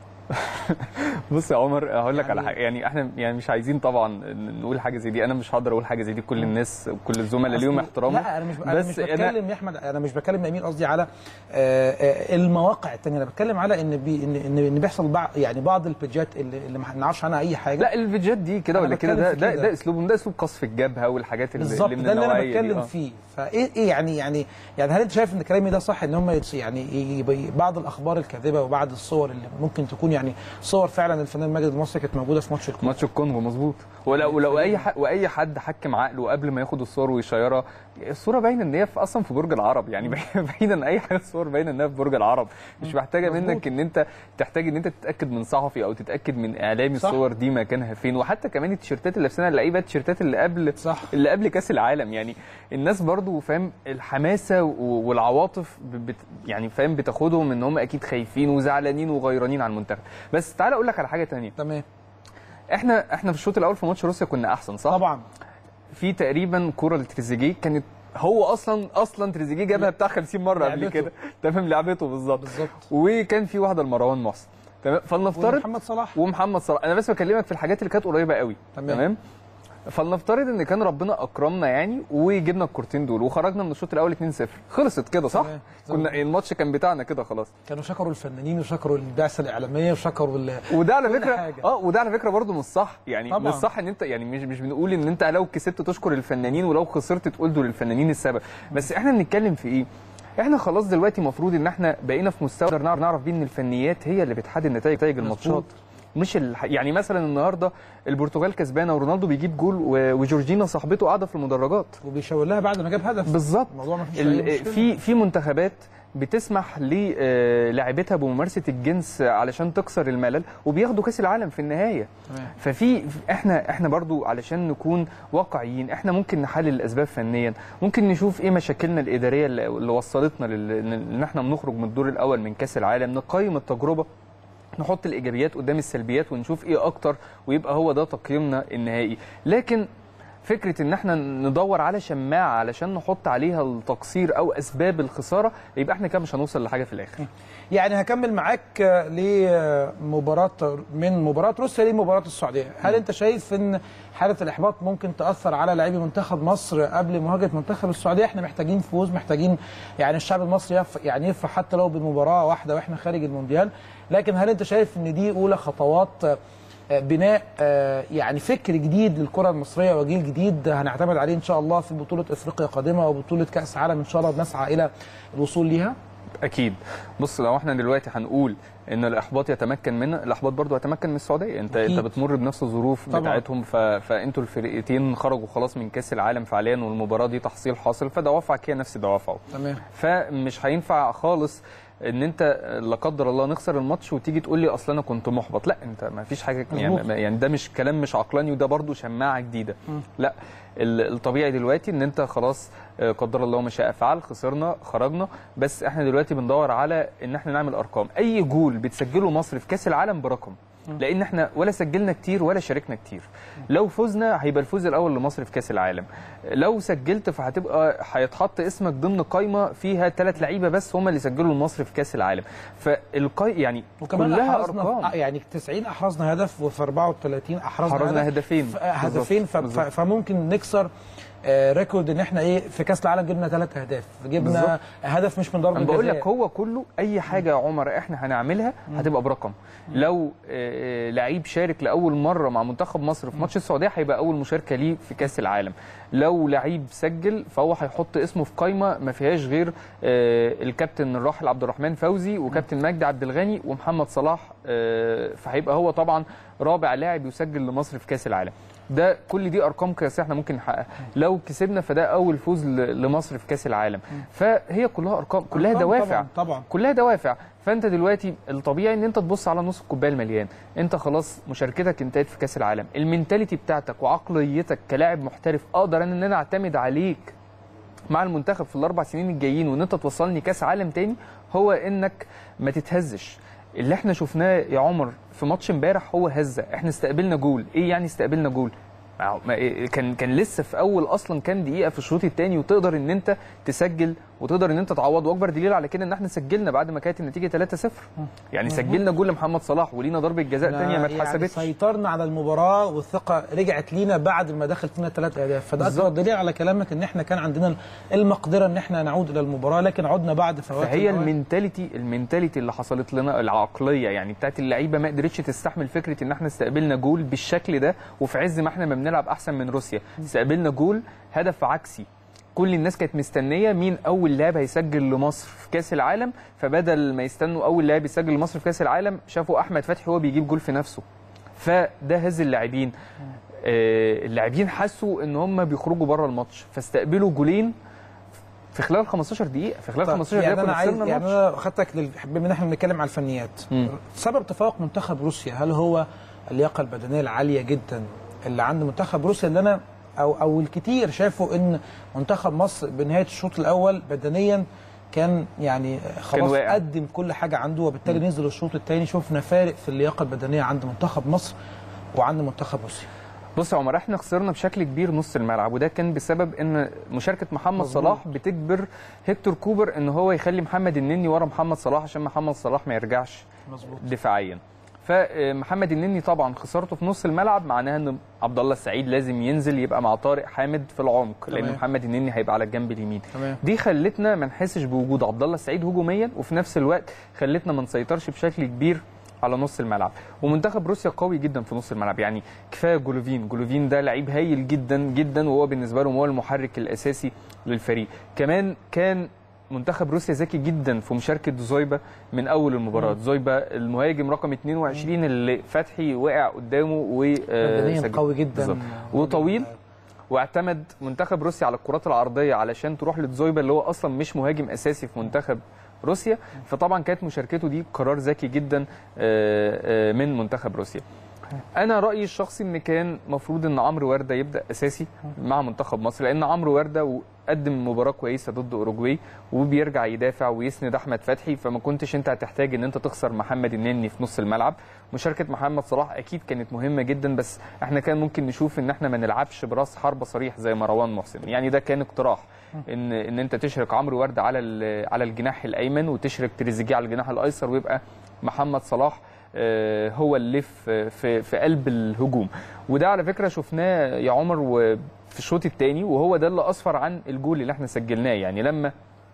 بص يا عمر هقول لك
يعني-
على حاجه يعني احنا يعني مش عايزين طبعا نقول حاجه زي دي انا مش هقدر اقول حاجه زي دي كل الناس وكل الزملاء ليهم
أصل-
احترامهم
لا انا مش انا مش بتكلم يا احمد انا مش بتكلم يا امير قصدي على آه، آه، المواقع التانية انا بتكلم على ان بي ان ان إن بيحصل بعض يعني بعض البيجات اللي, اللي ما نعرفش عنها اي حاجه
لا الفيديوهات دي كده
أنا
ولا كده
بتكلم
ده
في
ده,
كده.
ده اسلوبهم ده اسلوب قصف الجبهه والحاجات اللي,
بالظبط
اللي من
ده اللي انا
النوعية دي.
بتكلم
آه.
فيه فايه ايه يعني يعني يعني هل انت شايف ان كلامي ده صح ان هم يتص- يعني يبقى بعض الاخبار الكاذبه وبعض الصور اللي ممكن تكون يعني صور فعلا الفنان ماجد المصري كانت موجوده في ماتش الكوره
ماتش الكونغو مظبوط ولو ولو اي حد واي حد حكم عقله قبل ما ياخد الصور ويشيرها الصوره باينه ان هي في اصلا في برج العرب يعني بعيدا عن اي حاجه الصور باينه انها في برج العرب مش محتاجه
مظبوط.
منك ان انت تحتاج ان انت تتاكد من صحفي او تتاكد من اعلامي
صح.
الصور دي مكانها فين وحتى كمان التيشيرتات اللي لابسينها اللعيبه التيشيرتات اللي قبل
صح.
اللي قبل كاس العالم يعني الناس برضو فاهم الحماسه و- والعواطف ب- بت يعني فاهم بتاخدهم ان هم اكيد خايفين وزعلانين وغيرانين على المنتخب بس تعال اقول لك على حاجه تانية
تمام
احنا احنا في الشوط الاول في ماتش روسيا كنا احسن صح
طبعا
في تقريبا كوره لتريزيجيه كانت هو اصلا اصلا تريزيجيه جابها بتاع 50 مره قبل
لعبته.
كده تمام لعبته بالظبط
بالظبط
وكان في واحده لمروان محسن تمام فلنفترض
محمد صلاح
ومحمد صلاح انا بس بكلمك في الحاجات اللي كانت قريبه قوي
تمام.
تمام فلنفترض ان كان ربنا اكرمنا يعني وجبنا الكورتين دول وخرجنا من الشوط الاول 2-0 خلصت كده صح
تمام.
كنا الماتش كان بتاعنا كده خلاص
كانوا شكروا الفنانين وشكروا البعثه الاعلاميه وشكروا ال-
وده على
كل
فكره
حاجة.
اه وده على فكره برضه مش صح يعني
طبعاً.
مش صح ان انت يعني مش مش بنقول ان انت لو كسبت تشكر الفنانين ولو خسرت تقول دول الفنانين السبب بس احنا بنتكلم في ايه احنا خلاص دلوقتي المفروض ان احنا بقينا في مستوى نقدر نعرف نعرف بيه ان الفنيات هي اللي بتحدد نتائج نتائج الماتشات مش الح... يعني مثلا النهارده البرتغال كسبانه ورونالدو بيجيب جول و... وجورجينا صاحبته قاعده في المدرجات
وبيشاور لها بعد ما جاب هدف
بالظبط
الموضوع ما فيش
ال-
أي مشكلة.
في في منتخبات بتسمح للاعبتها بممارسه الجنس علشان تكسر الملل وبياخدوا كاس العالم في النهايه
تمام.
ففي احنا احنا برضو علشان نكون واقعيين احنا ممكن نحلل الاسباب فنيا ممكن نشوف ايه مشاكلنا الاداريه اللي اللي وصلتنا لل- ان احنا بنخرج من الدور الاول من كاس العالم نقيم التجربه نحط الايجابيات قدام السلبيات ونشوف ايه اكتر ويبقى هو ده تقييمنا النهائي لكن فكره ان احنا ندور على شماعه علشان نحط عليها التقصير او اسباب الخساره يبقى احنا كده مش هنوصل لحاجه في الاخر
يعني هكمل معاك آه، لمباراة من مباراة روسيا لمباراة السعودية هل انت شايف ان حالة الاحباط ممكن تأثر على لاعبي منتخب مصر قبل مواجهة منتخب السعودية احنا محتاجين فوز محتاجين يعني الشعب المصري يف يعني يفرح حتى لو بمباراة واحدة واحنا خارج المونديال لكن هل انت شايف ان دي اولى خطوات آه، بناء آه، يعني فكر جديد للكره المصريه وجيل جديد هنعتمد عليه ان شاء الله في بطوله افريقيا قادمه وبطوله كاس عالم ان شاء الله بنسعى الى الوصول ليها
اكيد بص لو احنا دلوقتي هنقول ان الاحباط يتمكن منه الاحباط برضو يتمكن من السعوديه انت
أكيد.
انت بتمر بنفس الظروف
طبعاً.
بتاعتهم ف... فانتوا الفرقتين خرجوا خلاص من كاس العالم فعليا والمباراه دي تحصيل حاصل فدوافعك هي نفس دوافعه
تمام
فمش هينفع خالص ان انت لا قدر الله نخسر الماتش وتيجي تقول لي اصل انا كنت محبط لا انت ما فيش حاجه
مظبوط.
يعني, يعني ده مش كلام مش عقلاني وده برضو شماعه جديده لا ال- الطبيعي دلوقتي ان انت خلاص آه، قدر الله ما شاء فعل خسرنا خرجنا بس احنا دلوقتي بندور على ان احنا نعمل ارقام اي جول بتسجله مصر في كاس العالم برقم لان احنا ولا سجلنا كتير ولا شاركنا كتير لو فزنا هيبقى الفوز الاول لمصر في كاس العالم لو سجلت فهتبقى هيتحط اسمك ضمن قائمه فيها ثلاث لعيبه بس هم اللي سجلوا لمصر في كاس العالم فالقاي يعني
وكمان
كلها
احرزنا
ارقام
في- يعني 90 احرزنا هدف وفي 34 احرزنا
حرزنا
هدف
هدفين
ف- هدفين ف-
بالظبط.
ف- فممكن نكسر آه، ريكورد ان احنا ايه في كاس العالم جبنا ثلاث اهداف جبنا
بالظبط.
هدف مش من ضربه
انا بقول
جزاء.
لك هو كله اي حاجه يا عمر احنا هنعملها هتبقى برقم لو آه، آه، لعيب شارك لاول مره مع منتخب مصر في ماتش السعوديه هيبقى اول مشاركه ليه في كاس العالم لو لعيب سجل فهو هيحط اسمه في قائمه ما فيهاش غير آه، الكابتن الراحل عبد الرحمن فوزي وكابتن مجدي عبد الغني ومحمد صلاح آه، فهيبقى هو طبعا رابع لاعب يسجل لمصر في كاس العالم ده كل دي ارقام قياسيه احنا ممكن نحققها لو كسبنا فده اول فوز ل- لمصر في كاس العالم فهي كلها ارقام كلها
أرقام
دوافع
طبعا طبعا
كلها دوافع فانت دلوقتي الطبيعي ان انت تبص على نص الكوبايه المليان انت خلاص مشاركتك انتهت في كاس العالم المينتاليتي بتاعتك وعقليتك كلاعب محترف اقدر ان انا اعتمد عليك مع المنتخب في الاربع سنين الجايين وان انت توصلني كاس عالم تاني هو انك ما تتهزش اللي احنا شفناه يا عمر في ماتش امبارح هو هزه احنا استقبلنا جول ايه يعني استقبلنا جول ما هو- ما إيه- كان كان لسه في اول اصلا كام دقيقه في الشوط الثاني وتقدر ان انت تسجل وتقدر ان انت تعوض واكبر دليل على كده ان احنا سجلنا بعد ما كانت النتيجه 3-0 يعني سجلنا جول لمحمد صلاح ولينا ضربه جزاء ثانيه ما
يعني
اتحسبتش
سيطرنا على المباراه والثقه رجعت لينا بعد ما دخل فينا ثلاث اهداف فده اكبر
بالظبط.
دليل على كلامك ان احنا كان عندنا المقدره ان احنا نعود الى المباراه لكن عدنا بعد فوات
فهي
الأوان.
المينتاليتي المينتاليتي اللي حصلت لنا العقليه يعني بتاعت اللعيبه ما قدرتش تستحمل فكره ان احنا استقبلنا جول بالشكل ده وفي عز ما احنا ما بنلعب احسن من روسيا استقبلنا جول هدف عكسي كل الناس كانت مستنيه مين اول لاعب هيسجل لمصر في كاس العالم فبدل ما يستنوا اول لاعب يسجل لمصر في كاس العالم شافوا احمد فتحي هو بيجيب جول في نفسه فده هز اللاعبين آه، اللاعبين حسوا ان هم بيخرجوا بره الماتش فاستقبلوا جولين في خلال 15 دقيقه في خلال
طيب،
15 دقيقه
يعني انا
كنا
عايز
خسرنا
يعني
الماتش
انا اخدتك لل... بما ان احنا بنتكلم على الفنيات
مم.
سبب تفوق منتخب روسيا هل هو اللياقه البدنيه العاليه جدا اللي عند منتخب روسيا اللي انا او او الكتير شافوا ان منتخب مصر بنهايه الشوط الاول بدنيا كان يعني خلاص
واقع.
قدم كل حاجه عنده وبالتالي نزل الشوط الثاني شفنا فارق في اللياقه البدنيه عند منتخب مصر وعند منتخب روسيا
بص يا عمر احنا خسرنا بشكل كبير نص الملعب وده كان بسبب ان مشاركه محمد
مظبوط.
صلاح بتجبر هيكتور كوبر ان هو يخلي محمد النني ورا محمد صلاح عشان محمد صلاح ما يرجعش
مظبوط
دفاعيا فمحمد النني طبعا خسارته في نص الملعب معناها ان عبد الله السعيد لازم ينزل يبقى مع طارق حامد في العمق لان
تمام.
محمد النني هيبقى على الجنب اليمين
تمام
دي خلتنا ما نحسش بوجود عبد الله السعيد هجوميا وفي نفس الوقت خلتنا ما نسيطرش بشكل كبير على نص الملعب ومنتخب روسيا قوي جدا في نص الملعب يعني كفايه جولوفين جولوفين ده لعيب هايل جدا جدا وهو بالنسبه لهم هو المحرك الاساسي للفريق كمان كان منتخب روسيا ذكي جدا في مشاركه زويبا من اول المباراه زويبا المهاجم رقم 22 اللي فتحي وقع قدامه
بدنيا
وسجل
قوي جدا
بالظبط. وطويل واعتمد منتخب روسيا على الكرات العرضيه علشان تروح لتزويبا اللي هو اصلا مش مهاجم اساسي في منتخب روسيا فطبعا كانت مشاركته دي قرار ذكي جدا آه، آه، من منتخب روسيا انا رايي الشخصي ان كان المفروض ان عمرو ورده يبدا اساسي مع منتخب مصر لان عمرو ورده قدم مباراه كويسه ضد اوروجواي وبيرجع يدافع ويسند احمد فتحي فما كنتش انت هتحتاج ان انت تخسر محمد النني في نص الملعب مشاركه محمد صلاح اكيد كانت مهمه جدا بس احنا كان ممكن نشوف ان احنا ما نلعبش براس حربه صريح زي مروان محسن يعني ده كان اقتراح ان ان انت تشرك عمرو ورده على ال- على الجناح الايمن وتشرك تريزيجيه على الجناح الايسر ويبقى محمد صلاح آه، هو اللي في في في قلب الهجوم وده على فكره شفناه يا عمر وفي الشوط الثاني وهو ده اللي اسفر عن الجول اللي احنا سجلناه يعني لما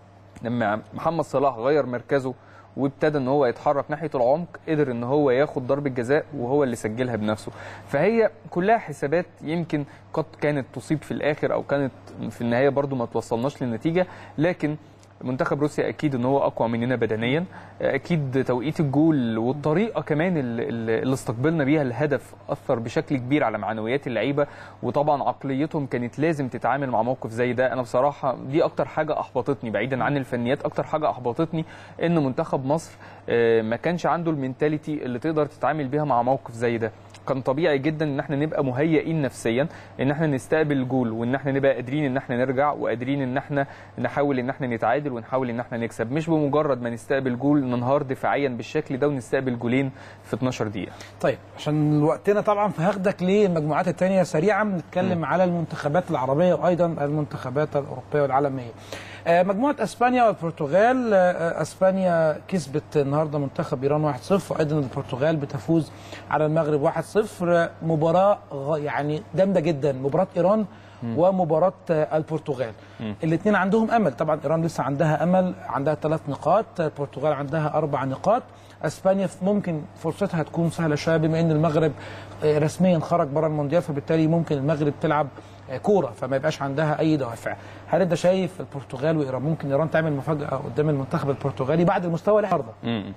لما محمد صلاح غير مركزه وابتدى ان هو يتحرك ناحيه العمق قدر ان هو ياخد ضربه جزاء وهو اللي سجلها بنفسه فهي كلها حسابات يمكن قد كانت تصيب في الاخر او كانت في النهايه برضو ما توصلناش للنتيجه لكن منتخب روسيا اكيد ان هو اقوى مننا بدنيا اكيد توقيت الجول والطريقه كمان اللي, اللي استقبلنا بيها الهدف اثر بشكل كبير على معنويات اللعيبه وطبعا عقليتهم كانت لازم تتعامل مع موقف زي ده انا بصراحه دي اكتر حاجه احبطتني بعيدا عن الفنيات اكتر حاجه احبطتني ان منتخب مصر آه، ما كانش عنده المينتاليتي اللي تقدر تتعامل بيها مع موقف زي ده كان طبيعي جدا ان احنا نبقى مهيئين نفسيا ان احنا نستقبل الجول وان احنا نبقى قادرين ان احنا نرجع وقادرين ان احنا نحاول ان احنا نتعادل ونحاول ان احنا نكسب مش بمجرد ما نستقبل جول ننهار دفاعيا بالشكل ده ونستقبل جولين في 12 دقيقه
طيب عشان وقتنا طبعا فهاخدك للمجموعات الثانيه سريعا نتكلم على المنتخبات العربيه وايضا المنتخبات الاوروبيه والعالميه آه، مجموعه اسبانيا والبرتغال آه، اسبانيا كسبت النهارده منتخب ايران 1-0 وايضا البرتغال بتفوز على المغرب 1-0 آه، مباراه غ- يعني جامده جدا مباراه ايران ومباراه آه، البرتغال الاثنين عندهم امل طبعا ايران لسه عندها امل عندها ثلاث نقاط البرتغال عندها اربع نقاط اسبانيا ممكن فرصتها تكون سهله شويه بما ان المغرب آه، رسميا خرج بره المونديال فبالتالي ممكن المغرب تلعب آه، كوره فما يبقاش عندها اي دوافع هل انت شايف البرتغال وايران ممكن ايران تعمل مفاجاه قدام المنتخب البرتغالي بعد المستوى اللي النهارده
مم.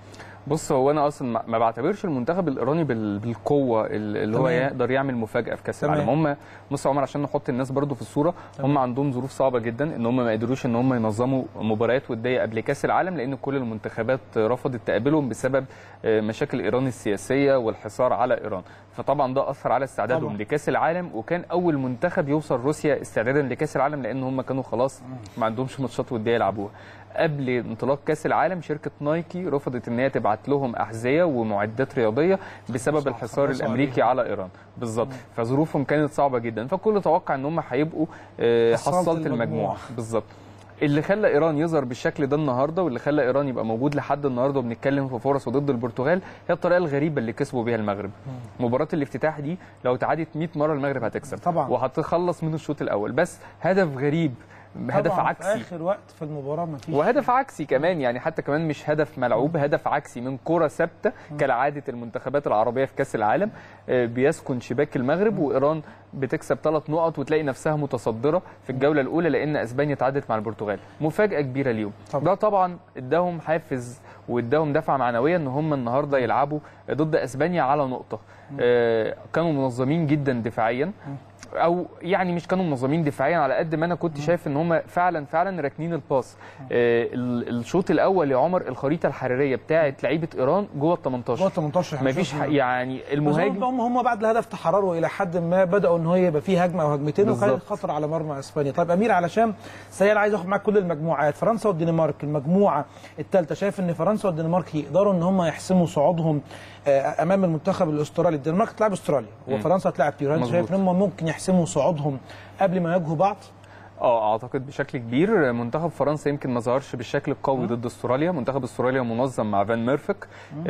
بص هو انا اصلا ما- ما بعتبرش المنتخب الايراني بال- بالقوه ال- اللي هو
تمام.
يقدر يعمل مفاجاه في كاس
تمام.
العالم هم بص يا عمر عشان نحط الناس برضو في الصوره هم عندهم ظروف صعبه جدا ان هم ما قدروش ان هم ينظموا مباريات وديه قبل كاس العالم لان كل المنتخبات رفضت تقابلهم بسبب آه، مشاكل ايران السياسيه والحصار على ايران فطبعا ده اثر على استعدادهم
طبعا.
لكاس العالم وكان اول منتخب يوصل روسيا استعدادا لكاس العالم لان هم كانوا خلاص ما عندهمش ماتشات وديه يلعبوها قبل انطلاق كاس العالم شركه نايكي رفضت ان هي تبعت لهم احذيه ومعدات رياضيه بسبب الحصار
خلصوا
الامريكي على ايران بالظبط فظروفهم كانت صعبه جدا فالكل توقع ان هم هيبقوا آه،
حصلت
حصلت
المجموعة.
المجموعه بالظبط اللي خلى ايران يظهر بالشكل ده النهارده واللي خلى ايران يبقى موجود لحد النهارده وبنتكلم في فرصه ضد البرتغال هي الطريقه الغريبه اللي كسبوا بيها المغرب مباراه الافتتاح دي لو اتعادت 100 مره المغرب هتكسب
طبعاً.
وهتخلص من الشوط الاول بس هدف غريب هدف
طبعاً
عكسي
في اخر وقت في المباراه ما فيش
وهدف عكسي كمان يعني حتى كمان مش هدف ملعوب هدف عكسي من كرة ثابتة كالعادة المنتخبات العربية في كأس العالم آه، بيسكن شباك المغرب وإيران بتكسب ثلاث نقط وتلاقي نفسها متصدرة في الجولة الأولى لأن أسبانيا تعادلت مع البرتغال مفاجأة كبيرة ليهم
طبعا.
ده طبعا اداهم حافز واداهم دفعة معنوية ان هم النهارده يلعبوا ضد اسبانيا على نقطة آه، كانوا منظمين جدا دفاعيا او يعني مش كانوا منظمين دفاعيا على قد ما انا كنت شايف ان هم فعلا فعلا راكنين الباص آه، ال- الشوط الاول يا عمر الخريطه الحراريه بتاعه لعيبه ايران جوه ال 18
جوه 18
ما فيش
هنشوف.
يعني المهاجم
هم هم بعد الهدف تحرروا الى حد ما بداوا ان هو يبقى فيه هجمه او هجمتين وكان
بالظبط.
خطر على مرمى اسبانيا طيب امير علشان سيال عايز اخد معاك كل المجموعات فرنسا والدنمارك المجموعه الثالثه شايف ان فرنسا والدنمارك يقدروا ان هم يحسموا صعودهم آه، امام المنتخب الاسترالي الدنمارك تلعب استراليا وفرنسا تلعب تيران
مظبوط.
شايف ان هم ممكن يحسموا صعودهم قبل ما يواجهوا بعض
اه اعتقد بشكل كبير منتخب فرنسا يمكن ما ظهرش بالشكل القوي ضد استراليا منتخب استراليا منظم مع فان ميرفك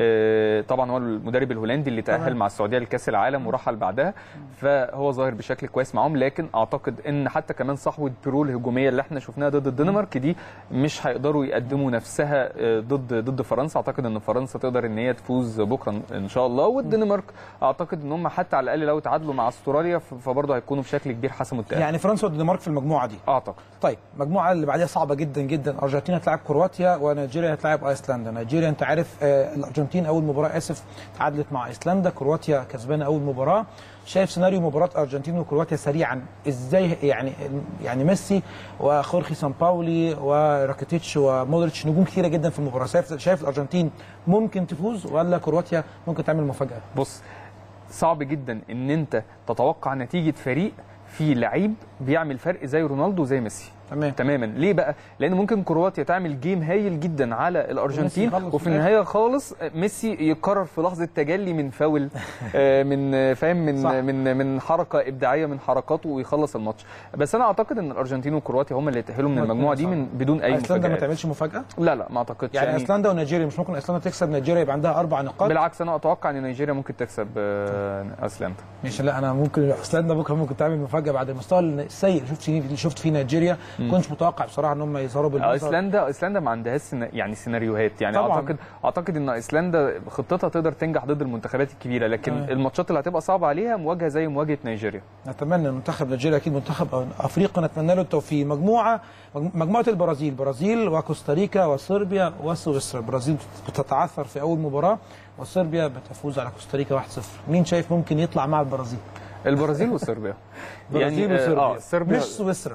آه طبعا هو المدرب الهولندي اللي تاهل مع السعوديه لكاس العالم ورحل بعدها فهو ظاهر بشكل كويس معاهم لكن اعتقد ان حتى كمان صحوه بيرو الهجوميه اللي احنا شفناها ضد الدنمارك دي مش هيقدروا يقدموا نفسها آه، ضد ضد فرنسا اعتقد ان فرنسا تقدر ان هي تفوز بكره ان شاء الله والدنمارك اعتقد ان هم حتى على الاقل لو تعادلوا مع استراليا ف- فبرضه هيكونوا بشكل كبير حسموا التاهل
يعني فرنسا والدنمارك في المجموعه دي
اعتقد
طيب المجموعه اللي بعديها صعبه جدا جدا ارجنتين هتلاعب كرواتيا ونيجيريا هتلاعب ايسلندا نيجيريا انت عارف آه الارجنتين اول مباراه اسف تعادلت مع ايسلندا كرواتيا كسبانه اول مباراه شايف سيناريو مباراه ارجنتين وكرواتيا سريعا ازاي يعني يعني ميسي وخورخي سامباولي وراكيتيتش ومودريتش نجوم كثيره جدا في المباراه شايف شايف الارجنتين ممكن تفوز ولا كرواتيا ممكن تعمل مفاجاه
بص صعب جدا ان انت تتوقع نتيجه فريق فيه لعيب بيعمل فرق زي رونالدو وزي ميسي
تمام
تماما ليه بقى لان ممكن كرواتيا تعمل جيم هايل جدا على الارجنتين
يخلص
وفي
في الآخر.
النهايه خالص ميسي يقرر في لحظه تجلي من فاول آه، من آه، فاهم من
صح.
من من حركه ابداعيه من حركاته ويخلص الماتش بس انا اعتقد ان الارجنتين وكرواتيا هم اللي يتاهلوا من المجموعه دي من بدون اي
ايسلندا ما
مفاجات
تعملش مفاجاه
لا لا ما اعتقدش
يعني ايسلندا ونيجيريا مش ممكن ايسلندا تكسب نيجيريا يبقى عندها اربع نقاط
بالعكس انا اتوقع ان نيجيريا ممكن تكسب آه، ايسلندا
مش لا انا ممكن ايسلندا بكره ممكن تعمل مفاجاه بعد المستوى السيء اللي شفت فيه اللي شفت فيه نيجيريا ما كنتش متوقع بصراحه ان هم يظهروا بالمنظر
ايسلندا ايسلندا ما عندهاش سنا- يعني سيناريوهات يعني
طبعاً.
اعتقد اعتقد ان ايسلندا خطتها تقدر تنجح ضد المنتخبات الكبيره لكن
تمام.
الماتشات اللي هتبقى صعبه عليها مواجهه زي مواجهه نيجيريا
نتمنى منتخب نيجيريا اكيد منتخب افريقيا نتمنى له التوفيق مجموعه مجموعه البرازيل البرازيل وكوستاريكا وصربيا وسويسرا البرازيل بتتعثر في اول مباراه وصربيا بتفوز على كوستاريكا 1-0 مين شايف ممكن يطلع مع البرازيل
البرازيل وصربيا
البرازيل
آه،
وصربيا
اه صربيا
مش سويسرا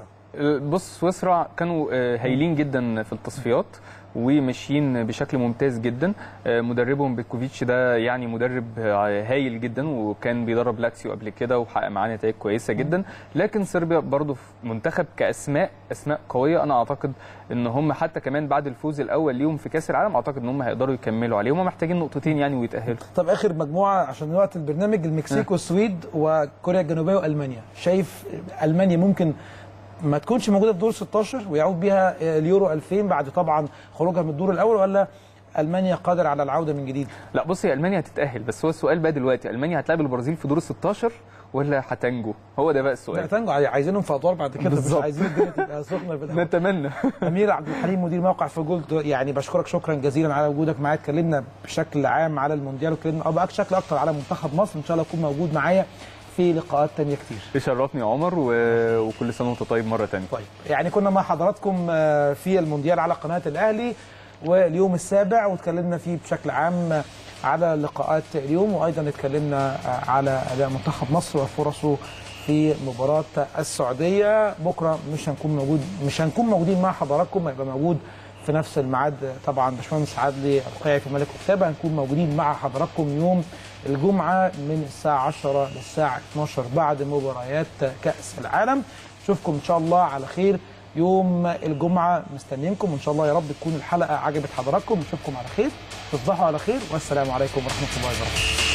بص سويسرا كانوا آه، هايلين جدا في التصفيات وماشيين بشكل ممتاز جدا آه، مدربهم بيكوفيتش ده يعني مدرب آه، هايل جدا وكان بيدرب لاتسيو قبل كده وحقق معاه نتائج كويسه جدا لكن صربيا برضو في منتخب كاسماء اسماء قويه انا اعتقد ان هم حتى كمان بعد الفوز الاول ليهم في كاس العالم اعتقد ان هم هيقدروا يكملوا عليه هم محتاجين نقطتين يعني ويتاهلوا
طب اخر مجموعه عشان وقت البرنامج المكسيك والسويد وكوريا الجنوبيه والمانيا شايف المانيا ممكن ما تكونش موجوده في دور 16 ويعود بيها اليورو 2000 بعد طبعا خروجها من الدور الاول ولا المانيا قادر على العوده من جديد
لا بصي المانيا هتتاهل بس هو السؤال بقى دلوقتي المانيا هتلاعب البرازيل في دور ال 16 ولا هتنجو هو ده بقى
لا
السؤال
تنجو عايزينهم في ادوار بعد كده مش
بالظبط.
عايزين الدنيا تبقى سخنه في الأول.
نتمنى
امير عبد الحليم مدير موقع في جولد يعني بشكرك شكرا جزيلا على وجودك معايا اتكلمنا بشكل عام على المونديال واتكلمنا او بشكل اكتر على منتخب مصر ان شاء الله يكون موجود معايا في لقاءات تانية كتير
يشرفني يا عمر و... وكل سنه وانت طيب مره ثانيه
طيب يعني كنا مع حضراتكم آه، في المونديال على قناه الاهلي واليوم السابع واتكلمنا فيه بشكل عام على لقاءات اليوم وايضا اتكلمنا آه، على اداء منتخب مصر وفرصه في مباراه السعوديه بكره مش هنكون موجود مش هنكون موجودين مع حضراتكم هيبقى موجود في نفس الميعاد طبعا باشمهندس عادلي القيعي في ملك وكتابه هنكون موجودين مع حضراتكم يوم الجمعه من الساعه 10 للساعه 12 بعد مباريات كاس العالم اشوفكم ان شاء الله على خير يوم الجمعه مستنيينكم وان شاء الله يا رب تكون الحلقه عجبت حضراتكم نشوفكم على خير تصبحوا على خير والسلام عليكم ورحمه الله وبركاته